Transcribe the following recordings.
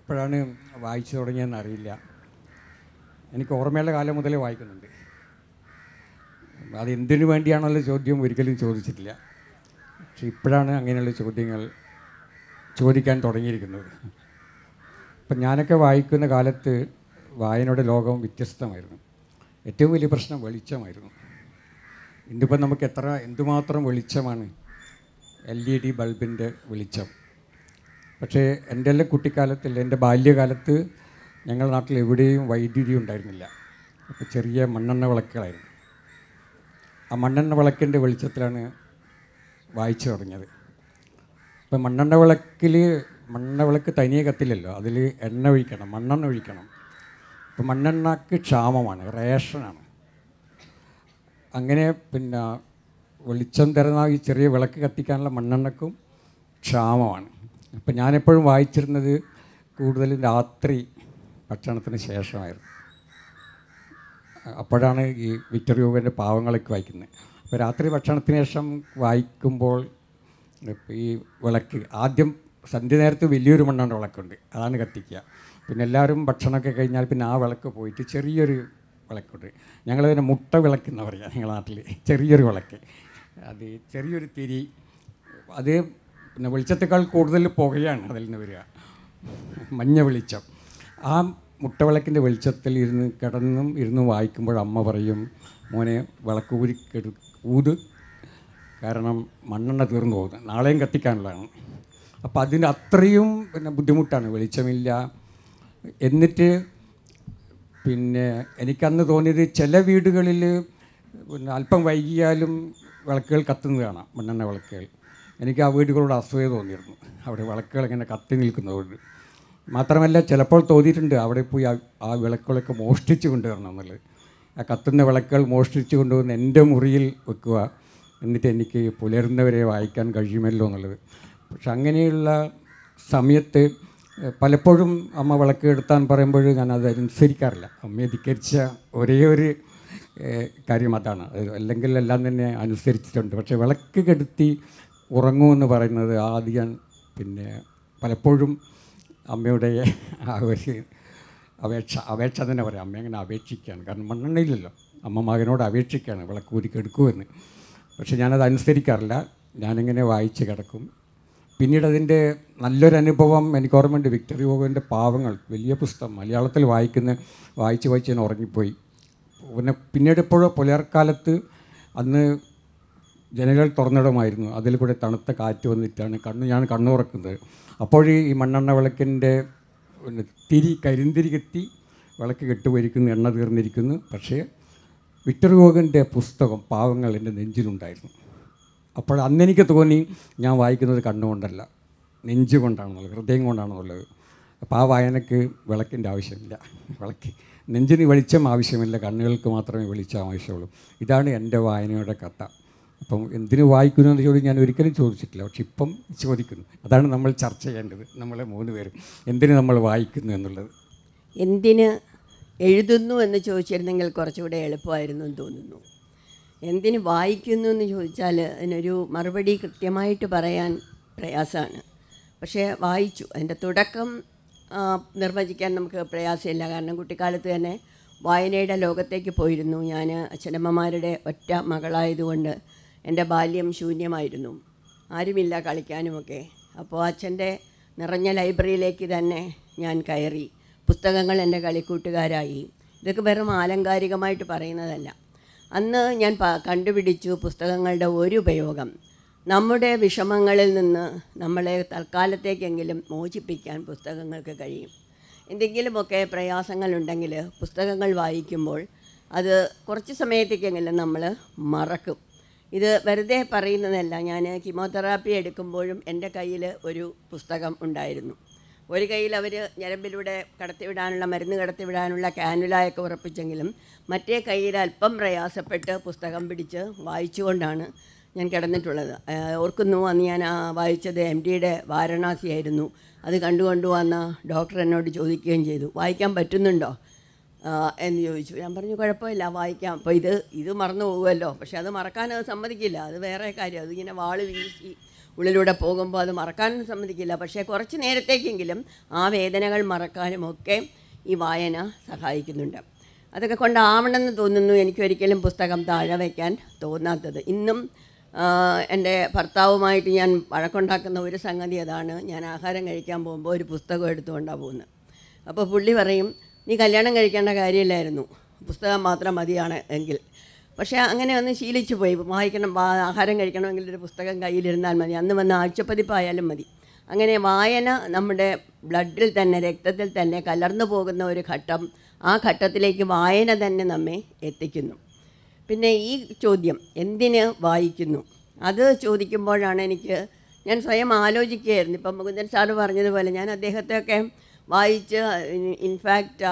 എപ്പോഴാണ് വായിച്ചു തുടങ്ങിയതെന്ന് അറിയില്ല എനിക്ക് ഓർമ്മയുള്ള കാലം മുതലേ വായിക്കുന്നുണ്ട് അത് എന്തിനു വേണ്ടിയാണുള്ള ചോദ്യം ഒരിക്കലും ചോദിച്ചിട്ടില്ല പക്ഷെ ഇപ്പോഴാണ് അങ്ങനെയുള്ള ചോദ്യങ്ങൾ ചോദിക്കാൻ തുടങ്ങിയിരിക്കുന്നത് ഇപ്പം ഞാനൊക്കെ വായിക്കുന്ന കാലത്ത് വായനയുടെ ലോകം വ്യത്യസ്തമായിരുന്നു ഏറ്റവും വലിയ പ്രശ്നം വെളിച്ചമായിരുന്നു ഇന്നിപ്പം നമുക്ക് എത്ര എന്തുമാത്രം വെളിച്ചമാണ് എൽ ഇ ഡി ബൾബിൻ്റെ വെളിച്ചം പക്ഷേ എൻ്റെ എല്ലാം കുട്ടിക്കാലത്തിൽ എൻ്റെ ബാല്യകാലത്ത് ഞങ്ങളുടെ നാട്ടിൽ എവിടെയും വൈദ്യുതി ഉണ്ടായിരുന്നില്ല അപ്പോൾ ചെറിയ മണ്ണെണ്ണ വിളക്കുകളായിരുന്നു ആ മണ്ണെണ്ണ വിളക്കിൻ്റെ വെളിച്ചത്തിലാണ് വായിച്ചു തുടങ്ങിയത് ഇപ്പം മണ്ണെണ്ണ വിളക്കിൽ മണ്ണെണ്ണ വിളക്ക് തനിയെ കത്തില്ലല്ലോ അതിൽ എണ്ണ ഒഴിക്കണം മണ്ണെണ്ണ ഒഴിക്കണം ഇപ്പം മണ്ണെണ്ണക്ക് ക്ഷാമമാണ് റേഷനാണ് അങ്ങനെ പിന്നെ വെളിച്ചം തരുന്ന ഈ ചെറിയ വിളക്ക് കത്തിക്കാനുള്ള മണ്ണെണ്ണക്കും ക്ഷാമമാണ് അപ്പം ഞാനെപ്പോഴും വായിച്ചിരുന്നത് കൂടുതലും രാത്രി ഭക്ഷണത്തിന് ശേഷമായിരുന്നു അപ്പോഴാണ് ഈ വിക്ടർ യോഗൻ്റെ പാവങ്ങളൊക്കെ വായിക്കുന്നത് അപ്പോൾ രാത്രി ഭക്ഷണത്തിന് ശേഷം വായിക്കുമ്പോൾ ഇപ്പം ഈ വിളക്ക് ആദ്യം സന്ധ്യ നേരത്ത് വലിയൊരു മണ്ണെണ്ണ വിളക്കുണ്ട് അതാണ് കത്തിക്കുക പിന്നെ എല്ലാവരും ഭക്ഷണമൊക്കെ കഴിഞ്ഞാൽ പിന്നെ ആ വിളക്ക് പോയിട്ട് ചെറിയൊരു വിളക്കുണ്ട് ഞങ്ങളതിനെ മുട്ട വിളക്ക് എന്ന് പറയുക ഞങ്ങളുടെ നാട്ടിൽ ചെറിയൊരു വിളക്ക് അത് ചെറിയൊരു തിരി അത് പിന്നെ വെളിച്ചത്തേക്കാൾ കൂടുതൽ പുകയാണ് അതിൽ നിന്ന് വരിക മഞ്ഞ വെളിച്ചം ആ മുട്ടവിളക്കിൻ്റെ വെളിച്ചത്തിൽ ഇരുന്ന് കിടന്നും ഇരുന്ന് വായിക്കുമ്പോൾ അമ്മ പറയും മോനെ വിളക്ക് ഊരി കെടു ഊത് കാരണം മണ്ണെണ്ണ തീർന്നു പോകുന്നത് നാളെയും കത്തിക്കാനുള്ളതാണ് അപ്പോൾ അതിന് അത്രയും പിന്നെ ബുദ്ധിമുട്ടാണ് വെളിച്ചമില്ല എന്നിട്ട് പിന്നെ എനിക്കന്ന് തോന്നിയത് ചില വീടുകളിൽ പിന്നെ അല്പം വൈകിയാലും വിളക്കുകൾ കത്തുന്നത് കാണാം മണ്ണെണ്ണ വിളക്കുകൾ എനിക്ക് ആ വീടുകളോട് അസൂയ തോന്നിയിരുന്നു അവിടെ വിളക്കുകൾ ഇങ്ങനെ കത്തി നിൽക്കുന്നതുകൊണ്ട് മാത്രമല്ല ചിലപ്പോൾ തോന്നിയിട്ടുണ്ട് അവിടെ പോയി ആ ആ വിളക്കുകളൊക്കെ മോഷ്ടിച്ച് കൊണ്ടുവരണം എന്നുള്ളത് ആ കത്തുന്ന വിളക്കുകൾ മോഷ്ടിച്ച് കൊണ്ടുവന്ന് എൻ്റെ മുറിയിൽ വെക്കുക എന്നിട്ട് എനിക്ക് പുലരുന്നവരെ വായിക്കാൻ കഴിയുമല്ലോ എന്നുള്ളത് പക്ഷെ അങ്ങനെയുള്ള സമയത്ത് ഏഹ്, പലപ്പോഴും അമ്മ വിളക്ക് എടുത്താൻ പറയുമ്പോൾ ഞാൻ അത് അനുസരിക്കാറില്ല അമ്മയെ ധിക്കരിച്ച ഒരേ ഒരു ഏഹ്, കാര്യം അതാണ് അത് അല്ലെങ്കിൽ എല്ലാം തന്നെ അനുസരിച്ചിട്ടുണ്ട് പക്ഷേ വിളക്ക് കെടുത്തി ഉറങ്ങുമെന്ന് പറയുന്നത് ആദ്യം പിന്നെ പലപ്പോഴും അമ്മയുടെ ആ ഒരു അപേക്ഷ അപേക്ഷ തന്നെ പറയാം അമ്മ അങ്ങനെ അപേക്ഷിക്കുകയാണ് കാരണം മണ്ണെണ്ണയില്ലല്ലോ അമ്മ മകനോട് അപേക്ഷിക്കുകയാണ് വിളക്കൂരി കെടുക്കുമെന്ന് പക്ഷെ ഞാനത് അനുസരിക്കാറില്ല ഞാനിങ്ങനെ വായിച്ച് കിടക്കും പിന്നീട് അതിൻ്റെ നല്ലൊരു അനുഭവം എനിക്ക് ഓർമ്മയുണ്ട് വിക്ടർ യോഗൻ്റെ പാവങ്ങൾ വലിയ പുസ്തകം മലയാളത്തിൽ വായിക്കുന്ന വായിച്ച് വായിച്ച് ഞാൻ ഉറങ്ങിപ്പോയി പിന്നെ പിന്നീട് എപ്പോഴോ പുലർക്കാലത്ത് അന്ന് ജനലുകൾ തുറന്നിടമായിരുന്നു അതിൽ കൂടെ തണുത്ത കാറ്റ് വന്നിട്ടാണ് കണ്ണ് ഞാൻ കണ്ണു തുറക്കുന്നത് അപ്പോൾ ഈ മണ്ണെണ്ണ വിളക്കിൻ്റെ പിന്നെ തിരി കരിന്തിരി കെത്തി വിളക്ക് കെട്ടുപോയിരിക്കുന്നു എണ്ണ തീർന്നിരിക്കുന്നു പക്ഷേ വിക്ടർ ഹോഗൻ്റെ പുസ്തകം പാവങ്ങൾ എൻ്റെ നെഞ്ചിലുണ്ടായിരുന്നു അപ്പോൾ അന്നെനിക്ക് തോന്നി ഞാൻ വായിക്കുന്നത് കണ്ണുകൊണ്ടല്ല നെഞ്ച് കൊണ്ടാണെന്നുള്ളത് ഹൃദയം കൊണ്ടാണെന്നുള്ളത് അപ്പോൾ ആ വായനക്ക് വിളക്കിൻ്റെ ആവശ്യമില്ല വിളക്ക് നെഞ്ചിന് വെളിച്ചം ആവശ്യമില്ല കണ്ണുകൾക്ക് മാത്രമേ വെളിച്ചം ആവശ്യമുള്ളൂ ഇതാണ് എൻ്റെ വായനയുടെ കഥ അപ്പം എന്തിനു വായിക്കുന്നു എന്ന് ചോദ്യം ഞാൻ ഒരിക്കലും ചോദിച്ചിട്ടില്ല പക്ഷെ ഇപ്പം ചോദിക്കുന്നു അതാണ് നമ്മൾ ചർച്ച ചെയ്യേണ്ടത് നമ്മളെ മൂന്ന് പേരും എന്തിനു നമ്മൾ വായിക്കുന്നു എന്നുള്ളത് എന്തിന് എഴുതുന്നു എന്ന് ചോദിച്ചിരുന്നെങ്കിൽ കുറച്ചുകൂടെ എളുപ്പമായിരുന്നു എന്ന് തോന്നുന്നു എന്തിന് വായിക്കുന്നു എന്ന് ചോദിച്ചാൽ അതിനൊരു മറുപടി കൃത്യമായിട്ട് പറയാൻ പ്രയാസമാണ് പക്ഷേ വായിച്ചു അതിൻ്റെ തുടക്കം ആ, നിർവചിക്കാൻ നമുക്ക് പ്രയാസമില്ല കാരണം കുട്ടിക്കാലത്ത് തന്നെ വായനയുടെ ലോകത്തേക്ക് പോയിരുന്നു ഞാൻ അച്ഛനമ്മമാരുടെ ഒറ്റ മകളായതുകൊണ്ട് എൻ്റെ ബാല്യം ശൂന്യമായിരുന്നു ആരുമില്ല കളിക്കാനുമൊക്കെ അപ്പോൾ അച്ഛൻ്റെ നിറഞ്ഞ ലൈബ്രറിയിലേക്ക് തന്നെ ഞാൻ കയറി പുസ്തകങ്ങൾ എൻ്റെ കളിക്കൂട്ടുകാരായി ഇതൊക്കെ വെറും ആലങ്കാരികമായിട്ട് പറയുന്നതല്ല അന്ന് ഞാൻ പ- കണ്ടുപിടിച്ചു പുസ്തകങ്ങളുടെ ഒരു ഉപയോഗം നമ്മുടെ വിഷമങ്ങളിൽ നിന്ന് നമ്മളെ തൽക്കാലത്തേക്കെങ്കിലും മോചിപ്പിക്കാൻ പുസ്തകങ്ങൾക്ക് കഴിയും എന്തെങ്കിലുമൊക്കെ പ്രയാസങ്ങളുണ്ടെങ്കിൽ പുസ്തകങ്ങൾ വായിക്കുമ്പോൾ അത് കുറച്ച് സമയത്തേക്കെങ്കിലും നമ്മൾ മറക്കും ഇത് വെറുതെ പറയുന്നതല്ല ഞാൻ കീമോതെറാപ്പി എടുക്കുമ്പോഴും എൻ്റെ കയ്യിൽ ഒരു പുസ്തകം ഉണ്ടായിരുന്നു ഒരു കയ്യിൽ അവർ ഞരമ്പിലൂടെ കടത്തിവിടാനുള്ള മരുന്ന് കടത്തിവിടാനുള്ള കാനുലായൊക്കെ ഉറപ്പിച്ചെങ്കിലും മറ്റേ കയ്യിൽ അല്പം പ്രയാസപ്പെട്ട് പുസ്തകം പിടിച്ച് വായിച്ചുകൊണ്ടാണ് ഞാൻ കിടന്നിട്ടുള്ളത് ആ, ഓർക്കുന്നു അന്ന് ഞാൻ ആ വായിച്ചത് എം ഡിയുടെ വാരണാസി ആയിരുന്നു അത് കണ്ടുകൊണ്ട് വന്ന ഡോക്ടർ എന്നോട് ചോദിക്കുകയും ചെയ്തു വായിക്കാൻ പറ്റുന്നുണ്ടോ ആ, എന്ന് ചോദിച്ചു ഞാൻ പറഞ്ഞു കുഴപ്പമില്ല വായിക്കാം അപ്പോൾ ഇത് ഇത് മറന്നു പോകുമല്ലോ പക്ഷെ അത് മറക്കാൻ അത് സമ്മതിക്കില്ല അത് വേറെ കാര്യം അതിങ്ങനെ വാള് വീശി ഉള്ളിലൂടെ പോകുമ്പോൾ അത് മറക്കാനൊന്നും സമ്മതിക്കില്ല പക്ഷേ കുറച്ച് നേരത്തേക്കെങ്കിലും ആ വേദനകൾ മറക്കാനും ഒക്കെ ഈ വായന സഹായിക്കുന്നുണ്ട് അതൊക്കെ കൊണ്ടാവണമെന്ന് തോന്നുന്നു എനിക്കൊരിക്കലും പുസ്തകം താഴെ വയ്ക്കാൻ തോന്നാത്തത് ഇന്നും ആഹ്, എൻ്റെ ഭർത്താവുമായിട്ട് ഞാൻ വഴക്കുണ്ടാക്കുന്ന ഒരു സംഗതി അതാണ് ഞാൻ ആഹാരം കഴിക്കാൻ പോകുമ്പോൾ ഒരു പുസ്തകം എടുത്തുകൊണ്ടാണ് പോകുന്നത് അപ്പോൾ പുള്ളി പറയും നീ കല്യാണം കഴിക്കേണ്ട കാര്യമില്ലായിരുന്നു പുസ്തകം മാത്രം മതിയാണ് എങ്കിൽ പക്ഷേ അങ്ങനെ ഒന്ന് ശീലിച്ചു പോയി വായിക്കണം വാ- ആഹാരം കഴിക്കണമെങ്കിൽ ഒരു പുസ്തകം കയ്യിലിരുന്നാൽ മതി അന്ന് വന്ന് ആഴ്ചപ്പതിപ്പായാലും മതി അങ്ങനെ വായന നമ്മുടെ ബ്ലഡിൽ തന്നെ രക്തത്തിൽ തന്നെ കലർന്നു പോകുന്ന ഒരു ഘട്ടം ആ ഘട്ടത്തിലേക്ക് വായന തന്നെ നമ്മെ എത്തിക്കുന്നു പിന്നെ ഈ ചോദ്യം എന്തിന് വായിക്കുന്നു അത് ചോദിക്കുമ്പോഴാണ് എനിക്ക് ഞാൻ സ്വയം ആലോചിക്കുകയായിരുന്നു ഇപ്പം മുകുന്ദൻ സാറ് പറഞ്ഞതുപോലെ ഞാൻ അദ്ദേഹത്തെയൊക്കെ വായിച്ച് ഇൻഫാക്റ്റ്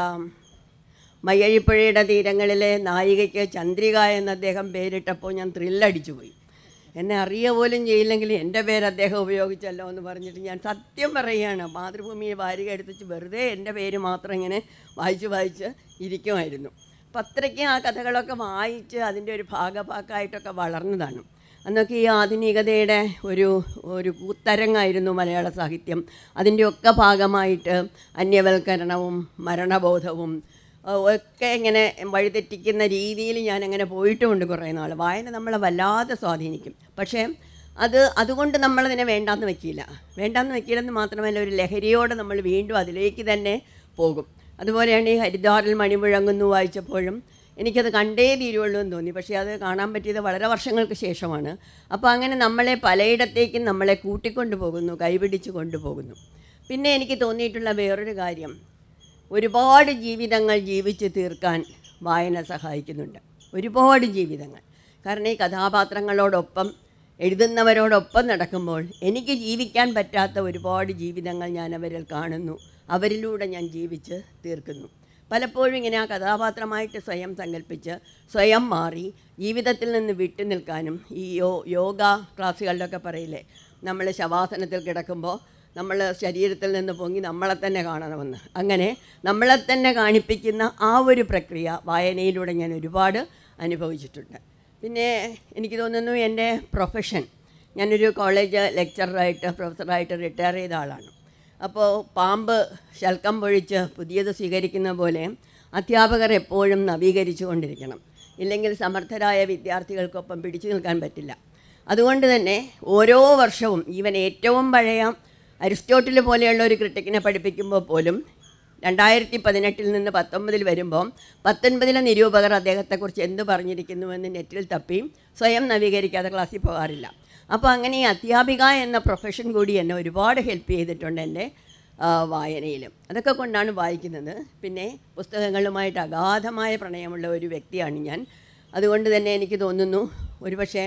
മയ്യഴിപ്പുഴയുടെ തീരങ്ങളിലെ നായികയ്ക്ക് ചന്ദ്രിക എന്ന് അദ്ദേഹം പേരിട്ടപ്പോൾ ഞാൻ ത്രില്ലടിച്ചു പോയി എന്നെ അറിയ പോലും ചെയ്യില്ലെങ്കിൽ എൻ്റെ പേര് അദ്ദേഹം ഉപയോഗിച്ചല്ലോ എന്ന് പറഞ്ഞിട്ട് ഞാൻ സത്യം പറയുകയാണ് മാതൃഭൂമിയെ വാരിക എടുത്തിച്ച് വെറുതെ എൻ്റെ പേര് മാത്രം ഇങ്ങനെ വായിച്ച് വായിച്ച് ഇരിക്കുമായിരുന്നു അപ്പം അത്രയ്ക്ക് ആ കഥകളൊക്കെ വായിച്ച് അതിൻ്റെ ഒരു ഭാഗഭാക്കായിട്ടൊക്കെ വളർന്നതാണ് അന്നൊക്കെ ഈ ആധുനികതയുടെ ഒരു ഒരു കൂത്തരങ്ങായിരുന്നു മലയാള സാഹിത്യം അതിൻ്റെയൊക്കെ ഭാഗമായിട്ട് അന്യവൽക്കരണവും മരണബോധവും ആ, ഒക്കെ ഇങ്ങനെ വഴിതെറ്റിക്കുന്ന രീതിയിൽ ഞാൻ അങ്ങനെ പോയിട്ടുമുണ്ട് കുറേ നാൾ വായന നമ്മളെ വല്ലാതെ സ്വാധീനിക്കും പക്ഷേ അത് അതുകൊണ്ട് നമ്മളതിനെ വേണ്ടാന്ന് വെക്കില്ല വേണ്ടാന്ന് വെക്കില്ലെന്ന് മാത്രമല്ല ഒരു ലഹരിയോടെ നമ്മൾ വീണ്ടും അതിലേക്ക് തന്നെ പോകും അതുപോലെയാണ് ഈ ഹരിദ്വാറിൽ മണിമുഴങ്ങുന്നു വായിച്ചപ്പോഴും എനിക്കത് കണ്ടേ തീരുവുള്ളൂ എന്ന് തോന്നി പക്ഷേ അത് കാണാൻ പറ്റിയത് വളരെ വർഷങ്ങൾക്ക് ശേഷമാണ് അപ്പോൾ അങ്ങനെ നമ്മളെ പലയിടത്തേക്കും നമ്മളെ കൂട്ടിക്കൊണ്ടു പോകുന്നു കൈപിടിച്ച് കൊണ്ടുപോകുന്നു പിന്നെ എനിക്ക് തോന്നിയിട്ടുള്ള വേറൊരു കാര്യം ഒരുപാട് ജീവിതങ്ങൾ ജീവിച്ച് തീർക്കാൻ വായന സഹായിക്കുന്നുണ്ട് ഒരുപാട് ജീവിതങ്ങൾ കാരണം ഈ കഥാപാത്രങ്ങളോടൊപ്പം എഴുതുന്നവരോടൊപ്പം നടക്കുമ്പോൾ എനിക്ക് ജീവിക്കാൻ പറ്റാത്ത ഒരുപാട് ജീവിതങ്ങൾ ഞാൻ അവരിൽ കാണുന്നു അവരിലൂടെ ഞാൻ ജീവിച്ച് തീർക്കുന്നു പലപ്പോഴും ഇങ്ങനെ ആ കഥാപാത്രമായിട്ട് സ്വയം സങ്കല്പിച്ച് സ്വയം മാറി ജീവിതത്തിൽ നിന്ന് വിട്ടു നിൽക്കാനും ഈ യോ യോഗ ക്ലാസ്സുകളിലൊക്കെ പറയില്ലേ നമ്മൾ ശവാസനത്തിൽ കിടക്കുമ്പോൾ നമ്മൾ ശരീരത്തിൽ നിന്ന് പൊങ്ങി നമ്മളെ തന്നെ കാണണമെന്ന് അങ്ങനെ നമ്മളെ തന്നെ കാണിപ്പിക്കുന്ന ആ ഒരു പ്രക്രിയ വായനയിലൂടെ ഞാൻ ഒരുപാട് അനുഭവിച്ചിട്ടുണ്ട് പിന്നെ എനിക്ക് തോന്നുന്നു എൻ്റെ പ്രൊഫഷൻ ഞാനൊരു കോളേജ് ലെക്ചറായിട്ട് പ്രൊഫസറായിട്ട് റിട്ടയർ ചെയ്ത ആളാണ് അപ്പോൾ പാമ്പ് ശൽക്കം പൊഴിച്ച് പുതിയത് സ്വീകരിക്കുന്ന പോലെ അധ്യാപകർ എപ്പോഴും നവീകരിച്ചു കൊണ്ടിരിക്കണം ഇല്ലെങ്കിൽ സമർത്ഥരായ വിദ്യാർത്ഥികൾക്കൊപ്പം പിടിച്ചു നിൽക്കാൻ പറ്റില്ല അതുകൊണ്ട് തന്നെ ഓരോ വർഷവും ഈവൻ ഏറ്റവും പഴയ അരിസ്റ്റോട്ടിൽ പോലെയുള്ള ഒരു ക്രിട്ടിക്കിനെ പഠിപ്പിക്കുമ്പോൾ പോലും രണ്ടായിരത്തി പതിനെട്ടിൽ നിന്ന് പത്തൊമ്പതിൽ വരുമ്പോൾ പത്തൊൻപതിലെ നിരൂപകർ അദ്ദേഹത്തെക്കുറിച്ച് എന്ത് പറഞ്ഞിരിക്കുന്നുവെന്ന് നെറ്റിൽ തപ്പി സ്വയം നവീകരിക്കാതെ ക്ലാസ്സിൽ പോകാറില്ല അപ്പോൾ അങ്ങനെ ഈ അധ്യാപിക എന്ന പ്രൊഫഷൻ കൂടി എന്നെ ഒരുപാട് ഹെൽപ്പ് ചെയ്തിട്ടുണ്ട് എൻ്റെ വായനയിലും അതൊക്കെ കൊണ്ടാണ് വായിക്കുന്നത് പിന്നെ പുസ്തകങ്ങളുമായിട്ട് അഗാധമായ പ്രണയമുള്ള ഒരു വ്യക്തിയാണ് ഞാൻ അതുകൊണ്ട് തന്നെ എനിക്ക് തോന്നുന്നു ഒരുപക്ഷേ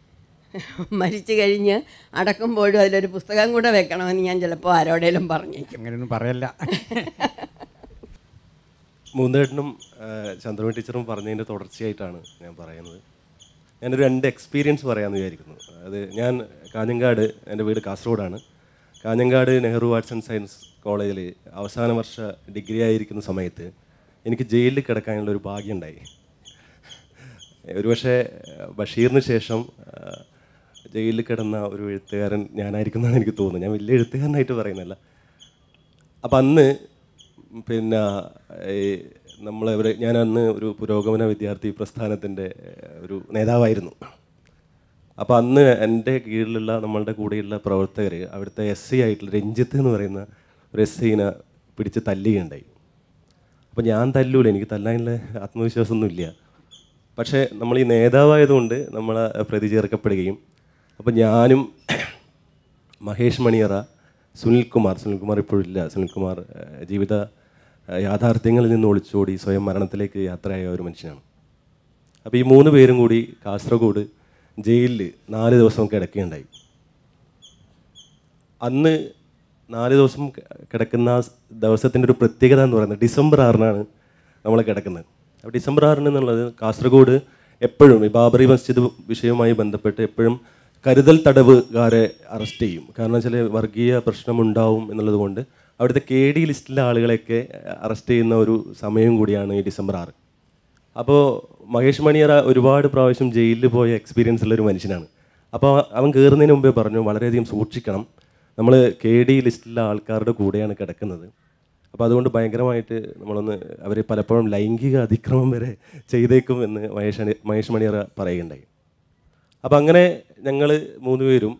മരിച്ചു കഴിഞ്ഞ് അടക്കുമ്പോഴും അതിലൊരു പുസ്തകം കൂടെ വെക്കണമെന്ന് ഞാൻ ചിലപ്പോൾ ആരോടേലും പറഞ്ഞേക്കും അങ്ങനെയൊന്നും പറയല്ല മൂന്നേട്ടനും ചന്ദ്രമി ടീച്ചറും പറഞ്ഞതിൻ്റെ തുടർച്ചയായിട്ടാണ് ഞാൻ പറയുന്നത് ഞാനൊരു രണ്ട് എക്സ്പീരിയൻസ് പറയാമെന്ന് വിചാരിക്കുന്നു അത് ഞാൻ കാഞ്ഞങ്ങാട് എൻ്റെ വീട് കാസർഗോഡാണ് Kanhangad Nehru arts and science കോളേജിൽ അവസാന വർഷ ഡിഗ്രി ആയിരിക്കുന്ന സമയത്ത് എനിക്ക് ജയിലിൽ കിടക്കാനുള്ള ഒരു ഭാഗ്യം ഉണ്ടായി ഒരുപക്ഷെ ബഷീറിന് ശേഷം ആ, ജയിലിൽ കിടന്ന ഒരു എഴുത്തുകാരൻ ഞാനായിരിക്കും എന്നാണ് എനിക്ക് തോന്നുന്നത് ഞാൻ വലിയ എഴുത്തുകാരനായിട്ട് പറയുന്നില്ല അപ്പം അന്ന് പിന്നെ ഈ നമ്മളെവരെ ഞാൻ അന്ന് ഒരു പുരോഗമന വിദ്യാർത്ഥി പ്രസ്ഥാനത്തിൻ്റെ ഒരു നേതാവായിരുന്നു അപ്പോൾ അന്ന് എൻ്റെ കീഴിലുള്ള നമ്മളുടെ കൂടെയുള്ള പ്രവർത്തകർ അവിടുത്തെ എസ് സി ആയിട്ടുള്ള രഞ്ജിത്ത് എന്ന് പറയുന്ന ഒരു എസ് ഐനെ പിടിച്ച് തല്ലുകയുണ്ടായി അപ്പോൾ ഞാൻ തല്ലൂല എനിക്ക് തല്ലാനുള്ള ആത്മവിശ്വാസമൊന്നുമില്ല പക്ഷേ നമ്മൾ ഈ നേതാവായതുകൊണ്ട് നമ്മൾ പ്രതി ചേർക്കപ്പെടുകയും അപ്പോൾ ഞാനും മഹേഷ് മണിയറ സുനിൽകുമാർ സുനിൽകുമാർ ഇപ്പോഴില്ല സുനിൽകുമാർ ഏഹ്, ജീവിത ഏഹ്, യാഥാർത്ഥ്യങ്ങളിൽ നിന്ന് ഒളിച്ചോടി സ്വയം മരണത്തിലേക്ക് യാത്രയായ ഒരു മനുഷ്യനാണ് അപ്പോൾ ഈ മൂന്ന് പേരും കൂടി കാസർഗോഡ് ജയിലിൽ നാല് ദിവസം കിടക്കുകയുണ്ടായി അന്ന് നാല് ദിവസം ക- കിടക്കുന്ന ആ സ് ദിവസത്തിൻ്റെ ഒരു പ്രത്യേകത എന്ന് പറയുന്നത് ഡിസംബർ ആറിനാണ് നമ്മൾ കിടക്കുന്നത് അപ്പോൾ ഡിസംബർ ആറിന് എന്നുള്ളത് കാസർഗോഡ് എപ്പോഴും ഈ ബാബറി മസ്ജിദ് വിഷയവുമായി ബന്ധപ്പെട്ട് എപ്പോഴും കരുതൽ തടവുകാരെ അറസ്റ്റ് ചെയ്യും കാരണം വെച്ചാൽ വർഗീയ പ്രശ്നമുണ്ടാവും എന്നുള്ളത് കൊണ്ട് അവിടുത്തെ കെ ഡി ലിസ്റ്റിലെ ആളുകളെയൊക്കെ അറസ്റ്റ് ചെയ്യുന്ന ഒരു സമയം കൂടിയാണ് ഈ ഡിസംബർ ആറ് അപ്പോൾ മഹേഷ് മണിയറ ഒരുപാട് പ്രാവശ്യം ജയിലിൽ പോയ എക്സ്പീരിയൻസ് ഉള്ള ഒരു മനുഷ്യനാണ് അപ്പോൾ അവൻ കയറുന്നതിന് മുമ്പേ പറഞ്ഞു വളരെയധികം സൂക്ഷിക്കണം നമ്മൾ കെ ഡി ലിസ്റ്റിലുള്ള ആൾക്കാരുടെ കൂടെയാണ് കിടക്കുന്നത് അപ്പോൾ അതുകൊണ്ട് ഭയങ്കരമായിട്ട് നമ്മളൊന്ന് അവർ പലപ്പോഴും ലൈംഗിക അതിക്രമം വരെ ചെയ്തേക്കും എന്ന് മഹേഷ് അണി- മഹേഷ് മണിയറ പറയുകയുണ്ടായി അപ്പം അങ്ങനെ ഞങ്ങൾ മൂന്നുപേരും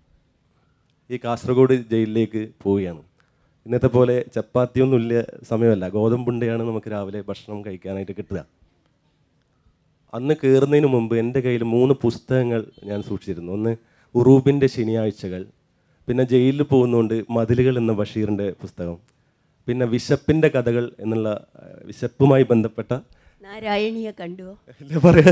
ഈ കാസർഗോഡ് ജയിലിലേക്ക് പോവുകയാണ് ഇന്നത്തെ പോലെ ചപ്പാത്തിയൊന്നും ഇല്ല സമയമല്ല ഗോതമ്പുണ്ടയാണ് നമുക്ക് രാവിലെ ഭക്ഷണം കഴിക്കാനായിട്ട് കിട്ടുക അന്ന് കയറുന്നതിന് മുമ്പ് എൻ്റെ കയ്യിൽ മൂന്ന് പുസ്തകങ്ങൾ ഞാൻ സൂക്ഷിച്ചിരുന്നു ഒന്ന് ഉറൂബിൻ്റെ ശനിയാഴ്ചകൾ പിന്നെ ജയിലിൽ പോകുന്നതുകൊണ്ട് മതിലുകൾ എന്ന ബഷീറിൻ്റെ പുസ്തകം പിന്നെ വിശപ്പിൻ്റെ കഥകൾ എന്നുള്ള അഹ്, വിശപ്പുമായി ബന്ധപ്പെട്ട നാരായണിയെ കണ്ടുവോ ഇല്ല പറയാ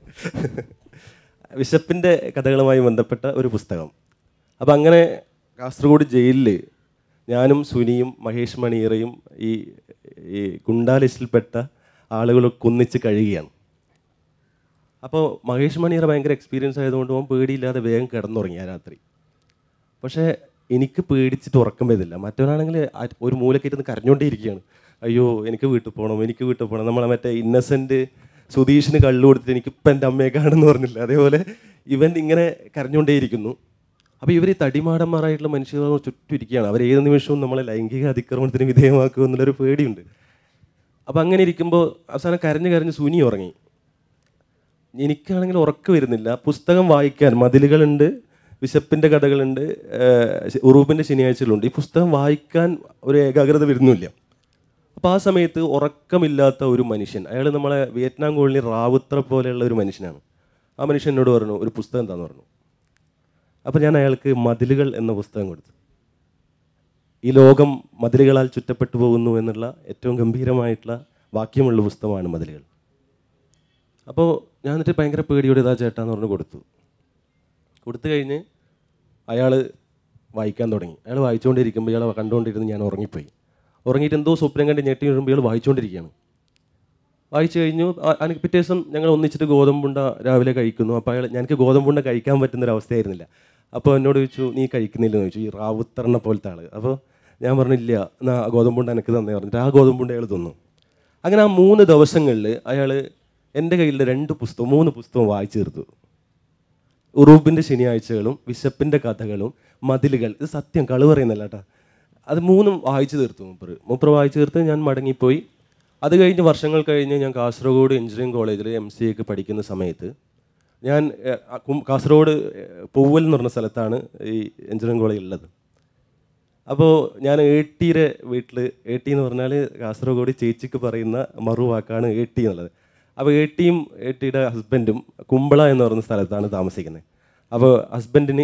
വിശപ്പിൻ്റെ കഥകളുമായി ബന്ധപ്പെട്ട ഒരു പുസ്തകം അപ്പം അങ്ങനെ കാസർഗോഡ് ജയിലിൽ ഞാനും സുനിയും മഹേഷ് മണിയറയും ഈ ഈ ഗുണ്ടാ ലിസ്റ്റിൽപ്പെട്ട ആളുകളൊക്കെ ഒന്നിച്ച് കഴിയുകയാണ് അപ്പോൾ മഹേഷ് മണിയറ ഭയങ്കര എക്സ്പീരിയൻസ് ആയതുകൊണ്ട് അവൻ പേടിയില്ലാതെ വേഗം കിടന്നുറങ്ങി ആ രാത്രി പക്ഷേ എനിക്ക് പേടിച്ചിട്ട് ഉറക്കം വരുന്നില്ല മറ്റവനാണെങ്കിൽ ആ- ഒരു മൂലക്ക് ഇരുന്ന് കരഞ്ഞുകൊണ്ടേയിരിക്കുകയാണ് അയ്യോ എനിക്ക് വീട്ടിൽ പോകണം എനിക്ക് വീട്ടിൽ പോകണം നമ്മളെ മറ്റേ ഇന്നസെൻറ്റ് സുധീഷിന് കള്ളു കൊടുത്തിട്ട് എനിക്കിപ്പം എൻ്റെ അമ്മയെ കാണുമെന്ന് പറഞ്ഞില്ല അതേപോലെ ഇവൻ ഇങ്ങനെ കരഞ്ഞുകൊണ്ടേയിരിക്കുന്നു അപ്പോൾ ഇവർ ഈ തടിമാടന്മാരായിട്ടുള്ള മനുഷ്യർ ചുറ്റും ഇരിക്കുകയാണ് അവർ ഏത് നിമിഷവും നമ്മളെ ലൈംഗിക അതിക്രമണത്തിന് വിധേയമാക്കുക എന്നുള്ളൊരു പേടിയുണ്ട് അപ്പോൾ അങ്ങനെ ഇരിക്കുമ്പോൾ അവസാനം കരഞ്ഞ് കരഞ്ഞ് സുനി ഉറങ്ങി എനിക്കാണെങ്കിൽ ഉറക്കം വരുന്നില്ല പുസ്തകം വായിക്കാൻ മതിലുകളുണ്ട് വിശപ്പിൻ്റെ കഥകളുണ്ട് ഏഹ് ഉറൂബിൻ്റെ ശനിയാഴ്ചകളുണ്ട് ഈ പുസ്തകം വായിക്കാൻ ഒരു ഏകാഗ്രത വരുന്നില്ല അപ്പോൾ ആ സമയത്ത് ഉറക്കമില്ലാത്ത ഒരു മനുഷ്യൻ അയാൾ നമ്മളെ വിയറ്റ്നാം കോളനി റാവുത്ര പോലെയുള്ള ഒരു മനുഷ്യനാണ് ആ മനുഷ്യൻ എന്നോട് പറഞ്ഞു ഒരു പുസ്തകം എന്താന്ന് പറഞ്ഞു അപ്പോൾ ഞാൻ അയാൾക്ക് മതിലുകൾ എന്ന പുസ്തകം കൊടുത്തു ഈ ലോകം മതിലുകളാൽ ചുറ്റപ്പെട്ടു പോകുന്നു എന്നുള്ള ഏറ്റവും ഗംഭീരമായിട്ടുള്ള വാക്യമുള്ള പുസ്തകമാണ് മതിലുകൾ അപ്പോൾ ഞാൻ എന്നിട്ട് ഭയങ്കര പേടിയോടെ ഇതാ ചേട്ടാന്ന് പറഞ്ഞ് കൊടുത്തു കൊടുത്തു കഴിഞ്ഞ് അയാൾ വായിക്കാൻ തുടങ്ങി അയാൾ വായിച്ചുകൊണ്ടിരിക്കുമ്പോൾ ഇയാളെ കണ്ടുകൊണ്ടിരുന്ന് ഞാൻ ഉറങ്ങിപ്പോയി ഉറങ്ങിയിട്ട് എന്തോ സ്വപ്നം കണ്ട് ഞെട്ടി വീഴുമ്പോൾ ഇയാൾ വായിച്ചുകൊണ്ടിരിക്കുകയാണ് വായിച്ചു കഴിഞ്ഞു ആ- അതിന് പിറ്റേ ദിവസം ഞങ്ങൾ ഒന്നിച്ചിട്ട് ഗോതമ്പുണ്ട രാവിലെ കഴിക്കുന്നു അപ്പോൾ അയാൾ ഞങ്ങൾക്ക് ഗോതമ്പുണ്ട കഴിക്കാൻ പറ്റുന്ന ഒരു അവസ്ഥയായിരുന്നില്ല അപ്പോൾ എന്നോട് ചോദിച്ചു നീ കഴിക്കുന്നില്ലെന്ന് ചോദിച്ചു ഈ റാവുത്തറിനെ പോലത്തെ ആൾ അപ്പോൾ ഞാൻ പറഞ്ഞില്ല എന്നാ ആ ഗോതമ്പുണ്ട എനിക്ക് തന്നെ പറഞ്ഞിട്ട് ആ ഗോതമ്പുണ്ട അയാൾ തിന്നു അങ്ങനെ ആ മൂന്ന് ദിവസങ്ങളിൽ അയാൾ എൻ്റെ കയ്യിൽ രണ്ട് പുസ്തകം മൂന്ന് പുസ്തകം വായിച്ചു തീർത്തു ഉറൂബിൻ്റെ ശനിയാഴ്ചകളും വിശപ്പിൻ്റെ കഥകളും മതിലുകൾ ഇത് സത്യം കളു പറയുന്നല്ല കേട്ടോ അത് മൂന്നും വായിച്ചു തീർത്തു മൂപ്പർ മൂപ്പർ വായിച്ചു തീർത്ത് ഞാൻ മടങ്ങിപ്പോയി അത് കഴിഞ്ഞ് വർഷങ്ങൾ കഴിഞ്ഞ് ഞാൻ കാസർഗോഡ് എഞ്ചിനീയറിംഗ് കോളേജിൽ എം സി എക്ക് പഠിക്കുന്ന സമയത്ത് ഞാൻ ഏഹ്, ആ കും- കാസർഗോഡ് ഏഹ്, പൂവൽ എന്ന് പറഞ്ഞ സ്ഥലത്താണ് ഈ എഞ്ചിനീയറിംഗ് കോളേജ് ഉള്ളത് അപ്പോൾ ഞാൻ ഏട്ടീരെ വീട്ടിൽ ഏട്ടി എന്ന് പറഞ്ഞാൽ കാസർഗോഡ് ചേച്ചിക്ക് പറയുന്ന മറുവാക്കാണ് ഏട്ടി എന്നുള്ളത് അപ്പോൾ ഏട്ടിയും ഏട്ടിയുടെ ഹസ്ബൻഡും കുമ്പള എന്ന് പറയുന്ന സ്ഥലത്താണ് താമസിക്കുന്നത് അപ്പോൾ ഹസ്ബൻഡിന്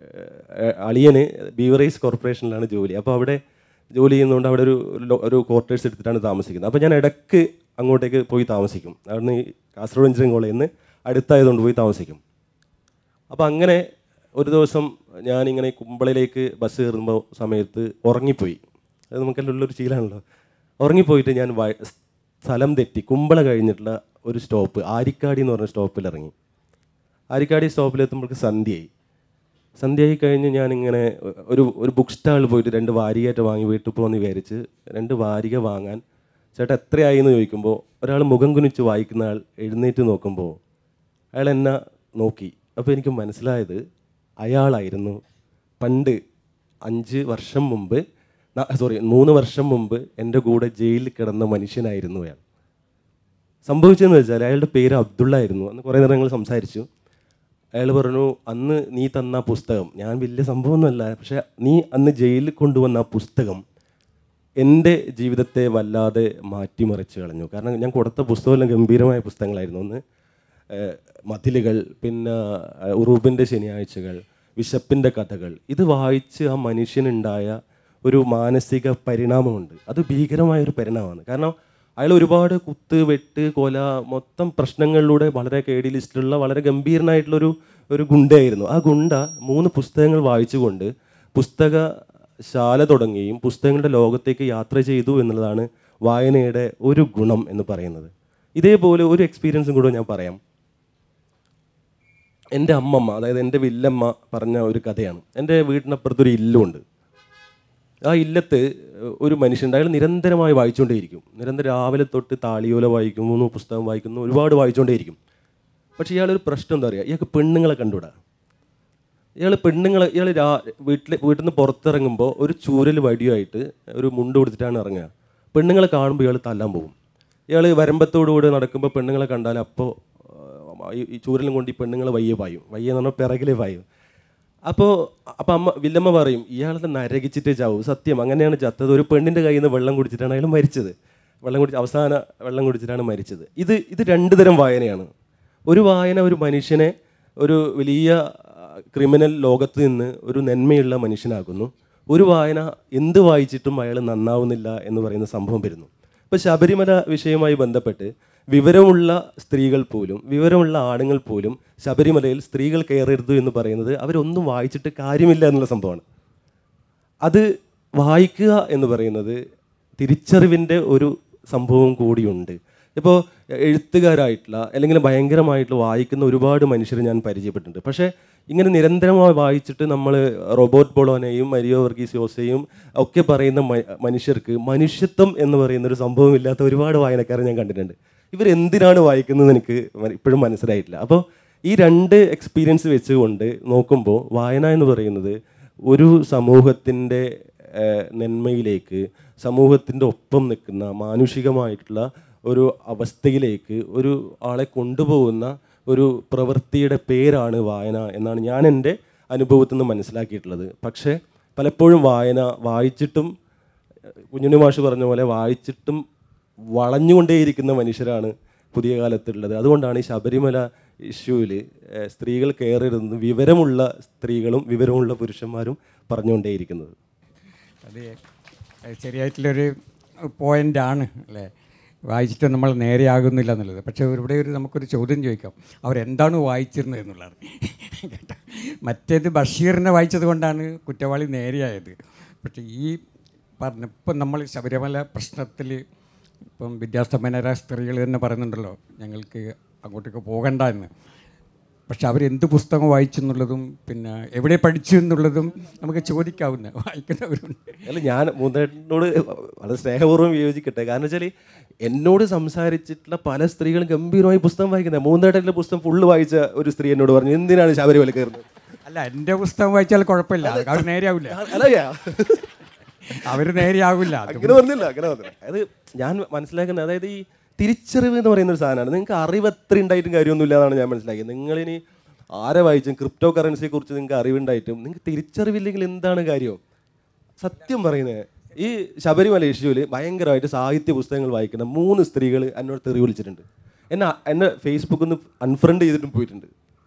അളിയന് ബീവറേജ് കോർപ്പറേഷനിലാണ് ജോലി അപ്പോൾ അവിടെ ജോലി ചെയ്യുന്നതുകൊണ്ട് അവിടെ ഒരു ലോ- ഒരു ക്വാർട്ടേഴ്സ് എടുത്തിട്ടാണ് താമസിക്കുന്നത് അപ്പോൾ ഞാൻ ഇടയ്ക്ക് അങ്ങോട്ടേക്ക് പോയി താമസിക്കും അവിടുന്ന് ഈ കാസർഗോഡ് എഞ്ചിനീയറിംഗ് കോളേജിൽ നിന്ന് അടുത്തായതുകൊണ്ട് പോയി താമസിക്കും അപ്പോൾ അങ്ങനെ ഒരു ദിവസം ഞാനിങ്ങനെ കുമ്പളയിലേക്ക് ബസ് കയറുമ്പോൾ സമയത്ത് ഉറങ്ങിപ്പോയി അത് നമുക്കെല്ലാം ഉള്ളൊരു ശീലമാണല്ലോ ഉറങ്ങിപ്പോയിട്ട് ഞാൻ വ- സ്ഥലം തെറ്റി കുമ്പള കഴിഞ്ഞിട്ടുള്ള ഒരു സ്റ്റോപ്പ് ആരിക്കാടി എന്ന് പറഞ്ഞ സ്റ്റോപ്പിൽ ഇറങ്ങി ആരിക്കാടി സ്റ്റോപ്പിലെത്തുമ്പോഴേക്ക് സന്ധ്യയായി സന്ധ്യയായി കഴിഞ്ഞ് ഞാനിങ്ങനെ ഒരു ഒരു ബുക്ക് സ്റ്റാളിൽ പോയിട്ട് രണ്ട് വാരികയായിട്ട് വാങ്ങി വീട്ടിൽ പോകുമെന്ന് വിചാരിച്ച് രണ്ട് വാരിക വാങ്ങാൻ ചേട്ടാ എത്രയായി എന്ന് ചോദിക്കുമ്പോൾ ഒരാൾ മുഖം കുനിച്ച് വായിക്കുന്ന ആൾ എഴുന്നേറ്റ് നോക്കുമ്പോൾ അയാൾ എന്നെ നോക്കി അപ്പോൾ എനിക്ക് മനസ്സിലായത് അയാളായിരുന്നു പണ്ട് അഞ്ച് വർഷം മുമ്പ് സോറി മൂന്ന് വർഷം മുമ്പ് എൻ്റെ കൂടെ ജയിലിൽ കിടന്ന മനുഷ്യനായിരുന്നു അയാൾ സംഭവിച്ചതെന്ന് വെച്ചാൽ അയാളുടെ പേര് അബ്ദുള്ള ആയിരുന്നു അന്ന് കുറേ നേരം ഞങ്ങൾ സംസാരിച്ചു അയാൾ പറഞ്ഞു അന്ന് നീ തന്ന ആ പുസ്തകം ഞാൻ വലിയ സംഭവമൊന്നുമല്ല പക്ഷെ നീ അന്ന് ജയിലിൽ കൊണ്ടുവന്ന ആ പുസ്തകം എൻ്റെ ജീവിതത്തെ വല്ലാതെ മാറ്റിമറിച്ച് കളഞ്ഞു കാരണം ഞാൻ കൊടുത്ത പുസ്തകമെല്ലാം ഗംഭീരമായ പുസ്തകങ്ങളായിരുന്നു ഒന്ന് ഏഹ്, മതിലുകൾ പിന്നെ ഏഹ്, ഉറൂബിൻ്റെ ശനിയാഴ്ചകൾ വിശപ്പിൻ്റെ കഥകൾ ഇത് വായിച്ച് ആ മനുഷ്യനുണ്ടായ ഒരു മാനസിക പരിണാമമുണ്ട് അത് ഭീകരമായ ഒരു പരിണാമമാണ് കാരണം അയാൾ ഒരുപാട് കുത്ത് വെട്ട് കൊല മൊത്തം പ്രശ്നങ്ങളിലൂടെ വളരെ കെ ഡി ലിസ്റ്റിലുള്ള വളരെ ഗംഭീരനായിട്ടുള്ളൊരു ഒരു ഗുണ്ടയായിരുന്നു ആ ഗുണ്ട മൂന്ന് പുസ്തകങ്ങൾ വായിച്ചുകൊണ്ട് പുസ്തക ശാല തുടങ്ങുകയും പുസ്തകങ്ങളുടെ ലോകത്തേക്ക് യാത്ര ചെയ്തു എന്നുള്ളതാണ് വായനയുടെ ഒരു ഗുണം എന്ന് പറയുന്നത് ഇതേപോലെ ഒരു എക്സ്പീരിയൻസും കൂടെ ഞാൻ പറയാം എൻ്റെ അമ്മമ്മ അതായത് എൻ്റെ വില്ലമ്മ പറഞ്ഞ ഒരു കഥയാണ് എൻ്റെ വീട്ടിനപ്പുറത്തൊരു ഇല്ലുണ്ട് ആ ഇല്ലത്ത് ഒരു മനുഷ്യൻ അയാൾ നിരന്തരമായി വായിച്ചുകൊണ്ടേയിരിക്കും നിരന്തരം രാവിലെ തൊട്ട് താളിയോല വായിക്കുന്നു പുസ്തകം വായിക്കുന്നു ഒരുപാട് വായിച്ചുകൊണ്ടേയിരിക്കും പക്ഷേ ഇയാളൊരു പ്രശ്നം എന്താ പറയുക ഇയാൾക്ക് പെണ്ണുങ്ങളെ കണ്ടുവിടാ ഇയാൾ പെണ്ണുങ്ങൾ ഇയാൾ രാ വീട്ടിൽ വീട്ടിൽ നിന്ന് പുറത്തിറങ്ങുമ്പോൾ ഒരു ചൂരൽ വടിയായിട്ട് ഒരു മുണ്ട് കൊടുത്തിട്ടാണ് ഇറങ്ങുക പെണ്ണുങ്ങളെ കാണുമ്പോൾ ഇയാൾ തല്ലാൻ പോകും ഇയാൾ വരമ്പത്തോടുകൂടി നടക്കുമ്പോൾ പെണ്ണുങ്ങളെ കണ്ടാൽ അപ്പോൾ ഈ ചൂരലും കൊണ്ട് ഈ പെണ്ണുങ്ങൾ വയ്യ പായും വയ്യ എന്ന് പറഞ്ഞാൽ പിറകിലെ പായും അപ്പോൾ അപ്പോൾ അമ്മ വില്ലമ്മ പറയും ഇയാളെ നരകിച്ചിട്ടേ ചാവും സത്യം അങ്ങനെയാണ് ചത്തത് ഒരു പെണ്ണിൻ്റെ കയ്യിൽ നിന്ന് വെള്ളം കുടിച്ചിട്ടാണ് അയാൾ മരിച്ചത് വെള്ളം കുടിച്ച് അവസാന വെള്ളം കുടിച്ചിട്ടാണ് മരിച്ചത് ഇത് ഇത് രണ്ട് തരം വായനയാണ് ഒരു വായന ഒരു മനുഷ്യനെ ഒരു വലിയ ക്രിമിനൽ ലോകത്ത് നിന്ന് ഒരു നന്മയുള്ള മനുഷ്യനാക്കുന്നു ഒരു വായന എന്ത് വായിച്ചിട്ടും അയാൾ നന്നാവുന്നില്ല എന്ന് പറയുന്ന സംഭവം വരുന്നു ഇപ്പോൾ ശബരിമല വിഷയവുമായി ബന്ധപ്പെട്ട് വിവരമുള്ള സ്ത്രീകൾ പോലും വിവരമുള്ള ആണുങ്ങൾ പോലും ശബരിമലയിൽ സ്ത്രീകൾ കയറരുത് എന്ന് പറയുന്നത് അവരൊന്നും വായിച്ചിട്ട് കാര്യമില്ല എന്നുള്ള സംഭവമാണ് അത് വായിക്കുക എന്ന് പറയുന്നത് തിരിച്ചറിവിൻ്റെ ഒരു സംഭവം കൂടിയുണ്ട് ഇപ്പോൾ എഴുത്തുകാരായിട്ടുള്ള അല്ലെങ്കിൽ ഭയങ്കരമായിട്ടുള്ള വായിക്കുന്ന ഒരുപാട് മനുഷ്യരെ ഞാൻ പരിചയപ്പെട്ടിട്ടുണ്ട് പക്ഷേ ഇങ്ങനെ നിരന്തരമായി വായിച്ചിട്ട് നമ്മൾ റോബോട്ട് ബോളോനെയും മരിയോ വർഗീസ് യോസയും ഒക്കെ പറയുന്ന മ- മനുഷ്യർക്ക് മനുഷ്യത്വം എന്ന് പറയുന്ന ഒരു സംഭവം ഇല്ലാത്ത ഒരുപാട് വായനക്കാരെ ഞാൻ കണ്ടിട്ടുണ്ട് ഇവരെന്തിനാണ് വായിക്കുന്നത് എനിക്ക് മ- ഇപ്പോഴും മനസ്സിലായിട്ടില്ല അപ്പോൾ ഈ രണ്ട് എക്സ്പീരിയൻസ് വെച്ചുകൊണ്ട് നോക്കുമ്പോൾ വായന എന്ന് പറയുന്നത് ഒരു സമൂഹത്തിൻ്റെ ഏഹ്, നന്മയിലേക്ക് സമൂഹത്തിൻ്റെ ഒപ്പം നിൽക്കുന്ന മാനുഷികമായിട്ടുള്ള ഒരു അവസ്ഥയിലേക്ക് ഒരു ആളെ കൊണ്ടുപോകുന്ന ഒരു പ്രവൃത്തിയുടെ പേരാണ് വായന എന്നാണ് ഞാൻ എൻ്റെ അനുഭവത്തിൽ നിന്ന് മനസ്സിലാക്കിയിട്ടുള്ളത് പക്ഷേ പലപ്പോഴും വായന വായിച്ചിട്ടും കുഞ്ഞുണ്ണി മാഷ് പറഞ്ഞ പോലെ വായിച്ചിട്ടും വളഞ്ഞുകൊണ്ടേയിരിക്കുന്ന മനുഷ്യരാണ് പുതിയ കാലത്തുള്ളത് അതുകൊണ്ടാണ് ഈ ശബരിമല ഇഷ്യൂവിൽ സ്ത്രീകൾ കയറരുതെന്ന് വിവരമുള്ള സ്ത്രീകളും വിവരമുള്ള പുരുഷന്മാരും പറഞ്ഞുകൊണ്ടേയിരിക്കുന്നത് അത് ശരിയായിട്ടുള്ളൊരു പോയിൻ്റാണ് അല്ലേ വായിച്ചിട്ട് നമ്മൾ നേരെയാകുന്നില്ല എന്നുള്ളത് പക്ഷേ ഇവിടെ ഒരു നമുക്കൊരു ചോദ്യം ചോദിക്കാം അവരെന്താണ് വായിച്ചിരുന്നത് എന്നുള്ളതാണ് കേട്ടോ മറ്റേത് ബഷീറിനെ വായിച്ചത് കൊണ്ടാണ് കുറ്റവാളി നേരെയായത് പക്ഷേ ഈ പറഞ്ഞ ഇപ്പം നമ്മൾ ശബരിമല പ്രശ്നത്തിൽ ഇപ്പം വിദ്യാസമ്പന്നരായ സ്ത്രീകൾ തന്നെ പറയുന്നുണ്ടല്ലോ ഞങ്ങൾക്ക് അങ്ങോട്ടേക്ക് പോകണ്ട എന്ന് പക്ഷെ അവരെന്ത് പുസ്തകം വായിച്ചു എന്നുള്ളതും പിന്നെ എവിടെ പഠിച്ചു എന്നുള്ളതും നമുക്ക് ചോദിക്കാവുന്ന വായിക്കുന്നവരുണ്ട് അല്ല ഞാൻ മൂന്നേട്ടനോട് വളരെ സ്നേഹപൂർവ്വം വിയോജിക്കട്ടെ കാരണം വെച്ചാൽ എന്നോട് സംസാരിച്ചിട്ടുള്ള പല സ്ത്രീകളും ഗംഭീരമായി പുസ്തകം വായിക്കുന്നത് മൂന്നേട്ടൻ്റെ പുസ്തകം ഫുള്ള് വായിച്ച ഒരു സ്ത്രീ എന്നോട് പറഞ്ഞു എന്തിനാണ് ശബരിമല കയറുന്നത് അല്ല എൻ്റെ പുസ്തകം വായിച്ചാൽ കുഴപ്പമില്ല അവർ നേരെയാവില്ല അല്ല അവർ നേരെയാവില്ല അത് അങ്ങനെ പറഞ്ഞില്ല അങ്ങനെ പറഞ്ഞില്ല അതായത് ഞാൻ മനസ്സിലാക്കുന്നത് അതായത് ഈ തിരിച്ചറിവ് എന്ന് പറയുന്ന ഒരു സാധനമാണ് നിങ്ങൾക്ക് അറിവ് എത്ര ഉണ്ടായിട്ടും കാര്യമൊന്നുമില്ല എന്നാണ് ഞാൻ മനസ്സിലാക്കിയത് നിങ്ങളിനി ആരെ വായിച്ചും ക്രിപ്റ്റോ കറൻസിയെ കുറിച്ച് നിങ്ങൾക്ക് അറിവുണ്ടായിട്ടും നിങ്ങൾക്ക് തിരിച്ചറിവില്ലെങ്കിൽ എന്താണ് കാര്യം സത്യം പറയുന്നത് ഈ ശബരിമല ഇഷ്യൂവിൽ ഭയങ്കരമായിട്ട് സാഹിത്യ പുസ്തകങ്ങൾ വായിക്കുന്ന മൂന്ന് സ്ത്രീകൾ എന്നോട് തെറി വിളിച്ചിട്ടുണ്ട് എന്നെ എന്നെ ഫേസ്ബുക്കിൽ നിന്ന് അൺഫ്രണ്ട് ചെയ്തിട്ടും പോയിട്ടുണ്ട്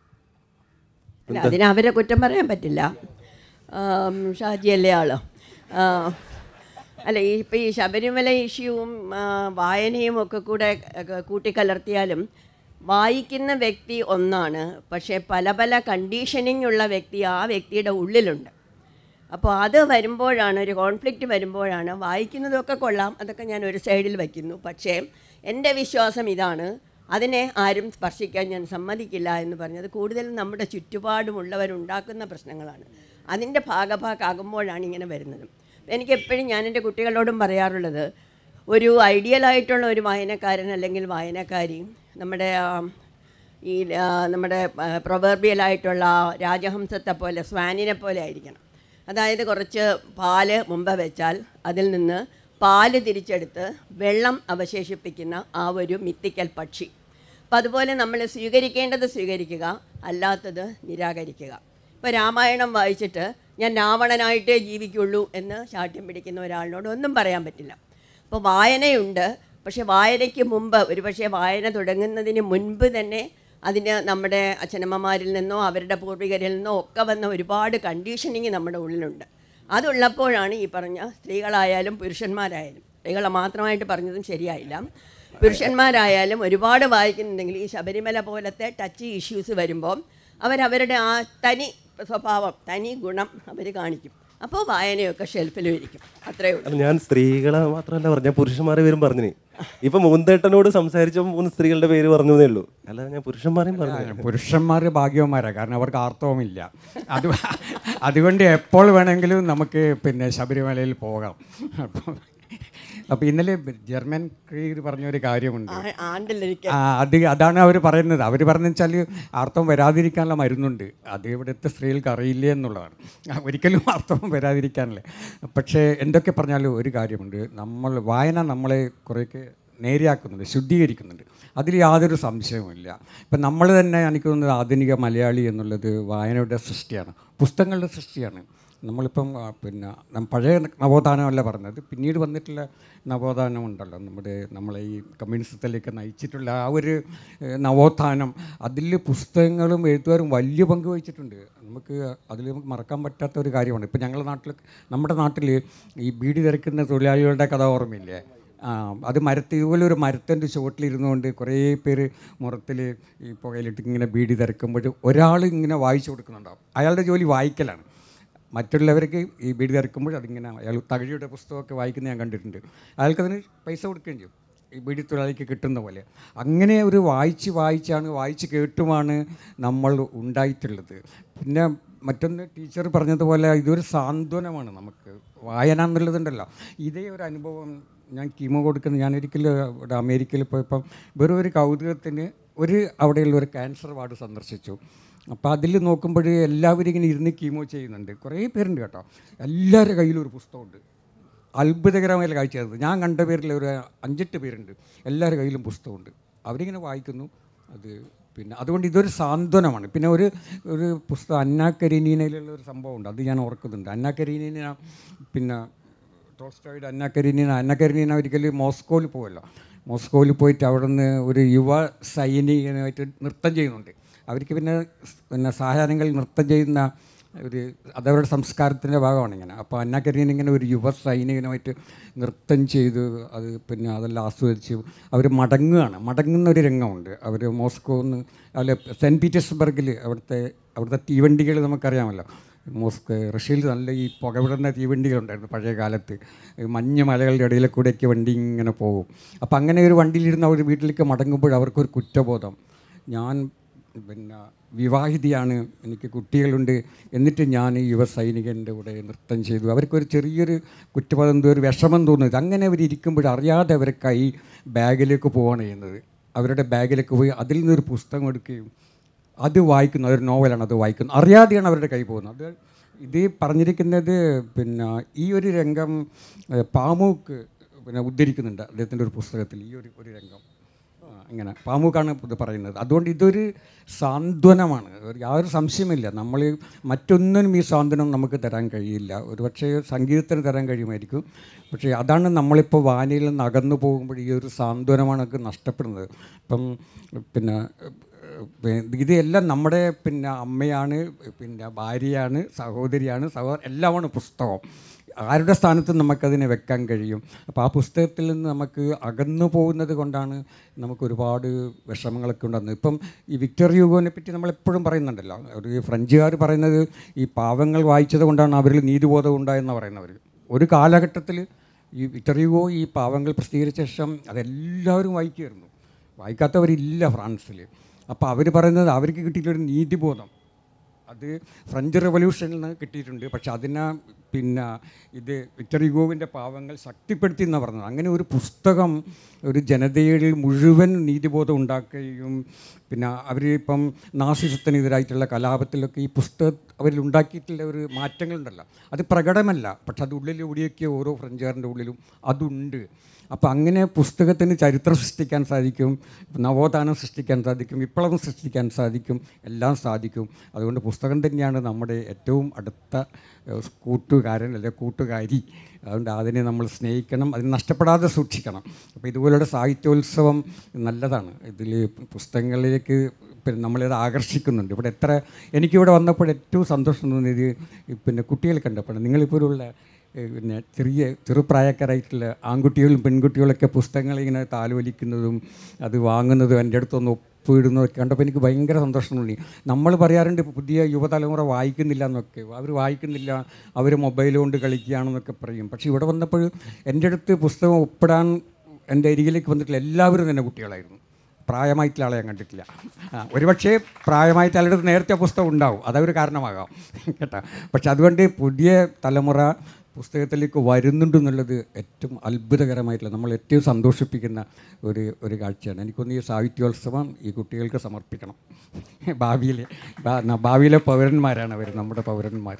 അല്ല അതിന് അവരെ കുറ്റം പറയാൻ പറ്റില്ല ആം, ഷാജിയല്ലേ ആള് ആ, അല്ല ഈ ഇപ്പം ഈ ശബരിമല ഇഷ്യൂവും ആ, വായനയും ഒക്കെ കൂടെ ഒക്കെ കൂട്ടിക്കലർത്തിയാലും വായിക്കുന്ന വ്യക്തി ഒന്നാണ് പക്ഷേ പല പല കണ്ടീഷനിങ് ഉള്ള വ്യക്തി ആ വ്യക്തിയുടെ ഉള്ളിലുണ്ട് അപ്പോൾ അത് വരുമ്പോഴാണ് ഒരു കോൺഫ്ലിക്റ്റ് വരുമ്പോഴാണ് വായിക്കുന്നതൊക്കെ കൊള്ളാം അതൊക്കെ ഞാൻ ഒരു സൈഡിൽ വയ്ക്കുന്നു പക്ഷേ എൻ്റെ വിശ്വാസം ഇതാണ് അതിനെ ആരും സ്പർശിക്കാൻ ഞാൻ സമ്മതിക്കില്ല എന്ന് പറഞ്ഞത് കൂടുതലും നമ്മുടെ ചുറ്റുപാടുമുള്ളവരുണ്ടാക്കുന്ന പ്രശ്നങ്ങളാണ് അതിൻ്റെ ഭാഗഭാക്കാകുമ്പോഴാണ് ഇങ്ങനെ വരുന്നത് എനിക്ക് എപ്പോഴും ഞാൻ എൻ്റെ കുട്ടികളോടും പറയാറുള്ളത് ഒരു ഐഡിയലായിട്ടുള്ള ഒരു വായനക്കാരൻ അല്ലെങ്കിൽ വായനക്കാരി നമ്മുടെ ആ, ഈ ആ, നമ്മുടെ പ്രൊവേർബിയലായിട്ടുള്ള രാജഹംസത്തെ പോലെ സ്വാനിനെ പോലെ ആയിരിക്കണം അതായത് കുറച്ച് പാല് മുമ്പ് വെച്ചാൽ അതിൽ നിന്ന് പാല് തിരിച്ചെടുത്ത് വെള്ളം അവശേഷിപ്പിക്കുന്ന ആ ഒരു മിത്തിക്കൽ പക്ഷി അപ്പം അതുപോലെ നമ്മൾ സ്വീകരിക്കേണ്ടത് സ്വീകരിക്കുക അല്ലാത്തത് നിരാകരിക്കുക ഇപ്പോൾ രാമായണം വായിച്ചിട്ട് ഞാൻ രാവണനായിട്ടേ ജീവിക്കുള്ളൂ എന്ന് ശാഠ്യം പിടിക്കുന്ന ഒരാളിനോട് ഒന്നും പറയാൻ പറ്റില്ല അപ്പോൾ വായനയുണ്ട് പക്ഷേ വായനയ്ക്ക് മുമ്പ് ഒരുപക്ഷെ വായന തുടങ്ങുന്നതിന് മുൻപ് തന്നെ അതിന് നമ്മുടെ അച്ഛനമ്മമാരിൽ നിന്നോ അവരുടെ പൂർവികരിൽ നിന്നോ ഒക്കെ വന്ന ഒരുപാട് കണ്ടീഷനിങ് നമ്മുടെ ഉള്ളിലുണ്ട് അതുള്ളപ്പോഴാണ് ഈ പറഞ്ഞ സ്ത്രീകളായാലും പുരുഷന്മാരായാലും സ്ത്രീകളെ മാത്രമായിട്ട് പറഞ്ഞതും ശരിയായില്ല പുരുഷന്മാരായാലും ഒരുപാട് വായിക്കുന്നുണ്ടെങ്കിൽ ഈ ശബരിമല പോലത്തെ ടച്ച് ഇഷ്യൂസ് വരുമ്പോൾ അവരവരുടെ ആ തനി സ്വഭാവം തനി ഗുണം അവർ കാണിക്കും അപ്പോൾ വായനയൊക്കെ ഷെൽഫിലും ഇരിക്കും അത്രയേ ഉള്ളൂ അല്ല ഞാൻ സ്ത്രീകളെ മാത്രമല്ല പറഞ്ഞ പുരുഷന്മാരെ പേരും പറഞ്ഞു ഇപ്പൊ മൂന്നേട്ടനോട് സംസാരിച്ചപ്പോൾ മൂന്ന് സ്ത്രീകളുടെ പേര് പറഞ്ഞു എന്നേ ഉള്ളൂ അല്ല ഞാൻ പുരുഷന്മാരെയും പറഞ്ഞു പുരുഷന്മാർ ഭാഗ്യവന്മാരാണ് കാരണം അവർക്ക് ആർത്തവമില്ല അത് അതുകൊണ്ട് എപ്പോൾ വേണമെങ്കിലും നമുക്ക് പിന്നെ ശബരിമലയിൽ പോകാം അപ്പം അപ്പോൾ ഇന്നലെ ജർമ്മൻ ക്രീർ പറഞ്ഞൊരു കാര്യമുണ്ട് ആ- ആണ്ടിലൊരിക്കൽ ആ, അത് അതാണ് അവർ പറയുന്നത് അവർ പറഞ്ഞു വെച്ചാൽ ആർത്തവം വരാതിരിക്കാനുള്ള മരുന്നുണ്ട് അത് ഇവിടുത്തെ സ്ത്രീകൾക്ക് അറിയില്ല എന്നുള്ളതാണ് ആ, ഒരിക്കലും ആർത്തവം വരാതിരിക്കാനല്ലേ പക്ഷേ എന്തൊക്കെ പറഞ്ഞാലും ഒരു കാര്യമുണ്ട് നമ്മൾ വായന നമ്മളെ കുറേയൊക്കെ നേരെയാക്കുന്നുണ്ട് ശുദ്ധീകരിക്കുന്നുണ്ട് അതിൽ യാതൊരു സംശയവുമില്ല ഇപ്പം നമ്മൾ തന്നെ എനിക്ക് തോന്നുന്നത് ആധുനിക മലയാളി എന്നുള്ളത് വായനയുടെ സൃഷ്ടിയാണ് പുസ്തകങ്ങളുടെ സൃഷ്ടിയാണ് നമ്മളിപ്പം ആ, പിന്നെ നം- പഴയ നവോത്ഥാനമല്ല പറഞ്ഞത് പിന്നീട് വന്നിട്ടുള്ള നവോത്ഥാനം ഉണ്ടല്ലോ നമ്മുടെ നമ്മളെ ഈ കമ്മ്യൂണിസത്തിലേക്ക് നയിച്ചിട്ടുള്ള ആ ഒരു ഏഹ്, നവോത്ഥാനം അതിൽ പുസ്തകങ്ങളും എഴുത്തുകാരും വലിയ പങ്ക് വഹിച്ചിട്ടുണ്ട് നമുക്ക് അതിൽ നമുക്ക് മറക്കാൻ പറ്റാത്ത ഒരു കാര്യമാണ് ഇപ്പം ഞങ്ങളുടെ നാട്ടിൽ നമ്മുടെ നാട്ടിൽ ഈ ബീഡി തിരക്കുന്ന തൊഴിലാളികളുടെ കഥ ഓർമ്മയില്ലേ ആ അത് മരത്തിൽ ഇതുപോലെ ഒരു മരത്തിൻ്റെ ചുവട്ടിലിരുന്നുകൊണ്ട് കുറേ പേര് മുറത്തിൽ ഈ പുകയിലിട്ട് ഇങ്ങനെ ബീഡി തിരക്കുമ്പോൾ ഒരാൾ ഇങ്ങനെ വായിച്ചു കൊടുക്കുന്നുണ്ടാവും അയാളുടെ ജോലി വായിക്കലാണ് മറ്റുള്ളവർക്ക് ഈ ബീഡി തിരക്കുമ്പോൾ അതിങ്ങനെ അയാൾ തകഴിയുടെ പുസ്തകമൊക്കെ വായിക്കുന്ന ഞാൻ കണ്ടിട്ടുണ്ട് അയാൾക്കതിന് പൈസ കൊടുക്കുകയും ചെയ്യും ഈ ബീഡി തൊഴിലാളിക്ക് കിട്ടുന്ന പോലെ അങ്ങനെ ഒരു വായിച്ച് വായിച്ചാണ് വായിച്ച് കേട്ടുമാണ് നമ്മൾ ഉണ്ടായിട്ടുള്ളത് പിന്നെ മറ്റൊന്ന് ടീച്ചർ പറഞ്ഞതുപോലെ ഇതൊരു സാന്ത്വനമാണ് നമുക്ക് വായന എന്നുള്ളതുണ്ടല്ലോ ഇതേ ഒരു അനുഭവം ഞാൻ കീമോ കൊടുക്കുന്ന ഞാൻ ഒരിക്കലും ഇവിടെ അമേരിക്കയിൽ പോയപ്പം വെറും ഒരു കൗതുകത്തിന് ഒരു അവിടെയുള്ള ഒരു ക്യാൻസർ വാർഡ് സന്ദർശിച്ചു അപ്പോൾ അതിൽ നോക്കുമ്പോൾ എല്ലാവരും ഇങ്ങനെ ഇരുന്ന് കീമോ ചെയ്യുന്നുണ്ട് കുറേ പേരുണ്ട് കേട്ടോ എല്ലാവരുടെ കയ്യിലും ഒരു പുസ്തകമുണ്ട് അത്ഭുതകരമായ കാഴ്ചയായിരുന്നു ഞാൻ കണ്ട പേരിൽ ഒരു അഞ്ചെട്ട് പേരുണ്ട് എല്ലാവരുടെ കയ്യിലും പുസ്തകമുണ്ട് അവരിങ്ങനെ വായിക്കുന്നു അത് പിന്നെ അതുകൊണ്ട് ഇതൊരു സാന്ത്വനമാണ് പിന്നെ ഒരു ഒരു പുസ്തകം അന്ന കരീനയിലുള്ള ഒരു സംഭവമുണ്ട് അത് ഞാൻ ഓർക്കുന്നുണ്ട് അന്ന കരീനീന പിന്നെ ടോൾസ്റ്റോയുടെ അന്ന കരീനീന അന്ന കരീനീന ഒരിക്കൽ മോസ്കോയിൽ പോവല്ലോ മോസ്കോയിൽ പോയിട്ട് അവിടെ നിന്ന് ഒരു യുവ സൈനികനായിട്ട് നൃത്തം ചെയ്യുന്നുണ്ട് അവർക്ക് പിന്നെ സ് പിന്നെ സായാഹ്നങ്ങൾ നൃത്തം ചെയ്യുന്ന ഒരു അതവരുടെ സംസ്കാരത്തിൻ്റെ ഭാഗമാണ് ഇങ്ങനെ അപ്പോൾ അന്ന കരീൻ ഇങ്ങനെ ഒരു യുവ സൈനികനുമായിട്ട് നൃത്തം ചെയ്ത് അത് പിന്നെ അതെല്ലാം ആസ്വദിച്ച് അവർ മടങ്ങുകയാണ് മടങ്ങുന്ന ഒരു രംഗമുണ്ട് അവർ മോസ്കോന്ന് അല്ല സെൻറ്റ് പീറ്റേഴ്സ്ബർഗിൽ അവിടുത്തെ അവിടുത്തെ തീവണ്ടികൾ നമുക്കറിയാമല്ലോ മോസ്കോ റഷ്യയിൽ നല്ല ഈ പുകവിടുന്ന തീവണ്ടികളുണ്ടായിരുന്നു പഴയ കാലത്ത് ഈ മഞ്ഞ മലകളുടെ ഇടയിലെ കൂടെയൊക്കെ വണ്ടി ഇങ്ങനെ പോകും അപ്പോൾ അങ്ങനെ ഒരു വണ്ടിയിലിരുന്ന് അവർ വീട്ടിലേക്ക് മടങ്ങുമ്പോൾ അവർക്കൊരു കുറ്റബോധം ഞാൻ പിന്നെ വിവാഹിതയാണ് എനിക്ക് കുട്ടികളുണ്ട് എന്നിട്ട് ഞാൻ ഈ യുവ സൈനികൻ്റെ കൂടെ നൃത്തം ചെയ്തു അവർക്കൊരു ചെറിയൊരു കുറ്റബോധം എന്തോ ഒരു വിഷമം തോന്നുന്നത് അങ്ങനെ അവർ ഇരിക്കുമ്പോൾ അറിയാതെ അവരെ കൈ ബാഗിലേക്ക് പോവുകയാണ് ചെയ്യുന്നത് അവരുടെ ബാഗിലേക്ക് പോയി അതിൽ നിന്നൊരു പുസ്തകം എടുക്കുകയും അത് വായിക്കുന്നു അതൊരു നോവലാണ് അത് വായിക്കുന്നത് അറിയാതെയാണ് അവരുടെ കൈ പോകുന്നത് അത് ഇത് പറഞ്ഞിരിക്കുന്നത് പിന്നെ ഈ ഒരു രംഗം ഏഹ്, പാമൂക്ക് പിന്നെ ഉദ്ധരിക്കുന്നുണ്ട് അദ്ദേഹത്തിൻ്റെ ഒരു പുസ്തകത്തിൽ ഈ ഒരു ഒരു രംഗം ആ, ഇങ്ങനെ പാമുക്കാണ് ഇത് പറയുന്നത് അതുകൊണ്ട് ഇതൊരു സാന്ത്വനമാണ് ഒരു യാതൊരു സംശയമില്ല നമ്മൾ മറ്റൊന്നിനും ഈ സാന്ത്വനം നമുക്ക് തരാൻ കഴിയില്ല ഒരുപക്ഷെ സംഗീതത്തിന് തരാൻ കഴിയുമായിരിക്കും പക്ഷേ അതാണ് നമ്മളിപ്പോൾ വാനിയിൽ നിന്ന് അകന്നു പോകുമ്പോൾ ഈ ഒരു സാന്ത്വനമാണ് നമുക്ക് നഷ്ടപ്പെടുന്നത് ഇപ്പം പിന്നെ ഏഹ്, ഇതെല്ലാം നമ്മുടെ പിന്നെ അമ്മയാണ് പിന്നെ ഭാര്യയാണ് സഹോദരിയാണ് സഹോദരൻ എല്ലാമാണ് പുസ്തകം ആരുടെ സ്ഥാനത്തും നമുക്കതിനെ വെക്കാൻ കഴിയും അപ്പോൾ ആ പുസ്തകത്തിൽ നിന്ന് നമുക്ക് അകന്നു പോകുന്നത് കൊണ്ടാണ് നമുക്ക് ഒരുപാട് വിഷമങ്ങളൊക്കെ ഉണ്ടാകുന്നത് ഇപ്പം ഈ വിക്ടർ യുഗോനെ പറ്റി നമ്മൾ എപ്പോഴും പറയുന്നുണ്ടല്ലോ ഒരു ഫ്രഞ്ചുകാർ പറയുന്നത് ഈ പാവങ്ങൾ വായിച്ചത് കൊണ്ടാണ് അവരിൽ നീതിബോധം ഉണ്ടായെന്ന് പറയുന്നവർ ഒരു കാലഘട്ടത്തിൽ ഈ വിക്ടർ യുഗോ ഈ പാവങ്ങൾ പ്രസിദ്ധീകരിച്ച ശേഷം അതെല്ലാവരും വായിക്കുമായിരുന്നു വായിക്കാത്തവരില്ല ഫ്രാൻസിൽ അപ്പോൾ അവർ പറയുന്നത് അവർക്ക് കിട്ടിയിട്ടൊരു നീതിബോധം അത് ഫ്രഞ്ച് റെവല്യൂഷനിൽ നിന്ന് കിട്ടിയിട്ടുണ്ട് പക്ഷെ അതിനെ പിന്നെ ഇത് വിക്ടർ യുഗോവിൻ്റെ പാവങ്ങൾ ശക്തിപ്പെടുത്തി എന്നാണ് പറഞ്ഞത് അങ്ങനെ ഒരു പുസ്തകം ഒരു ജനതയിൽ മുഴുവൻ നീതിബോധം ഉണ്ടാക്കുകയും പിന്നെ അവർ ഇപ്പം നാസിസത്തിനെതിരായിട്ടുള്ള കലാപത്തിലൊക്കെ ഈ പുസ്തകം അവരിൽ ഉണ്ടാക്കിയിട്ടുള്ള ഒരു മാറ്റങ്ങളുണ്ടല്ലോ അത് പ്രകടമല്ല പക്ഷെ അത് ഉള്ളിലൂടെയൊക്കെ ഓരോ ഫ്രഞ്ചുകാരൻ്റെ ഉള്ളിലും അതുണ്ട് അപ്പോൾ അങ്ങനെ പുസ്തകത്തിന് ചരിത്രം സൃഷ്ടിക്കാൻ സാധിക്കും നവോത്ഥാനം സൃഷ്ടിക്കാൻ സാധിക്കും വിപ്ലവം സൃഷ്ടിക്കാൻ സാധിക്കും എല്ലാം സാധിക്കും അതുകൊണ്ട് പുസ്തകം തന്നെയാണ് നമ്മുടെ ഏറ്റവും അടുത്ത ഏഹ്, കൂട്ടുകാരൻ അല്ലെങ്കിൽ കൂട്ടുകാരി അതുകൊണ്ട് അതിനെ നമ്മൾ സ്നേഹിക്കണം അതിനെ നഷ്ടപ്പെടാതെ സൂക്ഷിക്കണം അപ്പോൾ ഇതുപോലുള്ള സാഹിത്യോത്സവം നല്ലതാണ് ഇതിൽ പുസ്തകങ്ങളിലേക്ക് പിന്നെ നമ്മളിത് ആകർഷിക്കുന്നുണ്ട് ഇവിടെ എത്ര എനിക്കിവിടെ വന്നപ്പോൾ ഏറ്റവും സന്തോഷം തോന്നിയത് ഈ പിന്നെ കുട്ടികളെ കണ്ടപ്പോൾ നിങ്ങളിപ്പോഴുള്ള ഏഹ് പിന്നെ ചെറിയ ചെറുപ്രായക്കാരായിട്ടുള്ള ആൺകുട്ടികളും പെൺകുട്ടികളൊക്കെ പുസ്തകങ്ങൾ ഇങ്ങനെ താലോലിക്കുന്നതും അത് വാങ്ങുന്നതും എൻ്റെ അടുത്തൊന്ന് ഒപ്പിടുന്നതൊക്കെ കണ്ടപ്പോൾ എനിക്ക് ഭയങ്കര സന്തോഷം തോന്നി നമ്മൾ പറയാറുണ്ട് പുതിയ യുവതലമുറ വായിക്കുന്നില്ല എന്നൊക്കെ അവർ വായിക്കുന്നില്ല അവർ മൊബൈൽ കൊണ്ട് കളിക്കുകയാണെന്നൊക്കെ പറയും പക്ഷേ ഇവിടെ വന്നപ്പോൾ എൻ്റെ അടുത്ത് പുസ്തകം ഒപ്പിടാൻ എൻ്റെ അരികിലേക്ക് വന്നിട്ടുള്ള എല്ലാവരും തന്നെ കുട്ടികളായിരുന്നു പ്രായമായിട്ടുള്ള ആളെ ഞാൻ കണ്ടിട്ടില്ല ആ, ഒരുപക്ഷേ പ്രായമായിട്ട് ആളുടെ നേരത്തെ പുസ്തകം ഉണ്ടാവും അതൊരു കാരണമാകാം കേട്ടോ പക്ഷെ അതുകൊണ്ട് പുതിയ തലമുറ പുസ്തകത്തിലേക്ക് വരുന്നുണ്ടെന്നുള്ളത് ഏറ്റവും അത്ഭുതകരമായിട്ടുള്ള നമ്മൾ ഏറ്റവും സന്തോഷിപ്പിക്കുന്ന ഒരു ഒരു കാഴ്ചയാണ് എനിക്കൊന്ന് ഈ സാഹിത്യോത്സവം ഈ കുട്ടികൾക്ക് സമർപ്പിക്കണം ഭാവിയിലെ ഭാ- ഭാവിയിലെ പൗരന്മാരാണ് അവർ നമ്മുടെ പൗരന്മാർ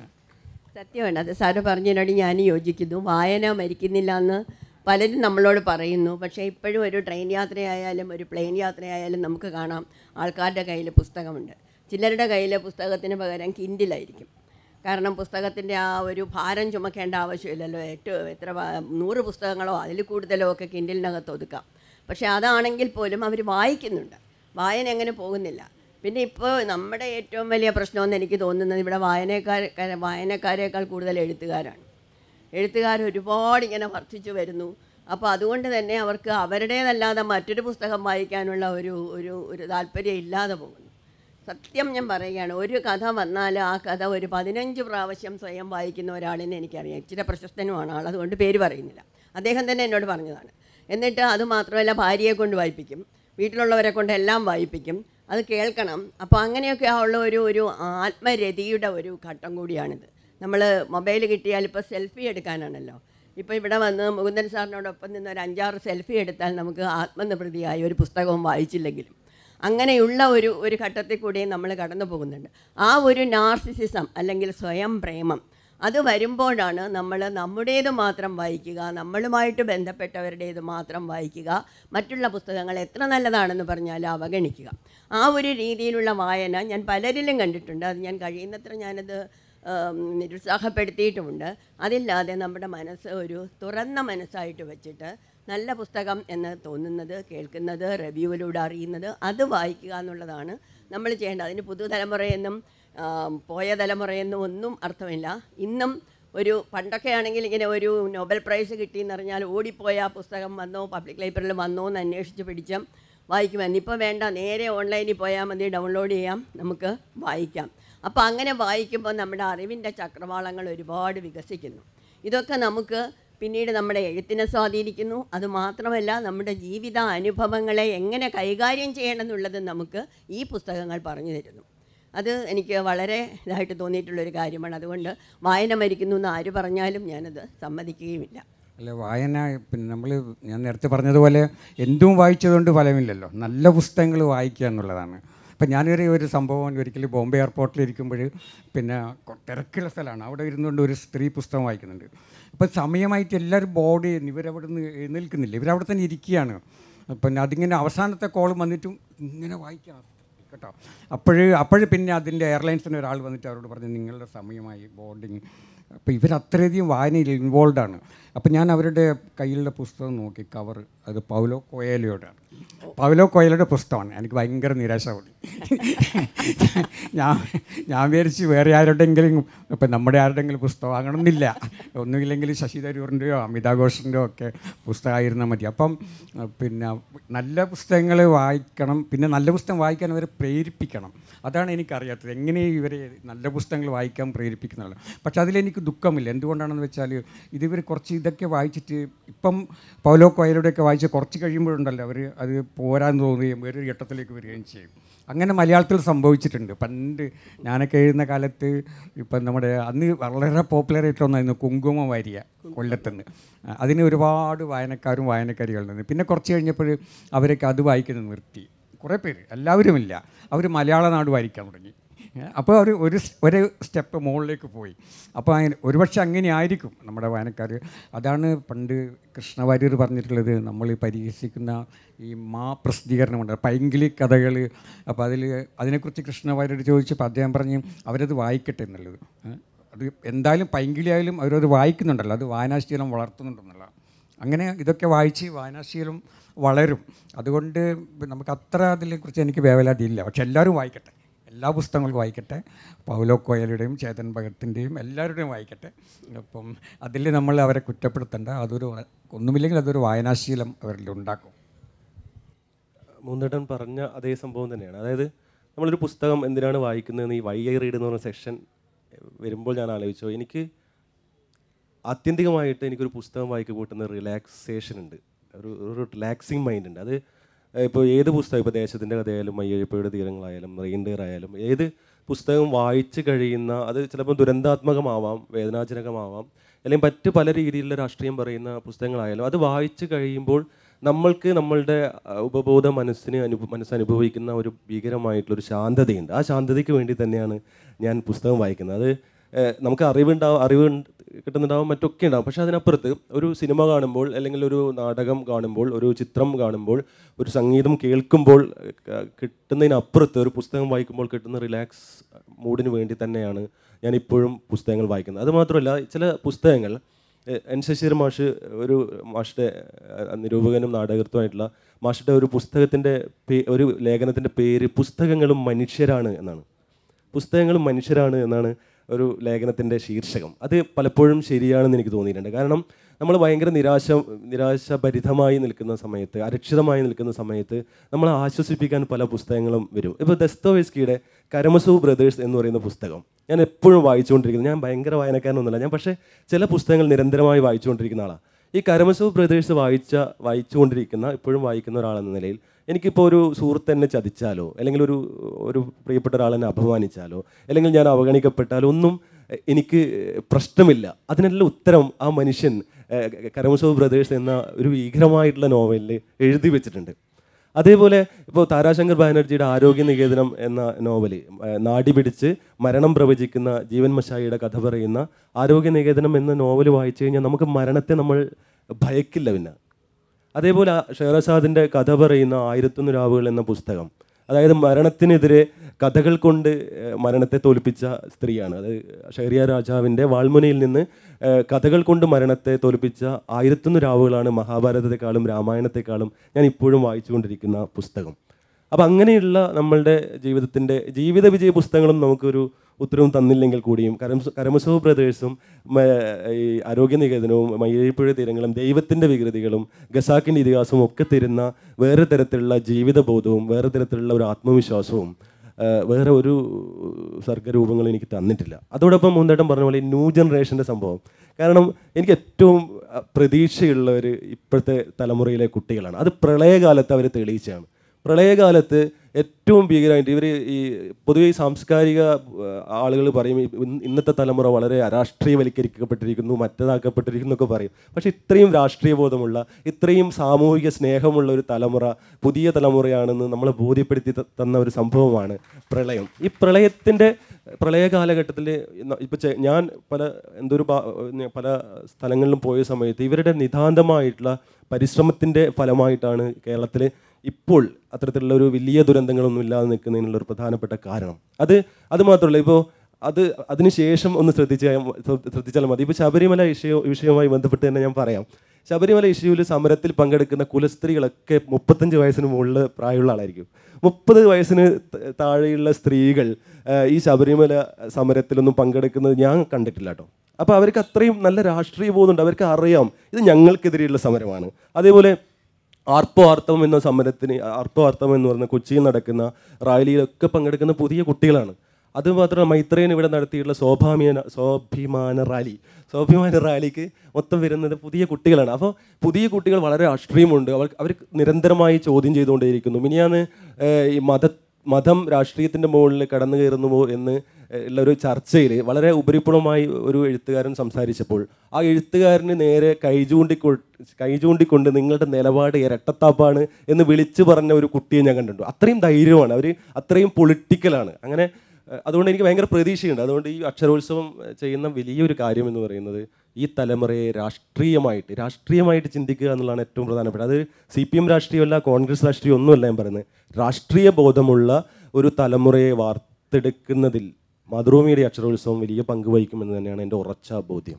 സത്യമാണ് അത് സാറ് പറഞ്ഞതിനോട് ഞാൻ യോജിക്കുന്നു വായന മരിക്കുന്നില്ല എന്ന് പലരും നമ്മളോട് പറയുന്നു പക്ഷേ ഇപ്പോഴും ഒരു ട്രെയിൻ യാത്രയായാലും ഒരു പ്ലെയിൻ യാത്രയായാലും നമുക്ക് കാണാം ആൾക്കാരുടെ കയ്യിൽ പുസ്തകമുണ്ട് ചിലരുടെ കയ്യിൽ പുസ്തകത്തിന് പകരം കിൻഡിലായിരിക്കും കാരണം പുസ്തകത്തിൻ്റെ ആ ഒരു ഭാരം ചുമക്കേണ്ട ആവശ്യമില്ലല്ലോ ഏറ്റവും എത്ര വ- നൂറ് പുസ്തകങ്ങളോ അതിൽ കൂടുതലോ ഒക്കെ കിൻഡിലിനകത്ത് ഒതുക്കാം പക്ഷേ അതാണെങ്കിൽ പോലും അവർ വായിക്കുന്നുണ്ട് വായന എങ്ങനെ പോകുന്നില്ല പിന്നെ ഇപ്പോൾ നമ്മുടെ ഏറ്റവും വലിയ പ്രശ്നമെന്ന് എനിക്ക് തോന്നുന്നത് ഇവിടെ വായനക്കാർ വായനക്കാരേക്കാൾ കൂടുതൽ എഴുത്തുകാരാണ് എഴുത്തുകാർ ഒരുപാട് ഇങ്ങനെ വർദ്ധിച്ചു വരുന്നു അപ്പോൾ അതുകൊണ്ട് തന്നെ അവർക്ക് അവരുടേതല്ലാതെ മറ്റൊരു പുസ്തകം വായിക്കാനുള്ള ഒരു ഒരു ഒരു താല്പര്യം ഇല്ലാതെ പോകുന്നു സത്യം ഞാൻ പറയുകയാണ് ഒരു കഥ വന്നാൽ ആ കഥ ഒരു പതിനഞ്ച് പ്രാവശ്യം സ്വയം വായിക്കുന്ന ഒരാളിനെ എനിക്കറിയാം ഇച്ചിരി പ്രശസ്തനുമാണ് ആൾ അതുകൊണ്ട് പേര് പറയുന്നില്ല അദ്ദേഹം തന്നെ എന്നോട് പറഞ്ഞതാണ് എന്നിട്ട് അത് മാത്രമല്ല ഭാര്യയെ കൊണ്ട് വായിപ്പിക്കും വീട്ടിലുള്ളവരെ കൊണ്ട് എല്ലാം വായിപ്പിക്കും അത് കേൾക്കണം അപ്പോൾ അങ്ങനെയൊക്കെ ഉള്ള ഒരു ഒരു ആത്മരതിയുടെ ഒരു ഘട്ടം കൂടിയാണിത് നമ്മൾ മൊബൈൽ കിട്ടിയാൽ ഇപ്പോൾ സെൽഫി എടുക്കാനാണല്ലോ ഇപ്പോൾ ഇവിടെ വന്ന് മുകുന്ദൻ സാറിനോടൊപ്പം നിന്ന് ഒരു അഞ്ചാറ് സെൽഫി എടുത്താൽ നമുക്ക് ആത്മനിവൃത്തിയായി ഒരു പുസ്തകവും വായിച്ചില്ലെങ്കിലും അങ്ങനെയുള്ള ഒരു ഒരു ഘട്ടത്തിൽ കൂടിയും നമ്മൾ കടന്നു പോകുന്നുണ്ട് ആ ഒരു നാർസിസിസം അല്ലെങ്കിൽ സ്വയം പ്രേമം അത് വരുമ്പോഴാണ് നമ്മൾ നമ്മുടേത് മാത്രം വായിക്കുക നമ്മളുമായിട്ട് ബന്ധപ്പെട്ടവരുടേത് മാത്രം വായിക്കുക മറ്റുള്ള പുസ്തകങ്ങൾ എത്ര നല്ലതാണെന്ന് പറഞ്ഞാൽ അവഗണിക്കുക ആ ഒരു രീതിയിലുള്ള വായന ഞാൻ പലരിലും കണ്ടിട്ടുണ്ട് അത് ഞാൻ കഴിയുന്നത്ര ഞാനത് ഉം, നിരുത്സാഹപ്പെടുത്തിയിട്ടുമുണ്ട് അതില്ലാതെ നമ്മുടെ മനസ്സ് ഒരു തുറന്ന മനസ്സായിട്ട് വെച്ചിട്ട് നല്ല പുസ്തകം എന്ന് തോന്നുന്നത് കേൾക്കുന്നത് റിവ്യൂവിലൂടെ അറിയുന്നത് അത് വായിക്കുക എന്നുള്ളതാണ് നമ്മൾ ചെയ്യേണ്ടത് അതിന് പുതുതലമുറയെന്നും ആ, പോയ തലമുറയെന്നും ഒന്നും അർത്ഥമില്ല ഇന്നും ഒരു പണ്ടൊക്കെ ആണെങ്കിൽ ഇങ്ങനെ ഒരു നോബൽ പ്രൈസ് കിട്ടിയെന്ന് പറഞ്ഞാൽ ഓടിപ്പോയ ആ പുസ്തകം വന്നോ പബ്ലിക് ലൈബ്രറിയിൽ വന്നോ എന്ന് അന്വേഷിച്ച് പിടിച്ചും വായിക്കുമായിരുന്നു ഇപ്പോൾ വേണ്ട നേരെ ഓൺലൈനിൽ പോയാൽ മതി ഡൗൺലോഡ് ചെയ്യാം നമുക്ക് വായിക്കാം അപ്പോൾ അങ്ങനെ വായിക്കുമ്പോൾ നമ്മുടെ അറിവിൻ്റെ ചക്രവാളങ്ങൾ ഒരുപാട് വികസിക്കുന്നു ഇതൊക്കെ നമുക്ക് പിന്നീട് നമ്മുടെ എഴുത്തിനെ സ്വാധീനിക്കുന്നു അതുമാത്രമല്ല നമ്മുടെ ജീവിത അനുഭവങ്ങളെ എങ്ങനെ കൈകാര്യം ചെയ്യണം എന്നുള്ളത് നമുക്ക് ഈ പുസ്തകങ്ങൾ പറഞ്ഞു തരുന്നു അത് എനിക്ക് വളരെ ഇതായിട്ട് തോന്നിയിട്ടുള്ളൊരു കാര്യമാണ് അതുകൊണ്ട് വായന മരിക്കുന്നു എന്ന് ആര് പറഞ്ഞാലും ഞാനത് സമ്മതിക്കുകയുമില്ല അല്ല വായന പിന്നെ നമ്മൾ ഞാൻ നേരത്തെ പറഞ്ഞതുപോലെ എന്തും വായിച്ചതുകൊണ്ട് ഫലമില്ലല്ലോ നല്ല പുസ്തകങ്ങൾ വായിക്കുക എന്നുള്ളതാണ് ഇപ്പം ഞാനൊരു ഒരു സംഭവം ഒരിക്കലും ബോംബെ എയർപോർട്ടിൽ ഇരിക്കുമ്പോൾ പിന്നെ കൊ- തിരക്കുള്ള സ്ഥലമാണ് അവിടെ ഇരുന്നുകൊണ്ട് ഒരു സ്ത്രീ പുസ്തകം വായിക്കുന്നുണ്ട് അപ്പം സമയമായിട്ട് എല്ലാവരും ബോർഡ് ചെയ്യുന്നു ഇവരവിടെ നിന്ന് എഴുന്നേൽക്കുന്നില്ല ഇവരവിടെ തന്നെ ഇരിക്കുകയാണ് പിന്നെ അതിങ്ങനെ അവസാനത്തെ കോൾ വന്നിട്ടും ഇങ്ങനെ വായിക്കാം കേട്ടോ അപ്പോഴ് അപ്പോഴ് പിന്നെ അതിൻ്റെ എയർലൈൻസിന് ഒരാൾ വന്നിട്ട് അവരോട് പറഞ്ഞു നിങ്ങളുടെ സമയമായി ബോർഡിങ് അപ്പോൾ ഇവർ അത്രയധികം വായനയിൽ ഇൻവോൾവ് ആണ് അപ്പോൾ ഞാൻ അവരുടെ കയ്യിലുള്ള പുസ്തകം നോക്കി കവർ അത് പൗലോ കൊയലോടാണ് പൗലോ കൊയലോയുടെ പുസ്തകമാണ് എനിക്ക് ഭയങ്കര നിരാശ തോന്നി ഞാൻ ഞാൻ വിചാരിച്ച് വേറെ ആരുടെങ്കിലും ഇപ്പം നമ്മുടെ ആരുടെങ്കിലും പുസ്തകം വാങ്ങണമെന്നില്ല ഒന്നുമില്ലെങ്കിൽ ശശി തരൂറിൻ്റെയോ അമിതാഭ് ഘോഷിൻ്റെയോ ഒക്കെ പുസ്തകമായിരുന്നാൽ മതി അപ്പം അഹ് പിന്നെ നല്ല പുസ്തകങ്ങൾ വായിക്കണം പിന്നെ നല്ല പുസ്തകം വായിക്കാൻ അവരെ പ്രേരിപ്പിക്കണം അതാണ് എനിക്കറിയാത്തത് എങ്ങനെ ഇവരെ നല്ല പുസ്തകങ്ങൾ വായിക്കാൻ പ്രേരിപ്പിക്കുന്നുള്ളത് പക്ഷെ അതിലെനിക്ക് ദുഃഖമില്ല എന്തുകൊണ്ടാണെന്ന് വെച്ചാൽ ഇത് ഇവർ കുറച്ച് ഇതൊക്കെ വായിച്ചിട്ട് ഇപ്പം പൗലോ കൊയലുടെയൊക്കെ വായിച്ച് കുറച്ച് കഴിയുമ്പോഴുണ്ടല്ലോ അവർ അത് പോരാൻ തോന്നുകയും വേറൊരു ഘട്ടത്തിലേക്ക് വരികയും ചെയ്യും അങ്ങനെ മലയാളത്തിൽ സംഭവിച്ചിട്ടുണ്ട് പണ്ട് ഞാനൊക്കെ എഴുതുന്ന കാലത്ത് ഇപ്പം നമ്മുടെ അന്ന് വളരെ പോപ്പുലർ ആയിട്ട് ഒന്നായിരുന്നു കുങ്കുമ വാരിയ കൊല്ലത്തുനിന്ന് അതിന് ഒരുപാട് വായനക്കാരും വായനക്കാരികളുണ്ട് പിന്നെ കുറച്ച് കഴിഞ്ഞപ്പോൾ അവരൊക്കെ അത് വായിക്കുന്നത് നിർത്തി കുറേ പേര് എല്ലാവരുമില്ല അവർ മലയാള നാട് വായിക്കാൻ തുടങ്ങി അപ്പോൾ അവർ ഒരു സ്- ഒരു സ്റ്റെപ്പ് മുകളിലേക്ക് പോയി അപ്പോൾ അങ്ങനെ ഒരുപക്ഷെ അങ്ങനെ ആയിരിക്കും നമ്മുടെ വായനക്കാർ അതാണ് പണ്ട് കൃഷ്ണവാര്യർ പറഞ്ഞിട്ടുള്ളത് നമ്മൾ പരിഹസിക്കുന്ന ഈ മാ പ്രസിദ്ധീകരണമുണ്ട് പൈങ്കിളി കഥകൾ അപ്പോൾ അതിൽ അതിനെക്കുറിച്ച് കൃഷ്ണവാര്യർ ചോദിച്ചപ്പോൾ അദ്ദേഹം പറഞ്ഞു അവരത് വായിക്കട്ടെ എന്നുള്ളത് ഏ? അത് എന്തായാലും പൈങ്കിളി ആയാലും അവരത് വായിക്കുന്നുണ്ടല്ലോ അത് വായനാശീലം വളർത്തുന്നുണ്ടെന്നുള്ള അങ്ങനെ ഇതൊക്കെ വായിച്ച് വായനാശീലം വളരും അതുകൊണ്ട് നമുക്ക് അത്ര അതിനെക്കുറിച്ച് എനിക്ക് വേവലാതിയില്ല പക്ഷെ എല്ലാവരും വായിക്കട്ടെ എല്ലാ പുസ്തകങ്ങളും വായിക്കട്ടെ പൗലോ കോയലുടെയും ചേതൻ ഭഗത്തിൻ്റെയും എല്ലാവരുടെയും വായിക്കട്ടെ അപ്പം അതിൽ നമ്മൾ അവരെ കുറ്റപ്പെടുത്തേണ്ട അതൊരു ഒന്നുമില്ലെങ്കിൽ അതൊരു വായനാശീലം അവരിൽ ഉണ്ടാക്കും മൂന്നേട്ടൻ പറഞ്ഞ അതേ സംഭവം തന്നെയാണ് അതായത് നമ്മളൊരു പുസ്തകം എന്തിനാണ് വായിക്കുന്നതെന്ന് ഈ വൈ ഐ റീഡ് എന്ന് പറഞ്ഞ സെക്ഷൻ വരുമ്പോൾ ഞാൻ ആലോചിച്ചു എനിക്ക് ആത്യന്തികമായിട്ട് എനിക്കൊരു പുസ്തകം വായിക്കുമ്പോൾ കിട്ടുന്ന റിലാക്സേഷൻ ഉണ്ട് ഒരു ഒരു റിലാക്സിങ് മൈൻഡ് ഉണ്ട് അത് ഇപ്പോൾ ഏത് പുസ്തകം ഇപ്പോൾ ദേശത്തിൻ്റെ കഥയായാലും മയ്യഴിപ്പയുടെ തീരങ്ങളായാലും റെയിൻഡെയർ ആയാലും ഏത് പുസ്തകം വായിച്ച് കഴിയുന്ന അത് ചിലപ്പോൾ ദുരന്താത്മകമാവാം വേദനാജനകമാവാം അല്ലെങ്കിൽ മറ്റ് പല രീതിയിലുള്ള രാഷ്ട്രീയം പറയുന്ന പുസ്തകങ്ങളായാലും അത് വായിച്ചു കഴിയുമ്പോൾ നമ്മൾക്ക് നമ്മളുടെ അഹ്, ഉപബോധ മനസ്സിന് അനുഭവ മനസ്സനുഭവിക്കുന്ന ഒരു ഭീകരമായിട്ടുള്ള ഒരു ശാന്തതയുണ്ട് ആ ശാന്തതയ്ക്ക് വേണ്ടി തന്നെയാണ് ഞാൻ പുസ്തകം വായിക്കുന്നത് അത് ഏഹ്, നമുക്ക് അറിവുണ്ടാവും അറിവ് ഉണ്ട്- കിട്ടുന്നുണ്ടാവും മറ്റൊക്കെ ഉണ്ടാവും പക്ഷേ അതിനപ്പുറത്ത് ഒരു സിനിമ കാണുമ്പോൾ അല്ലെങ്കിൽ ഒരു നാടകം കാണുമ്പോൾ ഒരു ചിത്രം കാണുമ്പോൾ ഒരു സംഗീതം കേൾക്കുമ്പോൾ ഏഹ്, കിട്ടുന്നതിനപ്പുറത്ത് ഒരു പുസ്തകം വായിക്കുമ്പോൾ കിട്ടുന്ന റിലാക്സ് മൂഡിന് വേണ്ടി തന്നെയാണ് ഞാൻ ഇപ്പോഴും പുസ്തകങ്ങൾ വായിക്കുന്നത് അത് മാത്രമല്ല ചില പുസ്തകങ്ങൾ എ- എൻ ശശീർ മാഷ് ഒരു മാഷിൻ്റെ അഹ്, നിരൂപകനും നാടകൃത്തുമായിട്ടുള്ള മാഷിൻ്റെ ഒരു പുസ്തകത്തിൻ്റെ പേ ഒരു ലേഖനത്തിൻ്റെ പേര് പുസ്തകങ്ങളും മനുഷ്യരാണ് എന്നാണ് പുസ്തകങ്ങളും മനുഷ്യരാണ് എന്നാണ് ഒരു ലേഖനത്തിൻ്റെ ശീർഷകം അത് പലപ്പോഴും ശരിയാണെന്ന് എനിക്ക് തോന്നിയിട്ടുണ്ട് കാരണം നമ്മൾ ഭയങ്കര നിരാശ നിരാശഭരിതമായി നിൽക്കുന്ന സമയത്ത് അരക്ഷിതമായി നിൽക്കുന്ന സമയത്ത് നമ്മളെ ആശ്വസിപ്പിക്കാൻ പല പുസ്തകങ്ങളും വരും ഇപ്പോൾ ദസ്തോവെസ്കിയുടെ കരമസു ബ്രദേഴ്സ് എന്ന് പറയുന്ന പുസ്തകം ഞാൻ എപ്പോഴും വായിച്ചുകൊണ്ടിരിക്കുന്നത് ഞാൻ ഭയങ്കര വായനക്കാരനൊന്നുമല്ല ഞാൻ പക്ഷേ ചില പുസ്തകങ്ങൾ നിരന്തരമായി വായിച്ചുകൊണ്ടിരിക്കുന്ന ആളാണ് ഈ കരമസു ബ്രദേഴ്സ് വായിച്ച വായിച്ചുകൊണ്ടിരിക്കുന്ന ഇപ്പോഴും വായിക്കുന്ന ഒരാളെന്ന നിലയിൽ എനിക്കിപ്പോൾ ഒരു സുഹൃത്ത് എന്നെ ചതിച്ചാലോ അല്ലെങ്കിൽ ഒരു ഒരു പ്രിയപ്പെട്ട ഒരാൾ എന്നെ അപമാനിച്ചാലോ അല്ലെങ്കിൽ ഞാൻ അവഗണിക്കപ്പെട്ടാലോ ഒന്നും എ- എനിക്ക് പ്രശ്നമില്ല അതിനെല്ലാം ഉത്തരം ആ മനുഷ്യൻ കരമസു ബ്രദേഴ്സ് എന്ന ഒരു ഭീകരമായിട്ടുള്ള നോവലിൽ എഴുതി വെച്ചിട്ടുണ്ട് അതേപോലെ ഇപ്പോൾ താരാശങ്കർ ബാനർജിയുടെ ആരോഗ്യ നികേതനം എന്ന നോവല് ഏഹ് നാടി പിടിച്ച് മരണം പ്രവചിക്കുന്ന ജീവൻ മഷായിയുടെ കഥ പറയുന്ന ആരോഗ്യ നികേതനം എന്ന നോവൽ വായിച്ചു കഴിഞ്ഞാൽ നമുക്ക് മരണത്തെ നമ്മൾ ഭയക്കില്ല പിന്നെ അതേപോലെ ആ ഷെഹറസാദിൻ്റെ കഥ പറയുന്ന ആയിരത്തൊന്ന് രാവുകൾ എന്ന പുസ്തകം അതായത് മരണത്തിനെതിരെ കഥകൾ കൊണ്ട് ഏഹ്, മരണത്തെ തോൽപ്പിച്ച സ്ത്രീയാണ് അത് ഷെഹറിയ രാജാവിൻ്റെ വാൾമുനയിൽ നിന്ന് ഏഹ്, കഥകൾ കൊണ്ട് മരണത്തെ തോൽപ്പിച്ച ആയിരത്തൊന്ന് രാവുകളാണ് മഹാഭാരതത്തെക്കാളും രാമായണത്തെക്കാളും ഞാൻ ഇപ്പോഴും വായിച്ചുകൊണ്ടിരിക്കുന്ന പുസ്തകം അപ്പം അങ്ങനെയുള്ള നമ്മളുടെ ജീവിതത്തിൻ്റെ ജീവിത വിജയ പുസ്തകങ്ങളും നമുക്കൊരു ഉത്തരവും തന്നില്ലെങ്കിൽ കൂടിയും കരംസ കരമസോ ബ്രദേഴ്സും മ- ഈ ആരോഗ്യ നികേതനവും മയ്യഴിപ്പുഴ തീരങ്ങളും ദൈവത്തിൻ്റെ വികൃതികളും ഗസാക്കിൻ്റെ ഇതിഹാസവും ഒക്കെ തരുന്ന വേറെ തരത്തിലുള്ള ജീവിതബോധവും വേറെ തരത്തിലുള്ള ഒരു ആത്മവിശ്വാസവും ആ, വേറെ ഒരു സർഗരൂപങ്ങളും എനിക്ക് തന്നിട്ടില്ല അതോടൊപ്പം മുന്തേട്ടം പറഞ്ഞ പോലെ ഈ ന്യൂ ജനറേഷൻ്റെ സംഭവം കാരണം എനിക്ക് ഏറ്റവും ആ, പ്രതീക്ഷയുള്ളവർ ഇപ്പോഴത്തെ തലമുറയിലെ കുട്ടികളാണ് അത് പ്രളയകാലത്ത് അവർ തെളിയിച്ചാണ് പ്രളയകാലത്ത് ഏറ്റവും ഭീകരമായിട്ട് ഇവർ ഈ പൊതുവെ ഈ സാംസ്കാരിക ആളുകൾ പറയും ഈ ഇന്ന് ഇന്നത്തെ തലമുറ വളരെ അരാഷ്ട്രീയവൽക്കരിക്കപ്പെട്ടിരിക്കുന്നു മറ്റതാക്കപ്പെട്ടിരിക്കുന്നു എന്നൊക്കെ പറയും പക്ഷേ ഇത്രയും രാഷ്ട്രീയ ബോധമുള്ള ഇത്രയും സാമൂഹിക സ്നേഹമുള്ള ഒരു തലമുറ പുതിയ തലമുറയാണെന്ന് നമ്മളെ ബോധ്യപ്പെടുത്തി ത- തന്ന ഒരു സംഭവമാണ് പ്രളയം ഈ പ്രളയത്തിൻ്റെ പ്രളയ കാലഘട്ടത്തിൽ ഇപ്പോൾ ഞാൻ പല എന്തൊരു ഭാ- ഞാൻ പല സ്ഥലങ്ങളിലും പോയ സമയത്ത് ഇവരുടെ നിതാന്തമായിട്ടുള്ള പരിശ്രമത്തിൻ്റെ ഫലമായിട്ടാണ് കേരളത്തിൽ ഇപ്പോൾ അത്തരത്തിലുള്ള ഒരു വലിയ ദുരന്തങ്ങളൊന്നും ഇല്ലാതെ നിൽക്കുന്നതിനുള്ള ഒരു പ്രധാനപ്പെട്ട കാരണം അത് അത് മാത്രമല്ല ഇപ്പോൾ അത് അതിനുശേഷം ഒന്ന് ശ്രദ്ധിച്ചാൽ ശ്രദ്ധിച്ചാൽ മതി ഇപ്പോൾ ശബരിമല വിഷയ വിഷയവുമായി ബന്ധപ്പെട്ട് തന്നെ ഞാൻ പറയാം ശബരിമല ഇഷ്യൂവിൽ സമരത്തിൽ പങ്കെടുക്കുന്ന കുലസ്ത്രീകളൊക്കെ മുപ്പത്തഞ്ച് വയസ്സിന് മുകളിൽ പ്രായമുള്ള ആളായിരിക്കും മുപ്പത് വയസ്സിന് ത- താഴെയുള്ള സ്ത്രീകൾ ആ, ഈ ശബരിമല സമരത്തിലൊന്നും പങ്കെടുക്കുന്നത് ഞാൻ കണ്ടിട്ടില്ല കേട്ടോ അപ്പോൾ അവർക്ക് അത്രയും നല്ല രാഷ്ട്രീയ ബോധമുണ്ട് അവർക്ക് അറിയാം ഇത് ഞങ്ങൾക്കെതിരെയുള്ള സമരമാണ് അതേപോലെ ആർപ്പോ ആർത്തവം എന്ന സമരത്തിന് ആർപ്പോ ആർത്തവം എന്ന് പറയുന്ന കൊച്ചിയിൽ നടക്കുന്ന റാലിയിലൊക്കെ പങ്കെടുക്കുന്ന പുതിയ കുട്ടികളാണ് അത് മാത്രമല്ല മൈത്രേയൻ ഇവിടെ നടത്തിയിട്ടുള്ള സ്വാഭാമിക സ്വാഭിമാന റാലി സ്വാഭിമാന റാലിക്ക് മൊത്തം വരുന്നത് പുതിയ കുട്ടികളാണ് അപ്പോൾ പുതിയ കുട്ടികൾ വളരെ രാഷ്ട്രീയമുണ്ട് അവർ അവർ നിരന്തരമായി ചോദ്യം ചെയ്തുകൊണ്ടേയിരിക്കുന്നു മിനിയാന്ന് ഏഹ്, ഈ മത മതം രാഷ്ട്രീയത്തിൻ്റെ മുകളിൽ കടന്നു കയറുന്നുവോ എന്ന് ഉള്ള ഒരു ചർച്ചയിൽ വളരെ ഉപരിപ്ലവമായി ഒരു എഴുത്തുകാരൻ സംസാരിച്ചപ്പോൾ ആ എഴുത്തുകാരന് നേരെ കൈചൂണ്ടിക്കൊ കൈചൂണ്ടിക്കൊണ്ട് നിങ്ങളുടെ നിലപാട് ഇരട്ടത്താപ്പാണ് എന്ന് വിളിച്ചു പറഞ്ഞ ഒരു കുട്ടിയെ ഞാൻ കണ്ടിട്ടുണ്ട് അത്രയും ധൈര്യമാണ് അവർ അത്രയും പൊളിറ്റിക്കലാണ് അങ്ങനെ ഏഹ്, അതുകൊണ്ട് എനിക്ക് ഭയങ്കര പ്രതീക്ഷയുണ്ട് അതുകൊണ്ട് ഈ അക്ഷരോത്സവം ഏഹ്, ചെയ്യുന്ന വലിയൊരു കാര്യം എന്ന് പറയുന്നത് ഈ തലമുറയെ രാഷ്ട്രീയമായിട്ട് രാഷ്ട്രീയമായിട്ട് ചിന്തിക്കുക എന്നുള്ളതാണ് ഏറ്റവും പ്രധാനപ്പെട്ടത് അത് സി പി എം രാഷ്ട്രീയമല്ല കോൺഗ്രസ് രാഷ്ട്രീയം ഒന്നുമല്ല ഞാൻ പറയുന്നത് രാഷ്ട്രീയ ബോധമുള്ള ഒരു തലമുറയെ വാർത്തെടുക്കുന്നതിൽ മാതൃഭൂമിയുടെ അക്ഷരോത്സവം വലിയ പങ്ക് വഹിക്കുമെന്ന് തന്നെയാണ് എൻ്റെ ഉറച്ച ബോധ്യം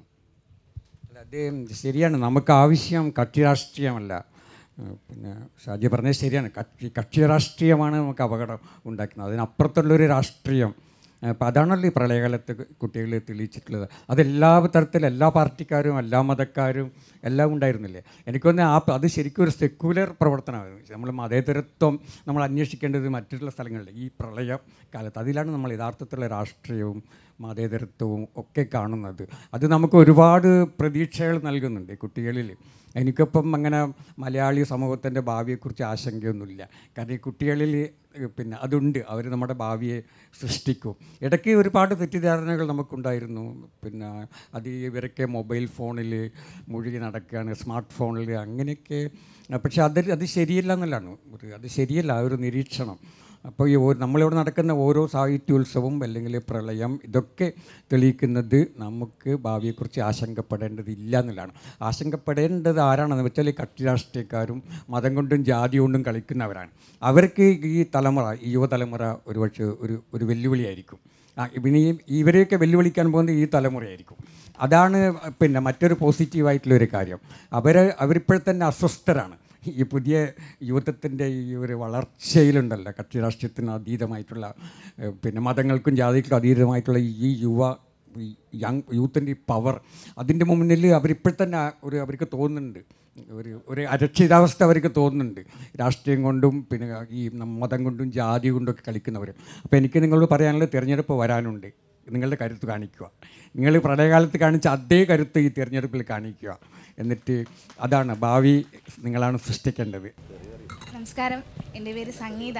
അല്ല, അത് ശരിയാണ് നമുക്ക് ആവശ്യം കക്ഷി രാഷ്ട്രീയമല്ല ഏഹ് പിന്നെ ഷാജി പറഞ്ഞത് ശരിയാണ് കക്ഷി കക്ഷി രാഷ്ട്രീയമാണ് നമുക്ക് അപകടം ഉണ്ടാക്കുന്നത് അതിനപ്പുറത്തുള്ളൊരു രാഷ്ട്രീയം അപ്പോൾ അതാണല്ലോ ഈ പ്രളയകാലത്ത് കുട്ടികൾ തെളിയിച്ചിട്ടുള്ളത് അതെല്ലാ തരത്തിലും എല്ലാ പാർട്ടിക്കാരും എല്ലാ മതക്കാരും എല്ലാം ഉണ്ടായിരുന്നില്ലേ എനിക്കൊന്ന് ആ അത് ശരിക്കും ഒരു സെക്യുലർ പ്രവർത്തനമായിരുന്നു നമ്മൾ മതേതരത്വം നമ്മൾ അന്വേഷിക്കേണ്ടത് മറ്റുള്ള സ്ഥലങ്ങളിൽ ഈ പ്രളയ കാലത്ത് അതിലാണ് നമ്മൾ യഥാർത്ഥത്തിലുള്ള രാഷ്ട്രീയവും മതേതരത്വവും ഒക്കെ കാണുന്നത് അത് നമുക്ക് ഒരുപാട് പ്രതീക്ഷകൾ നൽകുന്നുണ്ട് കുട്ടികളിൽ എനിക്കിപ്പം അങ്ങനെ മലയാളി സമൂഹത്തിൻ്റെ ഭാവിയെക്കുറിച്ച് ആശങ്കയൊന്നുമില്ല കാരണം ഈ കുട്ടികളിൽ ഏഹ്, പിന്നെ അതുണ്ട് അവർ നമ്മുടെ ഭാവിയെ സൃഷ്ടിക്കും ഇടയ്ക്ക് ഒരുപാട് തെറ്റിദ്ധാരണകൾ നമുക്കുണ്ടായിരുന്നു പിന്നെ അത് ഇവരൊക്കെ മൊബൈൽ ഫോണിൽ മുഴുകി നടക്കുകയാണ് സ്മാർട്ട് ഫോണിൽ അങ്ങനെയൊക്കെ പക്ഷെ അത് അത് ശരിയല്ല എന്നുള്ളതാണ് ഒരു അത് ശരിയല്ല ആ ഒരു നിരീക്ഷണം അപ്പോൾ ഈ ഓ- നമ്മളിവിടെ നടക്കുന്ന ഓരോ സാഹിത്യോത്സവം അല്ലെങ്കിൽ പ്രളയം ഇതൊക്കെ തെളിയിക്കുന്നത് നമുക്ക് ഭാവിയെക്കുറിച്ച് ആശങ്കപ്പെടേണ്ടതില്ല എന്നുള്ളതാണ് ആശങ്കപ്പെടേണ്ടത് ആരാണെന്ന് വെച്ചാൽ ഈ കക്ഷി രാഷ്ട്രീയക്കാരും മതം കൊണ്ടും ജാതി കൊണ്ടും കളിക്കുന്നവരാണ് അവർക്ക് ഈ തലമുറ ഈ യുവതലമുറ ഒരുപക്ഷെ ഒരു ഒരു വെല്ലുവിളിയായിരിക്കും ആ പിന്നെ ഈ ഇവരെയൊക്കെ വെല്ലുവിളിക്കാൻ പോകുന്നത് ഈ തലമുറയായിരിക്കും അതാണ് പിന്നെ മറ്റൊരു പോസിറ്റീവായിട്ടുള്ളൊരു കാര്യം അവർ അവരിപ്പോഴത്തന്നെ അസ്വസ്ഥരാണ് ഈ പുതിയ യുവത്വത്തിൻ്റെ ഈ ഒരു വളർച്ചയിലുണ്ടല്ലോ കക്ഷി രാഷ്ട്രീയത്തിന് അതീതമായിട്ടുള്ള ഏഹ്, പിന്നെ മതങ്ങൾക്കും ജാതികൾക്കും അതീതമായിട്ടുള്ള ഈ യുവ ഈ യങ് യൂത്തിൻ്റെ ഈ പവർ അതിൻ്റെ മുന്നിൽ അവരിപ്പോഴത്തന്നെ ഒരു അവർക്ക് തോന്നുന്നുണ്ട് ഒരു ഒരു അരക്ഷിതാവസ്ഥ അവർക്ക് തോന്നുന്നുണ്ട് രാഷ്ട്രീയം കൊണ്ടും പിന്നെ ഈ നം- മതം കൊണ്ടും ജാതി കൊണ്ടും ഒക്കെ കളിക്കുന്നവർ അപ്പോൾ എനിക്ക് നിങ്ങളോട് പറയാനുള്ള തിരഞ്ഞെടുപ്പ് വരാനുണ്ട് നിങ്ങളുടെ കരുത്ത് കാണിക്കുക നിങ്ങൾ പ്രളയകാലത്ത് കാണിച്ച അതേ കരുത്ത് ഈ തിരഞ്ഞെടുപ്പിൽ കാണിക്കുക എന്നിട്ട് അതാണ് ഭാവി നിങ്ങളാണ് സൃഷ്ടിക്കേണ്ടത് നമസ്കാരം എൻ്റെ പേര് സംഗീത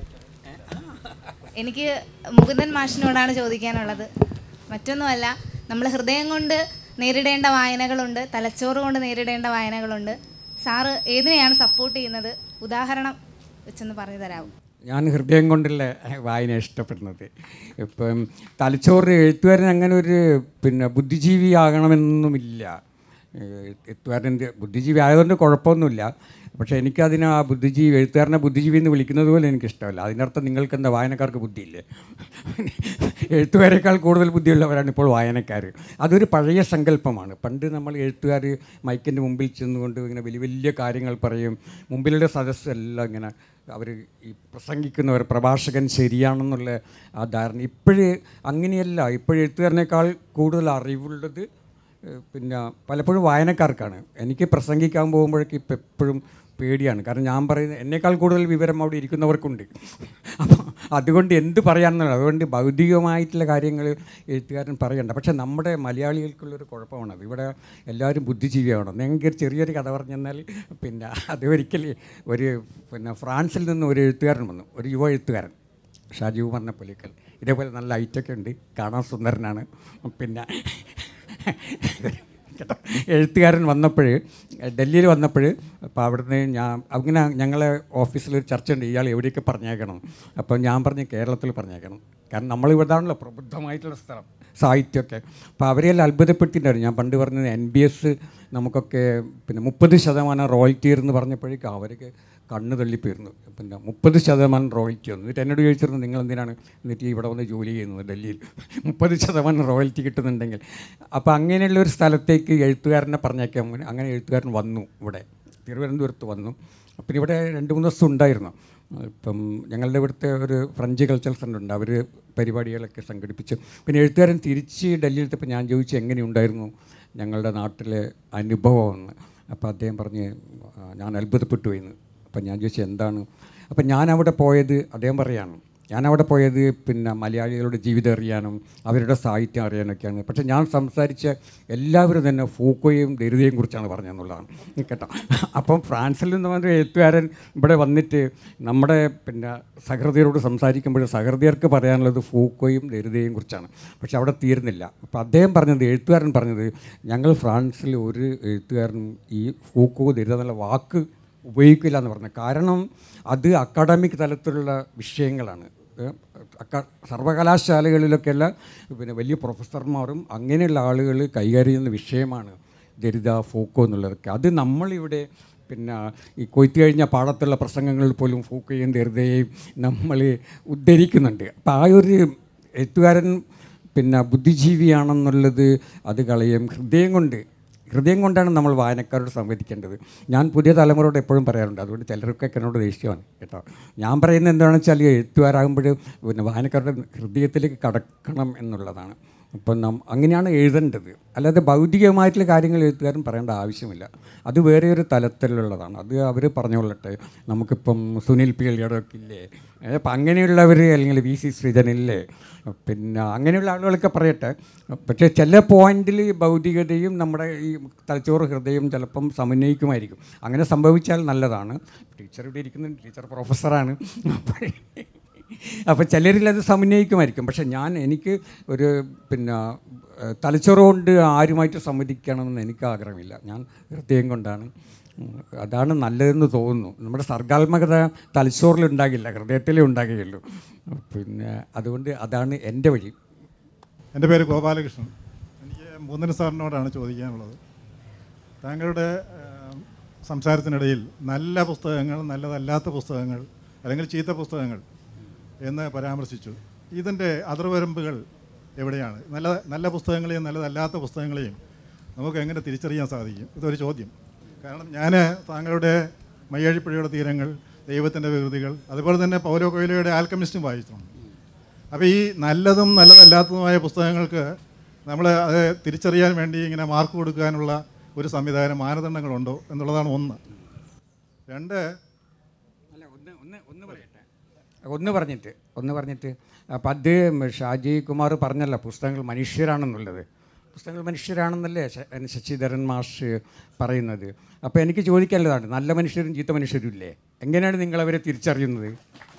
എനിക്ക് മുകുന്ദൻ മാഷിനോടാണ് ചോദിക്കാനുള്ളത് മറ്റൊന്നുമല്ല നമ്മൾ ഹൃദയം കൊണ്ട് നേരിടേണ്ട വായനകളുണ്ട് തലച്ചോറ് കൊണ്ട് നേരിടേണ്ട വായനകളുണ്ട് സാറ് ഏതിനെയാണ് സപ്പോർട്ട് ചെയ്യുന്നത് ഉദാഹരണം വെച്ചൊന്ന് പറഞ്ഞു തരാമോ ഞാൻ ഹൃദയം കൊണ്ടുള്ള വായന ഇഷ്ടപ്പെടുന്നത് ഇപ്പം തലച്ചോറ് എഴുത്തുകാരൻ അങ്ങനെ ഒരു പിന്നെ ബുദ്ധിജീവി ആകണമെന്നൊന്നുമില്ല എഴുത്തുകാരൻ്റെ ബുദ്ധിജീവി ആയതുകൊണ്ട് കുഴപ്പമൊന്നുമില്ല പക്ഷേ എനിക്കതിന് ആ ബുദ്ധിജീവി എഴുത്തുകാരനെ ബുദ്ധിജീവി എന്ന് വിളിക്കുന്നത് പോലെ എനിക്കിഷ്ടമല്ല അതിനർത്ഥം നിങ്ങൾക്ക് എന്താ വായനക്കാർക്ക് ബുദ്ധിയില്ലേ എഴുത്തുകാരേക്കാൾ കൂടുതൽ ബുദ്ധിയുള്ളവരാണ് ഇപ്പോൾ വായനക്കാർ അതൊരു പഴയ സങ്കല്പമാണ് പണ്ട് നമ്മൾ എഴുത്തുകാർ മൈക്കിൻ്റെ മുമ്പിൽ ചെന്നുകൊണ്ട് ഇങ്ങനെ വലിയ വലിയ കാര്യങ്ങൾ പറയും മുമ്പിലുള്ള സദസ്സെല്ലാം ഇങ്ങനെ അവർ ഈ പ്രസംഗിക്കുന്നവർ പ്രഭാഷകൻ ശരിയാണെന്നുള്ള ആ ധാരണ ഇപ്പോഴ് അങ്ങനെയല്ല ഇപ്പോഴും എഴുത്തുകാരനേക്കാൾ കൂടുതൽ അറിവുള്ളത് ഏഹ് പിന്നെ പലപ്പോഴും വായനക്കാർക്കാണ് എനിക്ക് പ്രസംഗിക്കാൻ പോകുമ്പോഴേക്ക് ഇപ്പം എപ്പോഴും പേടിയാണ് കാരണം ഞാൻ പറയുന്നത് എന്നേക്കാൾ കൂടുതൽ വിവരം അവിടെ ഇരിക്കുന്നവർക്കുണ്ട് അപ്പോൾ അതുകൊണ്ട് എന്ത് പറയാമെന്നുള്ള അതുകൊണ്ട് ഭൗതികമായിട്ടുള്ള കാര്യങ്ങൾ എഴുത്തുകാരൻ പറയണ്ട പക്ഷേ നമ്മുടെ മലയാളികൾക്കുള്ളൊരു കുഴപ്പമാണത് ഇവിടെ എല്ലാവരും ബുദ്ധിജീവിയാണ് നിങ്ങൾക്ക് ഒരു ചെറിയൊരു കഥ പറഞ്ഞു തന്നാൽ പിന്നെ അത് ഒരിക്കൽ ഒരു പിന്നെ ഫ്രാൻസിൽ നിന്ന് ഒരു എഴുത്തുകാരൻ വന്നു ഒരു യുവ എഴുത്തുകാരൻ ഷാജീവ് പറഞ്ഞ പുലിക്കൽ ഇതേപോലെ നല്ല ഐറ്റൊക്കെ ഉണ്ട് കാണാൻ സുന്ദരനാണ് പിന്നെ കേട്ടോ എഴുത്തുകാരൻ വന്നപ്പോൾ ഡൽഹിയിൽ വന്നപ്പോൾ അപ്പോൾ അവിടുന്ന് ഞാൻ അങ്ങനെ ഞങ്ങളെ ഓഫീസിലൊരു ചർച്ച ഉണ്ട് ഇയാൾ എവിടെയൊക്കെ പറഞ്ഞേക്കണം അപ്പോൾ ഞാൻ പറഞ്ഞ് കേരളത്തിൽ പറഞ്ഞേക്കണം കാരണം നമ്മളിവിടാണല്ലോ പ്രബുദ്ധമായിട്ടുള്ള സ്ഥലം സാഹിത്യമൊക്കെ അപ്പോൾ അവരെല്ലാം അത്ഭുതപ്പെട്ടിട്ടുണ്ടായിരുന്നു ഞാൻ പണ്ട് പറഞ്ഞത് എൻ ബി എസ് നമുക്കൊക്കെ പിന്നെ മുപ്പത് ശതമാനം റോയൽറ്റി എന്ന് പറഞ്ഞപ്പോഴേക്കും അവർക്ക് കണ്ണ് തള്ളിപ്പോയിരുന്നു പിന്നെ മുപ്പത് ശതമാനം റോയൽറ്റി വന്നു എന്നിട്ട് എന്നോട് ചോദിച്ചിരുന്നു നിങ്ങൾ എന്തിനാണ് എന്നിട്ട് ഇവിടെ വന്ന് ജോലി ചെയ്യുന്നത് ഡൽഹിയിൽ മുപ്പത് ശതമാനം റോയൽറ്റി കിട്ടുന്നുണ്ടെങ്കിൽ അപ്പോൾ അങ്ങനെയുള്ള ഒരു സ്ഥലത്തേക്ക് എഴുത്തുകാരനെ പറഞ്ഞേക്കാൻ മുന്നേ അങ്ങനെ എഴുത്തുകാരൻ വന്നു ഇവിടെ തിരുവനന്തപുരത്ത് വന്നു പിന്നെ ഇവിടെ രണ്ട് മൂന്ന് ദിവസം ഉണ്ടായിരുന്നു ഇപ്പം ഞങ്ങളുടെ ഇവിടുത്തെ ഒരു ഫ്രഞ്ച് കൾച്ചറൽ സെൻ്റർ ഉണ്ട് അവർ പരിപാടികളൊക്കെ സംഘടിപ്പിച്ചു പിന്നെ എഴുത്തുകാരൻ തിരിച്ച് ഡൽഹിയിലെത്തിയപ്പോൾ ഞാൻ ചോദിച്ചു എങ്ങനെയുണ്ടായിരുന്നു ഞങ്ങളുടെ നാട്ടിലെ അനുഭവം എന്ന് അപ്പോൾ അദ്ദേഹം പറഞ്ഞ് "ആ, ഞാൻ അത്ഭുതപ്പെട്ടു എന്ന് അപ്പം ഞാൻ ചോദിച്ചു എന്താണ് അപ്പം ഞാൻ അവിടെ പോയത് അദ്ദേഹം പറയാണ് ഞാൻ അവിടെ പോയത് പിന്നെ മലയാളികളുടെ ജീവിതം അറിയാനും അവരുടെ സാഹിത്യം അറിയാനൊക്കെയാണ് പക്ഷേ ഞാൻ സംസാരിച്ച എല്ലാവരും തന്നെ ഫൂക്കോയും ദരിതയും കുറിച്ചാണ് പറഞ്ഞതെന്നുള്ളതാണ് കേട്ടോ അപ്പം ഫ്രാൻസിൽ നിന്ന് വന്ന എഴുത്തുകാരൻ ഇവിടെ വന്നിട്ട് നമ്മുടെ പിന്നെ സഹൃദയരോട് സംസാരിക്കുമ്പോൾ സഹൃദയർക്ക് പറയാനുള്ളത് ഫൂക്കോയും ദരിതയും കുറിച്ചാണ് പക്ഷെ അവിടെ തീരുന്നില്ല അപ്പോൾ അദ്ദേഹം പറഞ്ഞത് എഴുത്തുകാരൻ പറഞ്ഞത് ഞങ്ങൾ ഫ്രാൻസിൽ ഒരു എഴുത്തുകാരനും ഈ ഫൂക്കോ ദരിത എന്നുള്ള വാക്ക് ഉപയോഗിക്കില്ല എന്ന് പറഞ്ഞു കാരണം അത് അക്കാഡമിക് തലത്തിലുള്ള വിഷയങ്ങളാണ് ഏഹ് അക്ക സർവകലാശാലകളിലൊക്കെയുള്ള പിന്നെ വലിയ പ്രൊഫസർമാരും അങ്ങനെയുള്ള ആളുകൾ കൈകാര്യം ചെയ്യുന്ന വിഷയമാണ് ദരിത ഫോക്കോ എന്നുള്ളതൊക്കെ അത് നമ്മളിവിടെ പിന്നെ ഈ കൊയ്ത്ത് കഴിഞ്ഞ പാടത്തുള്ള പ്രസംഗങ്ങളിൽ പോലും ഫോക്കോയും ദരിതയും നമ്മൾ ഉദ്ധരിക്കുന്നുണ്ട് അപ്പോൾ ആ ഒരു എഴുത്തുകാരൻ പിന്നെ ബുദ്ധിജീവിയാണെന്നുള്ളത് അത് കളയും ഹൃദയം കൊണ്ട് ഹൃദയം കൊണ്ടാണ് നമ്മൾ വായനക്കാരോട് സംവദിക്കേണ്ടത് ഞാൻ പുതിയ തലമുറയോട് എപ്പോഴും പറയാറുണ്ട് അതുകൊണ്ട് ചിലർക്കൊക്കെ എന്നോട് ദേഷ്യമാണ് കേട്ടോ ഞാൻ പറയുന്നത് എന്താണെന്ന് വെച്ചാൽ ഈ എഴുത്തുകാരാകുമ്പോൾ പിന്നെ വായനക്കാരുടെ ഹൃദയത്തിലേക്ക് കടക്കണം എന്നുള്ളതാണ് അപ്പം നം അങ്ങനെയാണ് എഴുതേണ്ടത് അല്ലാതെ ഭൗതികമായിട്ടുള്ള കാര്യങ്ങൾ എഴുത്തുകാരൻ പറയേണ്ട ആവശ്യമില്ല അത് വേറെ ഒരു തലത്തിലുള്ളതാണ് അത് അവർ പറഞ്ഞുകൊള്ളട്ടെ നമുക്കിപ്പം സുനിൽ പി എൽഗഡൊക്കെ ഇല്ലേ ഏ, അപ്പം അങ്ങനെയുള്ളവർ അല്ലെങ്കിൽ വി സി ശ്രീധനില്ലേ പിന്നെ അങ്ങനെയുള്ള ആളുകളൊക്കെ പറയട്ടെ പക്ഷേ ചില പോയിന്റിൽ ഭൗതികതയും നമ്മുടെ ഈ തലച്ചോറ് ഹൃദയം ചിലപ്പം സമന്വയിക്കുമായിരിക്കും അങ്ങനെ സംഭവിച്ചാൽ നല്ലതാണ് ടീച്ചർ ഇവിടെ ഇരിക്കുന്നുണ്ട് ടീച്ചർ പ്രൊഫസറാണ് അപ്പോൾ അപ്പോൾ ചിലരിൽ അത് സമന്വയിക്കുമായിരിക്കും പക്ഷെ ഞാൻ എനിക്ക് ഒരു പിന്നെ ഏഹ്, തലച്ചോറ് കൊണ്ട് ആരുമായിട്ട് സംവദിക്കണമെന്ന് എനിക്ക് ആഗ്രഹമില്ല ഞാൻ ഹൃദയം കൊണ്ടാണ് ഉം, അതാണ് നല്ലതെന്ന് തോന്നുന്നു നമ്മുടെ സർഗാത്മകത തലച്ചോറിൽ ഉണ്ടാകില്ല ഹൃദയത്തിലേ ഉണ്ടാകുകയുള്ളൂ പിന്നെ അതുകൊണ്ട് അതാണ് എൻ്റെ വഴി എൻ്റെ പേര് ഗോപാലകൃഷ്ണൻ എനിക്ക് മൂന്നിന് സാറിനോടാണ് ചോദിക്കാനുള്ളത് താങ്കളുടെ ഏം, സംസാരത്തിനിടയിൽ നല്ല പുസ്തകങ്ങൾ നല്ലതല്ലാത്ത പുസ്തകങ്ങൾ അല്ലെങ്കിൽ ചീത്ത പുസ്തകങ്ങൾ എന്ന് പരാമർശിച്ചു ഇതിൻ്റെ അതിർവരമ്പുകൾ എവിടെയാണ് നല്ല നല്ല പുസ്തകങ്ങളെയും നല്ലതല്ലാത്ത പുസ്തകങ്ങളെയും നമുക്ക് എങ്ങനെ തിരിച്ചറിയാൻ സാധിക്കും ഇതൊരു ചോദ്യം കാരണം ഞാൻ താങ്കളുടെ മയ്യഴിപ്പുഴയുടെ തീരങ്ങൾ ദൈവത്തിൻ്റെ വികൃതികൾ അതുപോലെ തന്നെ പൗലോ കൊയിലയുടെ ആൽക്കമിസ്റ്റും വായിച്ചിട്ടുണ്ട് അപ്പോൾ ഈ നല്ലതും നല്ലതല്ലാത്തതുമായ പുസ്തകങ്ങൾക്ക് നമ്മൾ അത് തിരിച്ചറിയാൻ വേണ്ടി ഇങ്ങനെ മാർക്ക് കൊടുക്കാനുള്ള ഒരു സംവിധാനം മാനദണ്ഡങ്ങളുണ്ടോ എന്നുള്ളതാണ് ഒന്ന് രണ്ട് അല്ല ഒന്ന് ഒന്ന് ഒന്ന് പറയട്ടെ ഒന്ന് പറഞ്ഞിട്ട് ഒന്ന് പറഞ്ഞിട്ട് അപ്പം അത് ഷാജി കുമാർ പറഞ്ഞല്ലോ പുസ്തകങ്ങൾ മനുഷ്യരാണെന്നുള്ളത് പുസ്തകങ്ങൾ മനുഷ്യരാണെന്നല്ലേ ശ- ശശിധരൻ മാഷ് പറയുന്നത് അപ്പോൾ എനിക്ക് ചോദിക്കാനുള്ളതാണ് നല്ല മനുഷ്യരും ചീത്ത മനുഷ്യരും ഇല്ലേ എങ്ങനെയാണ് നിങ്ങളവരെ തിരിച്ചറിയുന്നത്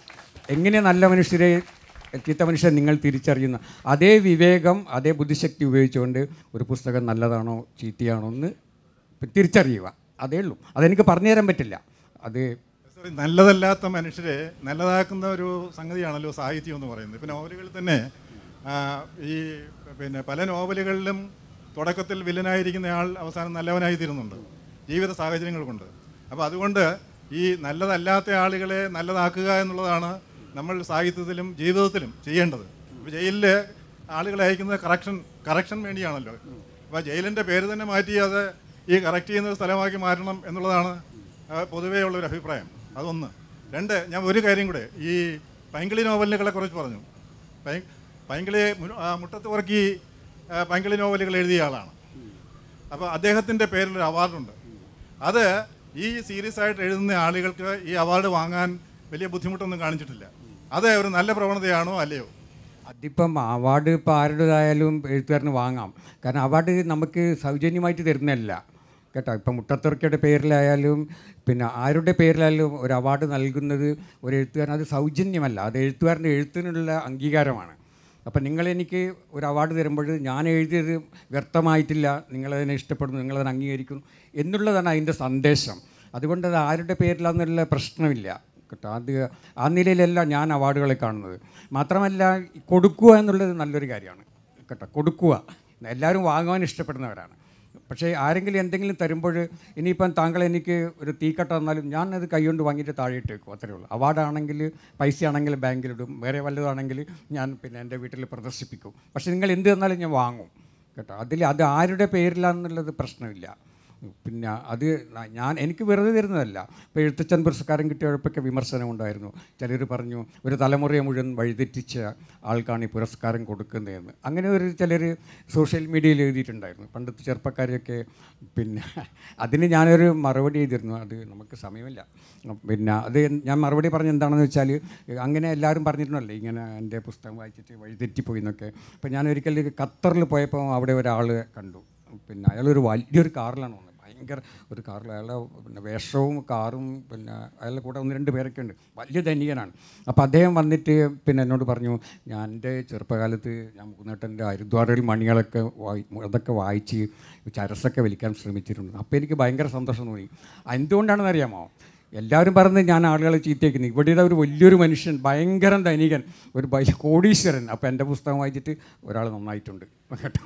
എങ്ങനെ നല്ല മനുഷ്യരെ ചീത്ത മനുഷ്യരെ നിങ്ങൾ തിരിച്ചറിയുന്ന അതേ വിവേകം അതേ ബുദ്ധിശക്തി ഉപയോഗിച്ചുകൊണ്ട് ഒരു പുസ്തകം നല്ലതാണോ ചീത്തയാണോ എന്ന് തിരിച്ചറിയുക അതേ ഉള്ളൂ അതെനിക്ക് പറഞ്ഞു തരാൻ പറ്റില്ല അത് സോറി നല്ലതല്ലാത്ത മനുഷ്യരെ നല്ലതാക്കുന്ന ഒരു സംഗതിയാണല്ലോ സാഹിത്യം എന്ന് പറയുന്നത് ഇപ്പോൾ നോവലുകളിൽ തന്നെ ആ, ഈ പിന്നെ പല നോവലുകളിലും തുടക്കത്തിൽ വില്ലനായിരിക്കുന്ന ആൾ അവസാനം നല്ലവനായി തീരുന്നുണ്ട് ജീവിത സാഹചര്യങ്ങൾ കൊണ്ട് അപ്പോൾ അതുകൊണ്ട് ഈ നല്ലതല്ലാത്ത ആളുകളെ നല്ലതാക്കുക എന്നുള്ളതാണ് നമ്മൾ സാഹിത്യത്തിലും ജീവിതത്തിലും ചെയ്യേണ്ടത് ഇപ്പോൾ ജയിലിൽ ആളുകളെ അയക്കുന്നത് കറക്ഷൻ കറക്ഷൻ വേണ്ടിയാണല്ലോ അപ്പോൾ ജയിലിൻ്റെ പേര് തന്നെ മാറ്റി അത് ഈ കറക്റ്റ് ചെയ്യുന്ന ഒരു സ്ഥലമാക്കി മാറ്റണം എന്നുള്ളതാണ് ആ, പൊതുവേ ഉള്ളൊരു അഭിപ്രായം അതൊന്ന് രണ്ട് ഞാൻ ഒരു കാര്യം കൂടെ ഈ പൈങ്കിളി നോവലുകളെ കുറിച്ച് പറഞ്ഞു പൈ പൈങ്കിളി മു- ആ, മുട്ടത്ത് പുറക്കി ആ, പൈങ്കിളി നോവലുകൾ എഴുതിയ ആളാണ് അപ്പോൾ അദ്ദേഹത്തിൻ്റെ പേരിലൊരു അവാർഡുണ്ട് അത് ഈ സീരിയസ് ആയിട്ട് എഴുതുന്ന ആളുകൾക്ക് ഈ അവാർഡ് വാങ്ങാൻ വലിയ ബുദ്ധിമുട്ടൊന്നും കാണിച്ചിട്ടില്ല അത് ഒരു നല്ല പ്രവണതയാണോ അല്ലയോ അതിപ്പം അവാർഡ് ഇപ്പോൾ ആരുടേതായാലും എഴുത്തുകാരന് വാങ്ങാം കാരണം അവാർഡ് നമുക്ക് സൗജന്യമായിട്ട് തരുന്നതല്ല കേട്ടോ ഇപ്പം മുട്ടത്തുറക്കയുടെ പേരിലായാലും പിന്നെ ആരുടെ പേരിലായാലും ഒരു അവാർഡ് നൽകുന്നത് ഒരു എഴുത്തുകാരൻ അത് സൗജന്യമല്ല അത് എഴുത്തുകാരൻ്റെ എഴുത്തിനുള്ള അംഗീകാരമാണ് അപ്പം നിങ്ങളെനിക്ക് ഒരു അവാർഡ് തരുമ്പോൾ ഞാൻ എഴുതിയത് വ്യർത്ഥമായിട്ടില്ല നിങ്ങളതിനെ ഇഷ്ടപ്പെടുന്നു നിങ്ങളതിനെ അംഗീകരിക്കുന്നു എന്നുള്ളതാണ് അതിൻ്റെ സന്ദേശം അതുകൊണ്ട് അത് ആരുടെ പേരിലാന്നുള്ള പ്രശ്നമില്ല കേട്ടോ അത് ആ നിലയിലല്ല ഞാൻ അവാർഡുകളെ കാണുന്നത് മാത്രമല്ല ഈ കൊടുക്കുക എന്നുള്ളത് നല്ലൊരു കാര്യമാണ് കേട്ടോ കൊടുക്കുക എല്ലാവരും വാങ്ങുവാൻ ഇഷ്ടപ്പെടുന്നവരാണ് പക്ഷേ ആരെങ്കിലും എന്തെങ്കിലും തരുമ്പോൾ ഇനിയിപ്പം താങ്കൾ എനിക്ക് ഒരു തീക്കട്ട തന്നാലും ഞാൻ അത് കൈകൊണ്ട് വാങ്ങിയിട്ട് താഴെ ഇട്ടേക്കും അത്രയേ ഉള്ളൂ അവാർഡാണെങ്കിൽ പൈസയാണെങ്കിൽ ബാങ്കിലിടും വേറെ വല്ലതാണെങ്കിൽ ഞാൻ പിന്നെ എൻ്റെ വീട്ടിൽ പ്രദർശിപ്പിക്കും പക്ഷേ നിങ്ങൾ എന്ത് തന്നാലും ഞാൻ വാങ്ങും കേട്ടോ അതിൽ അത് ആരുടെ പേരിലാണെന്നുള്ളത് പ്രശ്നമില്ല പിന്നെ അത് ന- ഞാൻ എനിക്ക് വെറുതെ തരുന്നതല്ല ഇപ്പോൾ എഴുത്തച്ഛൻ പുരസ്കാരം കിട്ടിയപ്പോഴൊക്കെ വിമർശനം ഉണ്ടായിരുന്നു ചിലർ പറഞ്ഞു ഒരു തലമുറയെ മുഴുവൻ വഴിതെറ്റിച്ച ആൾക്കാണ് ഈ പുരസ്കാരം കൊടുക്കുന്നതെന്ന് അങ്ങനെ ഒരു ചിലർ സോഷ്യൽ മീഡിയയിൽ എഴുതിയിട്ടുണ്ടായിരുന്നു പണ്ടത്തെ ചെറുപ്പക്കാരെയൊക്കെ പിന്നെ അതിന് ഞാനൊരു മറുപടി ചെയ്തിരുന്നു അത് നമുക്ക് സമയമില്ല പിന്നെ അത് ഞാൻ മറുപടി പറഞ്ഞ എന്താണെന്ന് വെച്ചാൽ അങ്ങനെ എല്ലാവരും പറഞ്ഞിട്ടുണ്ടല്ലോ ഇങ്ങനെ എൻ്റെ പുസ്തകം വായിച്ചിട്ട് വഴിതെറ്റിപ്പോയി എന്നൊക്കെ അപ്പോൾ ഞാൻ ഒരിക്കൽ ഖത്തറിൽ പോയപ്പോൾ അവിടെ ഒരാൾ കണ്ടു പിന്നെ അയാളൊരു വലിയൊരു കാറിലാണ് വന്നത് ഭയങ്കര ഒരു കാറിൽ അയാളെ പിന്നെ വേഷവും കാറും പിന്നെ അയാളുടെ കൂടെ ഒന്ന് രണ്ട് പേരൊക്കെ ഉണ്ട് വലിയ ധനികനാണ് അപ്പോൾ അദ്ദേഹം വന്നിട്ട് പിന്നെ എന്നോട് പറഞ്ഞു ഞാൻ എൻ്റെ ചെറുപ്പകാലത്ത് ഞാൻ മുകുന്നേട്ടൻ്റെ ഹരിദ്വാറിൽ മണികളൊക്കെ വായി അതൊക്കെ വായിച്ച് ചരസൊക്കെ വലിക്കാൻ ശ്രമിച്ചിട്ടുണ്ട് അപ്പോൾ എനിക്ക് ഭയങ്കര സന്തോഷം തോന്നി എന്തുകൊണ്ടാണെന്ന് അറിയാമോ എല്ലാവരും പറഞ്ഞ് ഞാൻ ആളുകളെ ചീത്തയ്ക്കുന്നു ഇവിടെ ഇതാ ഒരു വലിയൊരു മനുഷ്യൻ ഭയങ്കര ധനികൻ ഒരു വലിയ കോടീശ്വരൻ അപ്പോൾ എൻ്റെ പുസ്തകം വായിച്ചിട്ട് ഒരാൾ നന്നായിട്ടുണ്ട് കേട്ടോ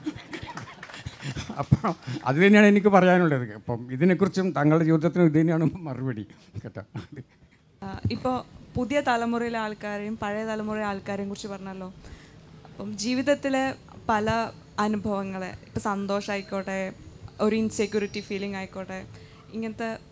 അപ്പം അത് തന്നെയാണ് എനിക്ക് പറയാനുള്ളത് അപ്പം ഇതിനെക്കുറിച്ചും താങ്കളുടെ ജീവിതത്തിനും ഇത് തന്നെയാണ് മറുപടി കേട്ടോ ഇപ്പോൾ പുതിയ തലമുറയിലെ ആൾക്കാരെയും പഴയ തലമുറയിലെ ആൾക്കാരെയും കുറിച്ച് പറഞ്ഞല്ലോ അപ്പം ജീവിതത്തിലെ പല അനുഭവങ്ങളെ ഇപ്പം സന്തോഷമായിക്കോട്ടെ ഒരു ഇൻസെക്യൂരിറ്റി ഫീലിംഗ് ആയിക്കോട്ടെ ഇങ്ങനത്തെ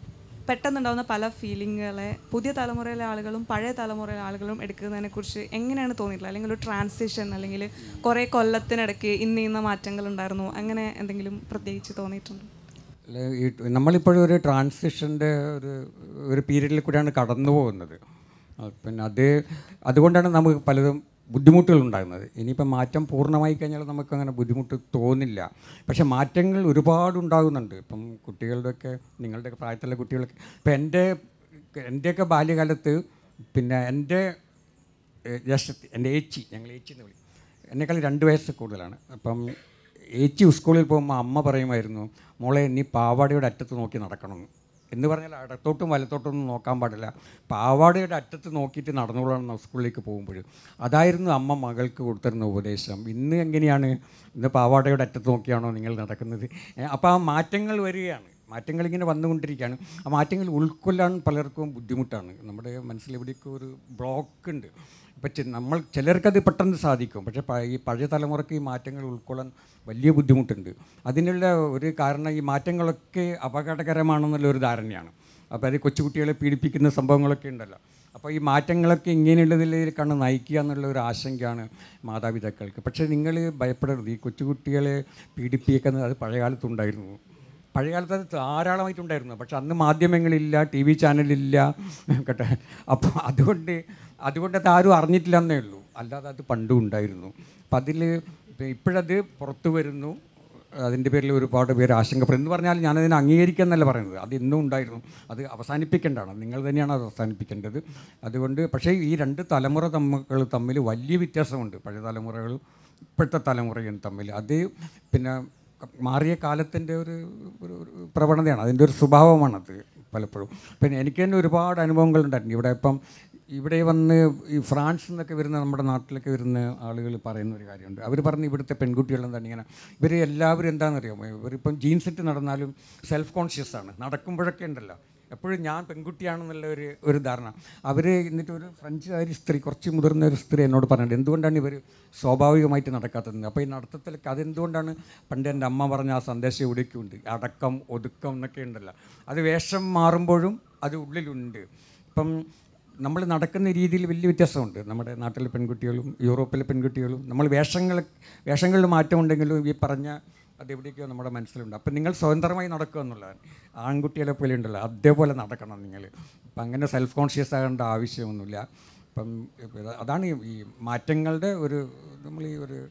പെട്ടെന്നുണ്ടാകുന്ന പല ഫീലിങ്ങുകളെ പുതിയ തലമുറയിലെ ആളുകളും പഴയ തലമുറയിലെ ആളുകളും എടുക്കുന്നതിനെക്കുറിച്ച് എങ്ങനെയാണ് തോന്നിയിട്ടുള്ളത് അല്ലെങ്കിൽ ഒരു ട്രാൻസിഷൻ അല്ലെങ്കിൽ കുറേ കൊല്ലത്തിനിടയ്ക്ക് ഇന്ന ഇന്ന മാറ്റങ്ങൾ ഉണ്ടായിരുന്നു അങ്ങനെ എന്തെങ്കിലും പ്രത്യേകിച്ച് തോന്നിയിട്ടുണ്ടോ അല്ല, ഈ നമ്മളിപ്പോഴും ഒരു ട്രാൻസിഷൻ്റെ ഒരു ഒരു പീരീഡിൽ കൂടെയാണ് കടന്നു പോകുന്നത് ആ, പിന്നെ അത് അതുകൊണ്ടാണ് നമുക്ക് പലതും ബുദ്ധിമുട്ടുകൾ ഉണ്ടാകുന്നത് ഇനിയിപ്പോൾ മാറ്റം പൂർണ്ണമായി കഴിഞ്ഞാൽ നമുക്ക് അങ്ങനെ ബുദ്ധിമുട്ട് തോന്നില്ല പക്ഷേ മാറ്റങ്ങൾ ഒരുപാട് ഉണ്ടാകുന്നുണ്ട് ഇപ്പം കുട്ടികളുടെയൊക്കെ നിങ്ങളുടെയൊക്കെ പ്രായത്തിലുള്ള കുട്ടികളൊക്കെ ഇപ്പം എൻ്റെ എൻ്റെയൊക്കെ ബാല്യകാലത്ത് പിന്നെ എൻ്റെ ജ്യേഷ്ഠത്തി എൻ്റെ ഏച്ചി ഞങ്ങൾ ഏച്ചി എന്ന് വിളിക്കും എന്നെക്കാൾ രണ്ട് വയസ്സ് കൂടുതലാണ് അപ്പം ഏച്ചി സ്കൂളിൽ പോകുമ്പോൾ അമ്മ പറയുമായിരുന്നു മോളെ നീ പാവാടയുടെ അറ്റത്ത് നോക്കി നടക്കണം എന്ന് പറഞ്ഞാൽ ഇടത്തോട്ടും വലത്തോട്ടൊന്നും നോക്കാൻ പാടില്ല പാവാടയുടെ അറ്റത്ത് നോക്കിയിട്ട് നടന്നോളണം സ്കൂളിലേക്ക് പോകുമ്പോൾ അതായിരുന്നു അമ്മ മകൾക്ക് കൊടുത്തിരുന്ന ഉപദേശം ഇന്ന് എങ്ങനെയാണ് ഇന്ന് പാവാടയുടെ അറ്റത്ത് നോക്കിയാണോ നിങ്ങൾ നടക്കുന്നത് അപ്പോൾ ആ മാറ്റങ്ങൾ വരികയാണ് മാറ്റങ്ങൾ ഇങ്ങനെ വന്നുകൊണ്ടിരിക്കുകയാണ് ആ മാറ്റങ്ങൾ ഉൾക്കൊള്ളാൻ പലർക്കും ബുദ്ധിമുട്ടാണ് നമ്മുടെ മനസ്സിൽ എവിടെയൊക്കെ ഒരു ബ്ലോക്ക് ഉണ്ട് ഇപ്പം ചെ- നമ്മൾ ചിലർക്കത് പെട്ടെന്ന് സാധിക്കും പക്ഷേ പ- ഈ പഴയ തലമുറയ്ക്ക് ഈ മാറ്റങ്ങൾ ഉൾക്കൊള്ളാൻ വലിയ ബുദ്ധിമുട്ടുണ്ട് അതിനുള്ള ഒരു കാരണം ഈ മാറ്റങ്ങളൊക്കെ അപകടകരമാണെന്നുള്ള ഒരു ധാരണയാണ് അപ്പോൾ അത് കൊച്ചുകുട്ടികളെ പീഡിപ്പിക്കുന്ന സംഭവങ്ങളൊക്കെ ഉണ്ടല്ലോ അപ്പോൾ ഈ മാറ്റങ്ങളൊക്കെ ഇങ്ങനെയുള്ളതിലേക്കാണ് നയിക്കുക എന്നുള്ള ഒരു ആശങ്കയാണ് മാതാപിതാക്കൾക്ക് പക്ഷേ നിങ്ങൾ ഭയപ്പെടരുത് ഈ കൊച്ചുകുട്ടികളെ പീഡിപ്പിക്കുന്നത് അത് പഴയ കാലത്തുണ്ടായിരുന്നു പഴയ കാലത്ത് അത് ധാരാളമായിട്ടുണ്ടായിരുന്നു പക്ഷെ അന്ന് മാധ്യമങ്ങളില്ല ടി വി ചാനലില്ല കേട്ടെ അപ്പോൾ അതുകൊണ്ട് അതുകൊണ്ട് അത് ആരും അറിഞ്ഞിട്ടില്ല എന്നേ ഉള്ളൂ അല്ലാതെ അത് പണ്ടും ഉണ്ടായിരുന്നു അപ്പം അതിൽ ഇപ്പോഴത് പുറത്തു വരുന്നു അതിൻ്റെ പേരിൽ ഒരുപാട് പേര് ആശങ്കപ്പെടും എന്ന് പറഞ്ഞാൽ ഞാനതിനെ അംഗീകരിക്കുക എന്നല്ല പറയുന്നത് അത് ഇന്നും ഉണ്ടായിരുന്നു അത് അവസാനിപ്പിക്കേണ്ടതാണ് നിങ്ങൾ തന്നെയാണ് അത് അവസാനിപ്പിക്കേണ്ടത് അതുകൊണ്ട് പക്ഷേ ഈ രണ്ട് തലമുറ തമ്മിൽ തമ്മിൽ വലിയ വ്യത്യാസമുണ്ട് പഴയ തലമുറകളും ഇപ്പോഴത്തെ തലമുറയും തമ്മിൽ അത് പിന്നെ മാറിയ കാലത്തിൻ്റെ ഒരു ഒരു ഒരു പ്രവണതയാണ് അതിൻ്റെ ഒരു സ്വഭാവമാണത് പലപ്പോഴും പിന്നെ എനിക്ക് തന്നെ ഒരുപാട് അനുഭവങ്ങൾ ഉണ്ടായിട്ടുണ്ട് ഇവിടെ ഇപ്പം ഇവിടെ വന്ന് ഈ ഫ്രാൻസിൽ നിന്നൊക്കെ വരുന്ന നമ്മുടെ നാട്ടിലൊക്കെ വരുന്ന ആളുകൾ പറയുന്ന ഒരു കാര്യമുണ്ട് അവർ പറഞ്ഞ് ഇവിടുത്തെ പെൺകുട്ടികൾ എന്താണ് ഇങ്ങനെ ഇവർ എല്ലാവരും എന്താണെന്നറിയാമോ ഇവരിപ്പം ജീൻസ് ഇട്ട് നടന്നാലും സെൽഫ് കോൺഷ്യസ് ആണ് നടക്കുമ്പോഴൊക്കെ ഉണ്ടല്ലോ എപ്പോഴും ഞാൻ പെൺകുട്ടിയാണെന്നുള്ള ഒരു ഒരു ധാരണ അവർ എന്നിട്ട് ഒരു ഫ്രഞ്ചുകാരി സ്ത്രീ കുറച്ച് മുതിർന്ന ഒരു സ്ത്രീ എന്നോട് പറഞ്ഞിട്ടുണ്ട് എന്തുകൊണ്ടാണ് ഇവർ സ്വാഭാവികമായിട്ട് നടക്കാത്തത് അപ്പോൾ ഈ നടത്തത്തിലൊക്കെ അതെന്തുകൊണ്ടാണ് പണ്ട് എൻ്റെ അമ്മ പറഞ്ഞ ആ സന്ദേശം ഇവിടേക്കും ഉണ്ട് അടക്കം ഒതുക്കം എന്നൊക്കെ ഉണ്ടല്ലോ അത് വേഷം മാറുമ്പോഴും അത് ഉള്ളിലുണ്ട് ഇപ്പം നമ്മൾ നടക്കുന്ന രീതിയിൽ വലിയ വ്യത്യാസമുണ്ട് നമ്മുടെ നാട്ടിലെ പെൺകുട്ടികളും യൂറോപ്പിലെ പെൺകുട്ടികളും നമ്മൾ വേഷങ്ങൾ വേഷങ്ങളിൽ മാറ്റമുണ്ടെങ്കിലും ഈ പറഞ്ഞ അത് എവിടേക്കോ നമ്മുടെ മനസ്സിലുണ്ട് അപ്പം നിങ്ങൾ സ്വതന്ത്രമായി നടക്കുക എന്നുള്ളതാണ് ആൺകുട്ടികളെ പോലെ ഉണ്ടല്ലോ അതേപോലെ നടക്കണം നിങ്ങൾ അപ്പം അങ്ങനെ സെൽഫ് കോൺഷ്യസ് ആകേണ്ട ആവശ്യമൊന്നുമില്ല അപ്പം ഇത് അതാണ് ഈ- ഈ മാറ്റങ്ങളുടെ ഒരു നമ്മൾ ഈ ഒരു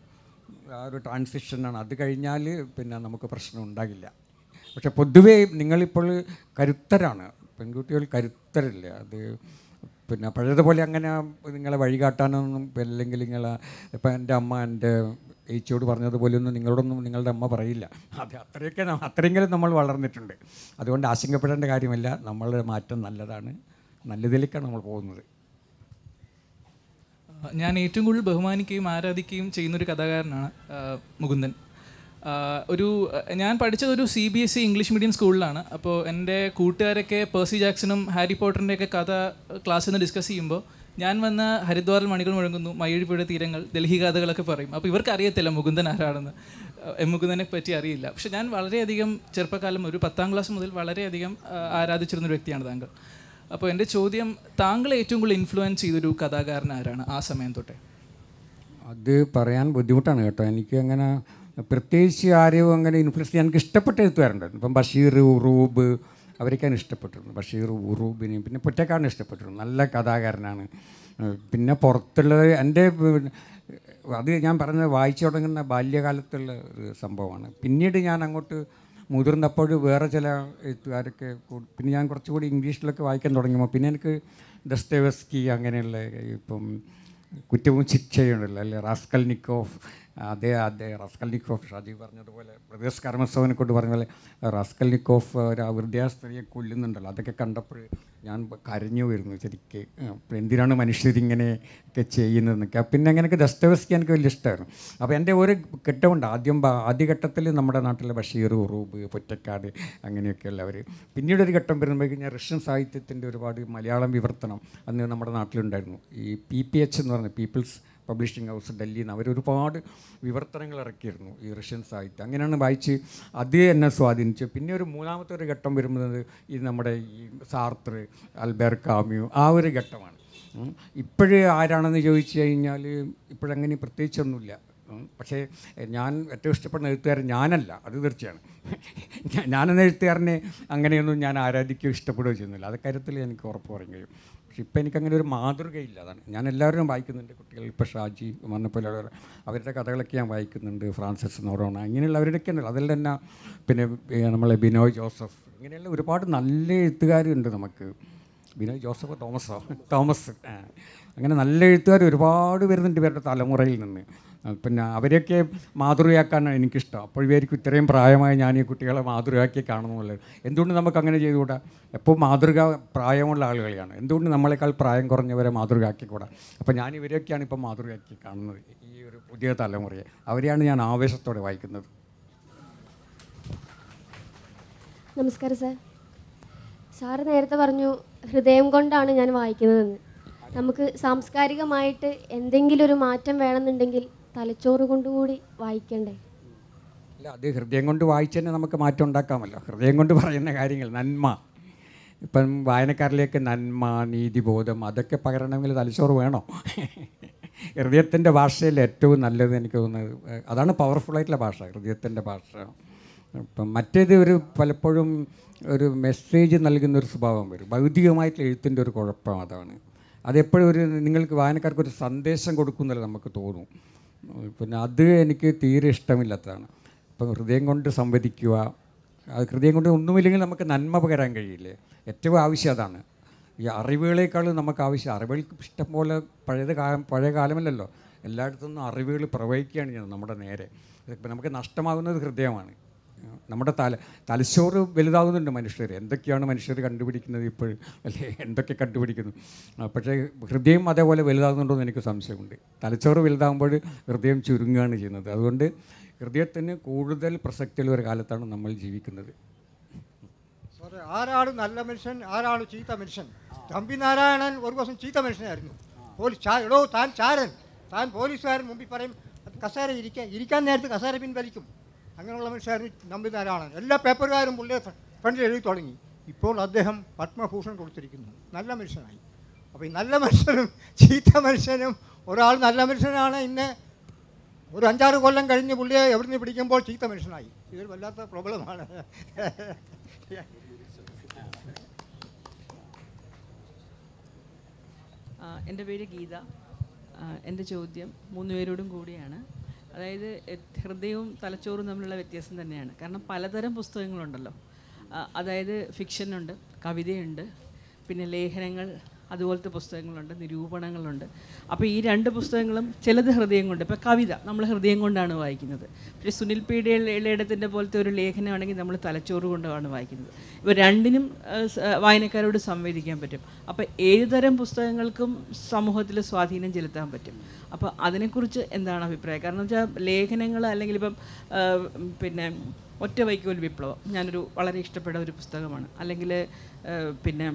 ആ ഒരു ട്രാൻസിഷനാണ് അത് കഴിഞ്ഞാൽ പിന്നെ നമുക്ക് പ്രശ്നം ഉണ്ടാകില്ല പക്ഷെ പൊതുവേ നിങ്ങളിപ്പോൾ കരുത്തരാണ് പെൺകുട്ടികൾ കരുത്തരല്ല അത് പിന്നെ പഴയതുപോലെ അങ്ങനെ നിങ്ങളെ വഴികാട്ടാനൊന്നും അല്ലെങ്കിൽ നിങ്ങൾ ഇപ്പം എൻ്റെ അമ്മ എൻ്റെ ഏച്ചിയോട് പറഞ്ഞതുപോലെയൊന്നും നിങ്ങളോടൊന്നും നിങ്ങളുടെ അമ്മ പറയില്ല അത് അത്രയൊക്കെ ന- അത്രയെങ്കിലും നമ്മൾ വളർന്നിട്ടുണ്ട് അതുകൊണ്ട് ആശങ്കപ്പെടേണ്ട കാര്യമില്ല നമ്മളുടെ മാറ്റം നല്ലതാണ് നല്ലതിലേക്കാണ് നമ്മൾ പോകുന്നത് ഞാൻ ഏറ്റവും കൂടുതൽ ബഹുമാനിക്കുകയും ആരാധിക്കുകയും ചെയ്യുന്നൊരു കഥാകാരനാണ് ആ, മുകുന്ദൻ ആ, ഒരു ഞാൻ പഠിച്ചത് ഒരു C B S E English medium സ്കൂളിലാണ് അപ്പോൾ എൻ്റെ കൂട്ടുകാരൊക്കെ പേഴ്സി ജാക്സണും ഹാരി പോട്ടറിൻ്റെയൊക്കെ കഥ ക്ലാസ്സിൽ നിന്ന് ഡിസ്കസ് ചെയ്യുമ്പോൾ ഞാൻ വന്ന ഹരിദ്വാറിൽ മണികൾ മുഴങ്ങുന്നു മയ്യഴിപ്പുഴ തീരങ്ങൾ ഡൽഹി കഥകളൊക്കെ പറയും അപ്പോൾ ഇവർക്ക് അറിയത്തില്ല മുകുന്ദൻ ആരാണെന്ന് ആ, എം മുകുന്ദനെ പറ്റി അറിയില്ല പക്ഷെ ഞാൻ വളരെയധികം ചെറുപ്പകാലം ഒരു പത്താം ക്ലാസ് മുതൽ വളരെയധികം ആ, ആരാധിച്ചിരുന്നൊരു വ്യക്തിയാണ് താങ്കൾ അപ്പോൾ എൻ്റെ ചോദ്യം താങ്കളെ ഏറ്റവും കൂടുതൽ ഇൻഫ്ലുവൻസ് ചെയ്തൊരു കഥാകാരൻ ആരാണ് ആ സമയം തൊട്ടേ അത് പറയാൻ ബുദ്ധിമുട്ടാണ് കേട്ടോ എനിക്ക് അങ്ങനെ പ്രത്യേകിച്ച് ആരെയും അങ്ങനെ ഇൻഫ്ലുവൻസ് ചെയ്യാൻ എനിക്ക് ഇഷ്ടപ്പെട്ട എഴുത്തുകാരുണ്ടായിരുന്നു ഇപ്പം ബഷീർ ഉറൂബ് അവരൊക്കെയാണ് ഇഷ്ടപ്പെട്ടിരുന്നു ബഷീർ ഉറൂബിനെയും പിന്നെ പൊറ്റക്കാടിനെ ഇഷ്ടപ്പെട്ടിരുന്നു നല്ല കഥാകാരനാണ് ഏഹ് പിന്നെ പുറത്തുള്ളത് എൻ്റെ പിന്നെ അത് ഞാൻ പറഞ്ഞത് വായിച്ചു തുടങ്ങുന്ന ബാല്യകാലത്തുള്ള ഒരു സംഭവമാണ് പിന്നീട് ഞാൻ അങ്ങോട്ട് മുതിർന്നപ്പോൾ വേറെ ചില എഴുത്തുകാരൊക്കെ കൂ- പിന്നെ ഞാൻ കുറച്ചുകൂടി ഇംഗ്ലീഷിലൊക്കെ വായിക്കാൻ തുടങ്ങിയപ്പോൾ പിന്നെ എനിക്ക് ഡസ്റ്റേവസ്കി അങ്ങനെയുള്ള ഇപ്പം കുറ്റവും ശിക്ഷയുണ്ടല്ലോ അല്ലെ റാസ്കൽ നിക്കോഫ് അതേ അതേ റാസ്കൽ നിക്കോഫ് ഷാജി പറഞ്ഞതുപോലെ പ്രദേശ് കർമ്മസവനെ കൊണ്ട് പറഞ്ഞ പോലെ റാസ്കൽ നിക്കോഫ് ഒരു വൃദ്ധാസ്ത്രീയെ കൊല്ലുന്നുണ്ടല്ലോ അതൊക്കെ കണ്ടപ്പോൾ ഞാൻ കരഞ്ഞു വരുന്നു ശരിക്ക് അപ്പോൾ എന്തിനാണ് മനുഷ്യരിങ്ങനെ ഒക്കെ ചെയ്യുന്നതെന്നൊക്കെ പിന്നെ അങ്ങനെയൊക്കെ ദസ്തവസ്കി എനിക്ക് വലിയ ഇഷ്ടമായിരുന്നു അപ്പോൾ എൻ്റെ ഒരു ഘട്ടമുണ്ട് ആദ്യം ബ- ആദ്യഘട്ടത്തിൽ നമ്മുടെ നാട്ടിലെ ബഷീർ ഉറൂബ് പൊറ്റക്കാട് അങ്ങനെയൊക്കെയുള്ളവർ പിന്നീട് ഒരു ഘട്ടം വരുമ്പോഴേക്കും ഞാൻ റഷ്യൻ സാഹിത്യത്തിൻ്റെ ഒരുപാട് മലയാളം വിവർത്തനം അന്ന് നമ്മുടെ നാട്ടിലുണ്ടായിരുന്നു ഈ പി പി എച്ച് എന്ന് പറഞ്ഞ പീപ്പിൾസ് പബ്ലിഷിംഗ് ഹൗസ് ഡൽഹിയിൽ നിന്ന് അവർ ഒരുപാട് വിവർത്തനങ്ങൾ ഇറക്കിയിരുന്നു ഈ റഷ്യൻ സാഹിത്യം അങ്ങനെയാണ് വായിച്ച് അത് എന്നെ സ്വാധീനിച്ചു പിന്നെ ഒരു മൂന്നാമത്തെ ഒരു ഘട്ടം വരുന്നത് ഈ നമ്മുടെ ഈ സാർത്ര അൽബേർ കാമ്യു ആ ഒരു ഘട്ടമാണ് ഇപ്പോഴ് ആരാണെന്ന് ചോദിച്ചു കഴിഞ്ഞാൽ ഇപ്പോഴങ്ങനെ പ്രത്യേകിച്ചൊന്നുമില്ല ഉം. പക്ഷേ എഹ്, ഞാൻ ഏറ്റവും ഇഷ്ടപ്പെടുന്ന എഴുത്തുകാരൻ ഞാനല്ല അത് തീർച്ചയാണ് ഞാ- ഞാനെന്ന എഴുത്തുകാരനെ അങ്ങനെയൊന്നും ഞാൻ ആരാധിക്കുകയോ ഇഷ്ടപ്പെടുകയോ ചെയ്യുന്നില്ല അത് കാര്യത്തിൽ എനിക്ക് ഉറപ്പ് പറയാൻ കഴിയും പക്ഷെ ഇപ്പം എനിക്കങ്ങനെ ഒരു മാതൃകയില്ല അതാണ് ഞാൻ എല്ലാവരും വായിക്കുന്നുണ്ട് കുട്ടികൾ ഇപ്പോൾ ഷാജി മന്നപ്പോലെ അവരുടെ കഥകളൊക്കെ ഞാൻ വായിക്കുന്നുണ്ട് ഫ്രാൻസിസ് നോറോണ ഇങ്ങനെയുള്ളവരുടെയൊക്കെ ഉണ്ടല്ലോ അതിൽ തന്നെ പിന്നെ ഏ, നമ്മളെ ബിനോയ് ജോസഫ് ഇങ്ങനെയുള്ള ഒരുപാട് നല്ല എഴുത്തുകാരുണ്ട് നമുക്ക് ബിനോയ് ജോസഫ് തോമസോ തോമസ് ആ. അങ്ങനെ നല്ല എഴുത്തുകാർ ഒരുപാട് വരുന്നുണ്ട് ഇവരുടെ തലമുറയിൽ നിന്ന് ആ, പിന്നെ അവരെയൊക്കെ മാതൃകയാക്കാനാണ് എനിക്കിഷ്ടം അപ്പോൾ ഇവർക്ക് ഇത്രയും പ്രായമായ ഞാൻ ഈ കുട്ടികളെ മാതൃകയാക്കി കാണുന്നുള്ളത് എന്തുകൊണ്ട് നമുക്ക് അങ്ങനെ ചെയ്തുകൂടാ എപ്പോൾ മാതൃക പ്രായമുള്ള ആളുകളെയാണ് എന്തുകൊണ്ട് നമ്മളെക്കാൾ പ്രായം കുറഞ്ഞവരെ മാതൃകയാക്കിക്കൂടാ അപ്പോൾ ഞാൻ ഇവരെയൊക്കെയാണ് ഇപ്പോൾ മാതൃകയാക്കി കാണുന്നത് ഈ ഒരു പുതിയ തലമുറയെ അവരെയാണ് ഞാൻ ആവേശത്തോടെ വായിക്കുന്നത് നമസ്കാരം സാർ സാറ് നേരത്തെ പറഞ്ഞു ഹൃദയം കൊണ്ടാണ് ഞാൻ വായിക്കുന്നതെന്ന് നമുക്ക് സാംസ്കാരികമായിട്ട് എന്തെങ്കിലും ഒരു മാറ്റം വേണമെന്നുണ്ടെങ്കിൽ തലച്ചോറ് കൊണ്ടുകൂടി വായിക്കണ്ടേ അല്ല അത് ഹൃദയം കൊണ്ട് വായിച്ച് തന്നെ നമുക്ക് മാറ്റം ഉണ്ടാക്കാമല്ലോ ഹൃദയം കൊണ്ട് പറയുന്ന കാര്യങ്ങൾ നന്മ ഇപ്പം വായനക്കാരിലേക്ക് നന്മ നീതിബോധം അതൊക്കെ പകരണമെങ്കിൽ തലച്ചോറ് വേണോ ഹൃദയത്തിൻ്റെ ഭാഷയിൽ ഏറ്റവും നല്ലത് എനിക്ക് തോന്നുന്നത് ഏഹ്, അതാണ് പവർഫുള്ളായിട്ടുള്ള ഭാഷ ഹൃദയത്തിൻ്റെ ഭാഷ ഇപ്പം മറ്റേത് ഒരു പലപ്പോഴും ഒരു മെസ്സേജ് നൽകുന്ന ഒരു സ്വഭാവം വരും ഭൗതികമായിട്ടുള്ള എഴുത്തിൻ്റെ ഒരു കുഴപ്പം അതാണ് അതെപ്പോഴും ഒരു നിങ്ങൾക്ക് വായനക്കാർക്ക് ഒരു സന്ദേശം കൊടുക്കുന്നല്ലോ നമുക്ക് തോന്നും ഉം, പിന്നെ അത് എനിക്ക് തീരെ ഇഷ്ടമില്ലാത്തതാണ് ഇപ്പം ഹൃദയം കൊണ്ട് സംവദിക്കുക അത് ഹൃദയം കൊണ്ട് ഒന്നുമില്ലെങ്കിൽ നമുക്ക് നന്മ പകരാൻ കഴിയില്ലേ ഏറ്റവും ആവശ്യം അതാണ് ഈ അറിവുകളേക്കാളും നമുക്ക് ആവശ്യം അറിവുകൾക്ക് ഇഷ്ടം പോലെ പഴയത് കാലം പഴയ കാലമല്ലല്ലോ എല്ലായിടത്തു നിന്നും അറിവുകൾ പ്രവഹിക്കുകയാണ് ചെയ്യുന്നത് നമ്മുടെ നേരെ ഇപ്പം നമുക്ക് നഷ്ടമാകുന്നത് ഹൃദയമാണ് നമ്മുടെ തല തലച്ചോറ് വലുതാകുന്നുണ്ട് മനുഷ്യർ എന്തൊക്കെയാണ് മനുഷ്യർ കണ്ടുപിടിക്കുന്നത് ഇപ്പോൾ അല്ലേ എന്തൊക്കെ കണ്ടുപിടിക്കുന്നു ആ, പക്ഷേ ഹൃദയം അതേപോലെ വലുതാകുന്നുണ്ടോ എന്ന് എനിക്ക് സംശയമുണ്ട് തലച്ചോറ് വലുതാകുമ്പോൾ ഹൃദയം ചുരുങ്ങുകയാണ് ചെയ്യുന്നത് അതുകൊണ്ട് ഹൃദയത്തിന് കൂടുതൽ പ്രസക്തിയുള്ള ഒരു കാലത്താണ് നമ്മൾ ജീവിക്കുന്നത് സാറേ ആരാണ് നല്ല മനുഷ്യൻ ആരാണ് ചീത്ത മനുഷ്യൻ തമ്പി നാരായണൻ ഒരു ദിവസം ചീത്ത മനുഷ്യനായിരുന്നു പോലീസ് ചാ എടോ താൻ ചാരൻ താൻ പോലീസുകാരൻ മുമ്പിൽ പറയും അത് കസേര ഇരിക്കാൻ ഇരിക്കാൻ നേരത്ത് കസേര പിൻവലിക്കും അങ്ങനെയുള്ള മനുഷ്യരായിരുന്നു നമ്പി നാരായണൻ എല്ലാ പേപ്പറുകാരും പുള്ളിയെ ഫ്ര- ഫ്രണ്ടിൽ എഴുതി തുടങ്ങി ഇപ്പോൾ അദ്ദേഹം പത്മഭൂഷൺ കൊടുത്തിരിക്കുന്നു നല്ല മനുഷ്യനായി അപ്പോൾ ഈ നല്ല മനുഷ്യനും ചീത്ത മനുഷ്യനും ഒരാൾ നല്ല മനുഷ്യനാണ് ഇന്ന് ഒരു അഞ്ചാറ് കൊല്ലം കഴിഞ്ഞ് പുള്ളിയെ എവിടുന്ന് പിടിക്കുമ്പോൾ ചീത്ത മനുഷ്യനായി ഇതൊരു വല്ലാത്ത പ്രോബ്ലമാണ് ആ, എൻ്റെ പേര് ഗീത ആ, എൻ്റെ ചോദ്യം മൂന്ന് പേരോടും കൂടിയാണ് അതായത് എ- ഹൃദയവും തലച്ചോറും തമ്മിലുള്ള വ്യത്യാസം തന്നെയാണ് കാരണം പലതരം പുസ്തകങ്ങളുണ്ടല്ലോ ആ, അതായത് ഫിക്ഷനുണ്ട് കവിതയുണ്ട് പിന്നെ ലേഖനങ്ങൾ അതുപോലത്തെ പുസ്തകങ്ങളുണ്ട് നിരൂപണങ്ങളുണ്ട് അപ്പോൾ ഈ രണ്ട് പുസ്തകങ്ങളും ചിലത് ഹൃദയം കൊണ്ട് ഇപ്പോൾ കവിത നമ്മൾ ഹൃദയം കൊണ്ടാണ് വായിക്കുന്നത് പക്ഷേ സുനിൽ പി ഡി ഇളയിടത്തിൻ്റെ പോലത്തെ ഒരു ലേഖനമാണെങ്കിൽ നമ്മൾ തലച്ചോറ് കൊണ്ടാണ് വായിക്കുന്നത് ഇപ്പോൾ രണ്ടിനും ആ, സ- ആ, വായനക്കാരോട് സംവേദിക്കാൻ പറ്റും അപ്പോൾ ഏത് തരം പുസ്തകങ്ങൾക്കും സമൂഹത്തിൽ സ്വാധീനം ചെലുത്താൻ പറ്റും അപ്പോൾ അതിനെക്കുറിച്ച് എന്താണ് അഭിപ്രായം കാരണം വെച്ചാൽ ലേഖനങ്ങൾ അല്ലെങ്കിൽ ഇപ്പം ആ, പിന്നെ ഒറ്റ വൈക്കോൽ വിപ്ലവം ഞാനൊരു വളരെ ഇഷ്ടപ്പെട്ട ഒരു പുസ്തകമാണ് അല്ലെങ്കിൽ പിന്നെ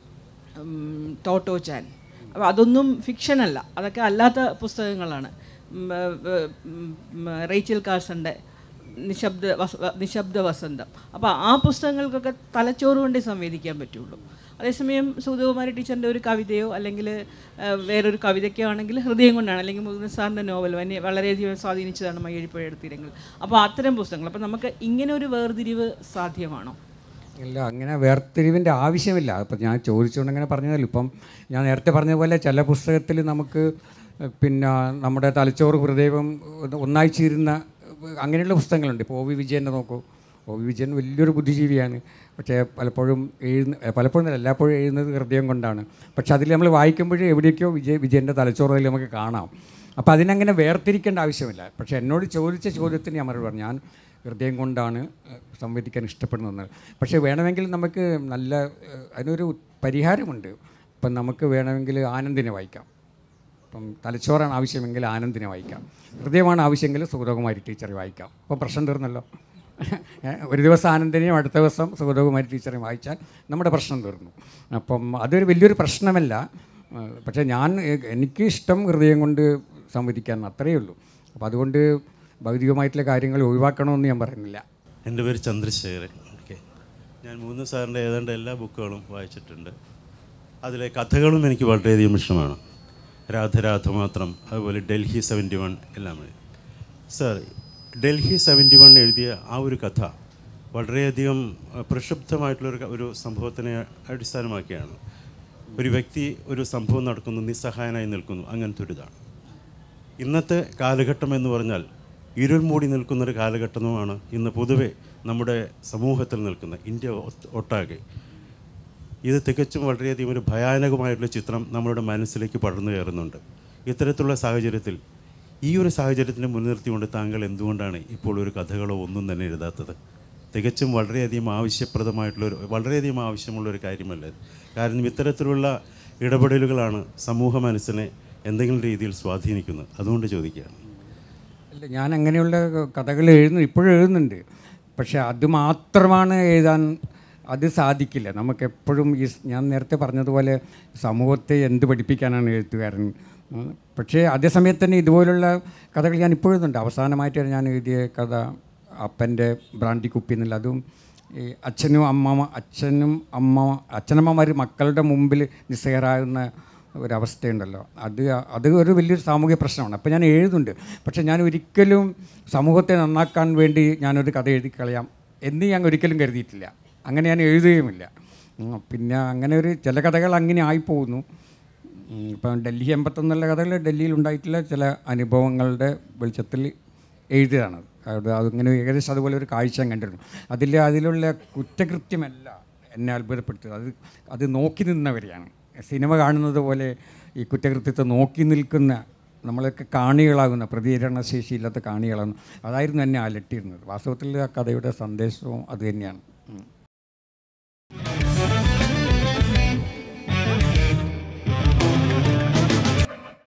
ഉം, ടോട്ടോ ചാൻ അപ്പോൾ അതൊന്നും ഫിക്ഷനല്ല അതൊക്കെ അല്ലാത്ത പുസ്തകങ്ങളാണ് ഉം, ഏർ, ഉം, റേച്ചൽ കാർസൻ്റെ നിശബ്ദ വസ നിശബ്ദ വസന്തം അപ്പോൾ ആ പുസ്തകങ്ങൾക്കൊക്കെ തലച്ചോറ് കൊണ്ടേ സംവേദിക്കാൻ പറ്റുള്ളൂ അതേസമയം സുഗതകുമാരി ടീച്ചറിൻ്റെ ഒരു കവിതയോ അല്ലെങ്കിൽ ഏഹ്, വേറൊരു കവിതയ്ക്കോ ആണെങ്കിൽ ഹൃദയം കൊണ്ടാണ് അല്ലെങ്കിൽ മുകുന്ദൻ സാറിൻ്റെ നോവലോ എന്നെ വളരെയധികം സ്വാധീനിച്ചതാണ് മയ്യഴിപ്പുഴയുടെ തീരങ്ങൾ അപ്പോൾ അത്തരം പുസ്തകങ്ങൾ അപ്പോൾ നമുക്ക് ഇങ്ങനെ ഒരു വേർതിരിവ് സാധ്യമാണോ ഇല്ല അങ്ങനെ വേർതിരിവിൻ്റെ ആവശ്യമില്ല ഇപ്പം ഞാൻ ചോദിച്ചുകൊണ്ട് അങ്ങനെ പറഞ്ഞതല്ലോ ഇപ്പം ഞാൻ നേരത്തെ പറഞ്ഞ പോലെ ചില പുസ്തകത്തിൽ നമുക്ക് പിന്നെ നമ്മുടെ തലച്ചോറ് ഹൃദയവും ഒന്നായി ചേരുന്ന അങ്ങനെയുള്ള പുസ്തകങ്ങളുണ്ട് ഇപ്പോൾ ഒ വി വിജയൻ്റെ നോക്കൂ ഒ വി വിജയൻ വലിയൊരു ബുദ്ധിജീവിയാണ് പക്ഷേ പലപ്പോഴും എഴുതുന്ന പലപ്പോഴും അല്ല എല്ലാപ്പോഴും എഴുതുന്നത് ഹൃദയം കൊണ്ടാണ് പക്ഷെ അതിൽ നമ്മൾ വായിക്കുമ്പോഴേ എവിടേക്കോ വിജയ് വിജയൻ്റെ തലച്ചോറ് അതിൽ നമുക്ക് കാണാം അപ്പോൾ അതിനങ്ങനെ വേർതിരിക്കേണ്ട ആവശ്യമില്ല പക്ഷേ എന്നോട് ചോദിച്ച ചോദ്യത്തിന് ഞാൻ മറുപടി പറഞ്ഞു ഞാൻ ഹൃദയം കൊണ്ടാണ് ഏഹ്, സംവദിക്കാൻ ഇഷ്ടപ്പെടുന്നത് പക്ഷേ വേണമെങ്കിൽ നമുക്ക് നല്ല ഏഹ്, അതിനൊരു പരിഹാരമുണ്ട് ഇപ്പം നമുക്ക് വേണമെങ്കിൽ ആനന്ദിനെ വായിക്കാം ഇപ്പം തലച്ചോറാണ് ആവശ്യമെങ്കിൽ ആനന്ദിനെ വായിക്കാം ഹൃദയമാണ് ആവശ്യമെങ്കിൽ സുഗതകുമാരി ടീച്ചറെ വായിക്കാം അപ്പം പ്രശ്നം തീർന്നല്ലോ ഏഹ്, ഒരു ദിവസം ആനന്ദിനെയും അടുത്ത ദിവസം സുഗതകുമാരി ടീച്ചറെ വായിച്ചാൽ നമ്മുടെ പ്രശ്നം തീർന്നു അപ്പം അതൊരു വലിയൊരു പ്രശ്നമല്ല ഏഹ്, പക്ഷേ ഞാൻ ഏഹ്, എനിക്ക് ഇഷ്ടം ഹൃദയം കൊണ്ട് സംവദിക്കാൻ അത്രയേ ഉള്ളൂ അപ്പോൾ അതുകൊണ്ട് ഭൗതികമായിട്ടുള്ള കാര്യങ്ങൾ ഒഴിവാക്കണമെന്ന് ഞാൻ പറയുന്നില്ല എൻ്റെ പേര് ചന്ദ്രശേഖരൻ ഓക്കെ ഞാൻ മൂന്ന് സാറിൻ്റെ ഏതാണ്ട് എല്ലാ ബുക്കുകളും വായിച്ചിട്ടുണ്ട് അതിലെ കഥകളും എനിക്ക് വളരെയധികം ഇഷ്ടമാണ് രാധരാധ മാത്രം അതുപോലെ ഡൽഹി സെവൻറ്റി വൺ എല്ലാം സാർ ഡൽഹി സെവൻറ്റി വൺ എഴുതിയ ആ ഒരു കഥ വളരെയധികം അഹ്, പ്രക്ഷുബ്ധമായിട്ടുള്ളൊരു ക- ഒരു സംഭവത്തിനെ അടിസ്ഥാനമാക്കിയാണ് ഒരു വ്യക്തി ഒരു സംഭവം നടക്കുന്നു നിസ്സഹായനായി നിൽക്കുന്നു അങ്ങനത്തെ ഒരു ഇതാണ് ഇന്നത്തെ കാലഘട്ടം എന്ന് പറഞ്ഞാൽ ഇരുൾ മൂടി നിൽക്കുന്നൊരു കാലഘട്ടവുമാണ് ഇന്ന് പൊതുവെ നമ്മുടെ സമൂഹത്തിൽ നിൽക്കുന്ന ഇന്ത്യ ഒത്ത് ഒട്ടാകെ ഇത് തികച്ചും വളരെയധികം ഒരു ഭയാനകമായിട്ടുള്ള ചിത്രം നമ്മുടെ മനസ്സിലേക്ക് പടർന്നു കയറുന്നുണ്ട് ഇത്തരത്തിലുള്ള സാഹചര്യത്തിൽ ഈ ഒരു സാഹചര്യത്തിനെ മുൻനിർത്തിക്കൊണ്ട് താങ്കൾ എന്തുകൊണ്ടാണ് ഇപ്പോൾ ഒരു കഥകളോ ഒന്നും തന്നെ എഴുതാത്തത് തികച്ചും വളരെയധികം ആവശ്യപ്രദമായിട്ടുള്ളൊരു വളരെയധികം ആവശ്യമുള്ള ഒരു കാര്യമല്ല ഇത്. കാരണം ഇത്തരത്തിലുള്ള ഇടപെടലുകളാണ് സമൂഹ മനസ്സിനെ എന്തെങ്കിലും രീതിയിൽ സ്വാധീനിക്കുന്നത് അതുകൊണ്ട് ചോദിക്കുകയാണ് അല്ല ഞാൻ അങ്ങനെയുള്ള കഥകൾ എഴുതുന്നു ഇപ്പോഴും എഴുതുന്നുണ്ട് പക്ഷേ അത് മാത്രമാണ് എഴുതാൻ അത് സാധിക്കില്ല നമുക്ക് എപ്പോഴും ഈ സ് ഞാൻ നേരത്തെ പറഞ്ഞതുപോലെ സമൂഹത്തെ എന്ത് പഠിപ്പിക്കാനാണ് എഴുത്തുകാരൻ ഉം. പക്ഷേ അതേസമയത്ത് തന്നെ ഇതുപോലുള്ള കഥകൾ ഞാൻ ഇപ്പോൾ എഴുതുന്നുണ്ട് അവസാനമായിട്ട് ഞാൻ എഴുതിയ കഥ അപ്പൻ്റെ ബ്രാൻഡി കുപ്പി എന്നുള്ള അതും ഈ അച്ഛനും അമ്മ അച്ഛനും അമ്മ അച്ഛനമ്മമാർ മക്കളുടെ മുമ്പിൽ നിസ്സഹരാകുന്ന ഒരവസ്ഥയുണ്ടല്ലോ അത് അത് ഒരു വലിയൊരു സാമൂഹിക പ്രശ്നമാണ് അപ്പോൾ ഞാൻ എഴുതുന്നുണ്ട് പക്ഷേ ഞാൻ ഒരിക്കലും സമൂഹത്തെ നന്നാക്കാൻ വേണ്ടി ഞാനൊരു കഥ എഴുതി കളയാം എന്ന് ഞാൻ ഒരിക്കലും കരുതിയിട്ടില്ല അങ്ങനെ ഞാൻ എഴുതുകയുമില്ല ഉം, പിന്നെ അങ്ങനെ ഒരു ചില കഥകൾ അങ്ങനെ ആയിപ്പോകുന്നു ഉം, ഇപ്പം ഡൽഹി എൺപത്തൊന്നുള്ള കഥകൾ ഡൽഹിയിൽ ഉണ്ടായിട്ടുള്ള ചില അനുഭവങ്ങളുടെ വെളിച്ചത്തിൽ എഴുതിയതാണ് അത് അതിങ്ങനെ ഏകദേശം അതുപോലെ ഒരു കാഴ്ച ഞാൻ കണ്ടിരുന്നു അതിൽ അതിലുള്ള കുറ്റകൃത്യമല്ല എന്നെ അത്ഭുതപ്പെടുത്തിയത് അത് അത് നോക്കി നിന്നവരെയാണ് സിനിമ കാണുന്നത് പോലെ ഈ കുറ്റകൃത്യത്തെ നോക്കി നിൽക്കുന്ന നമ്മളൊക്കെ കാണികളാകുന്ന പ്രതികരണശേഷിയില്ലാത്ത കാണികളാകുന്ന അതായിരുന്നു എന്നെ അലട്ടിയിരുന്നത് വാസ്തവത്തിൽ ആ കഥയുടെ സന്ദേശവും അത് തന്നെയാണ് ഉം.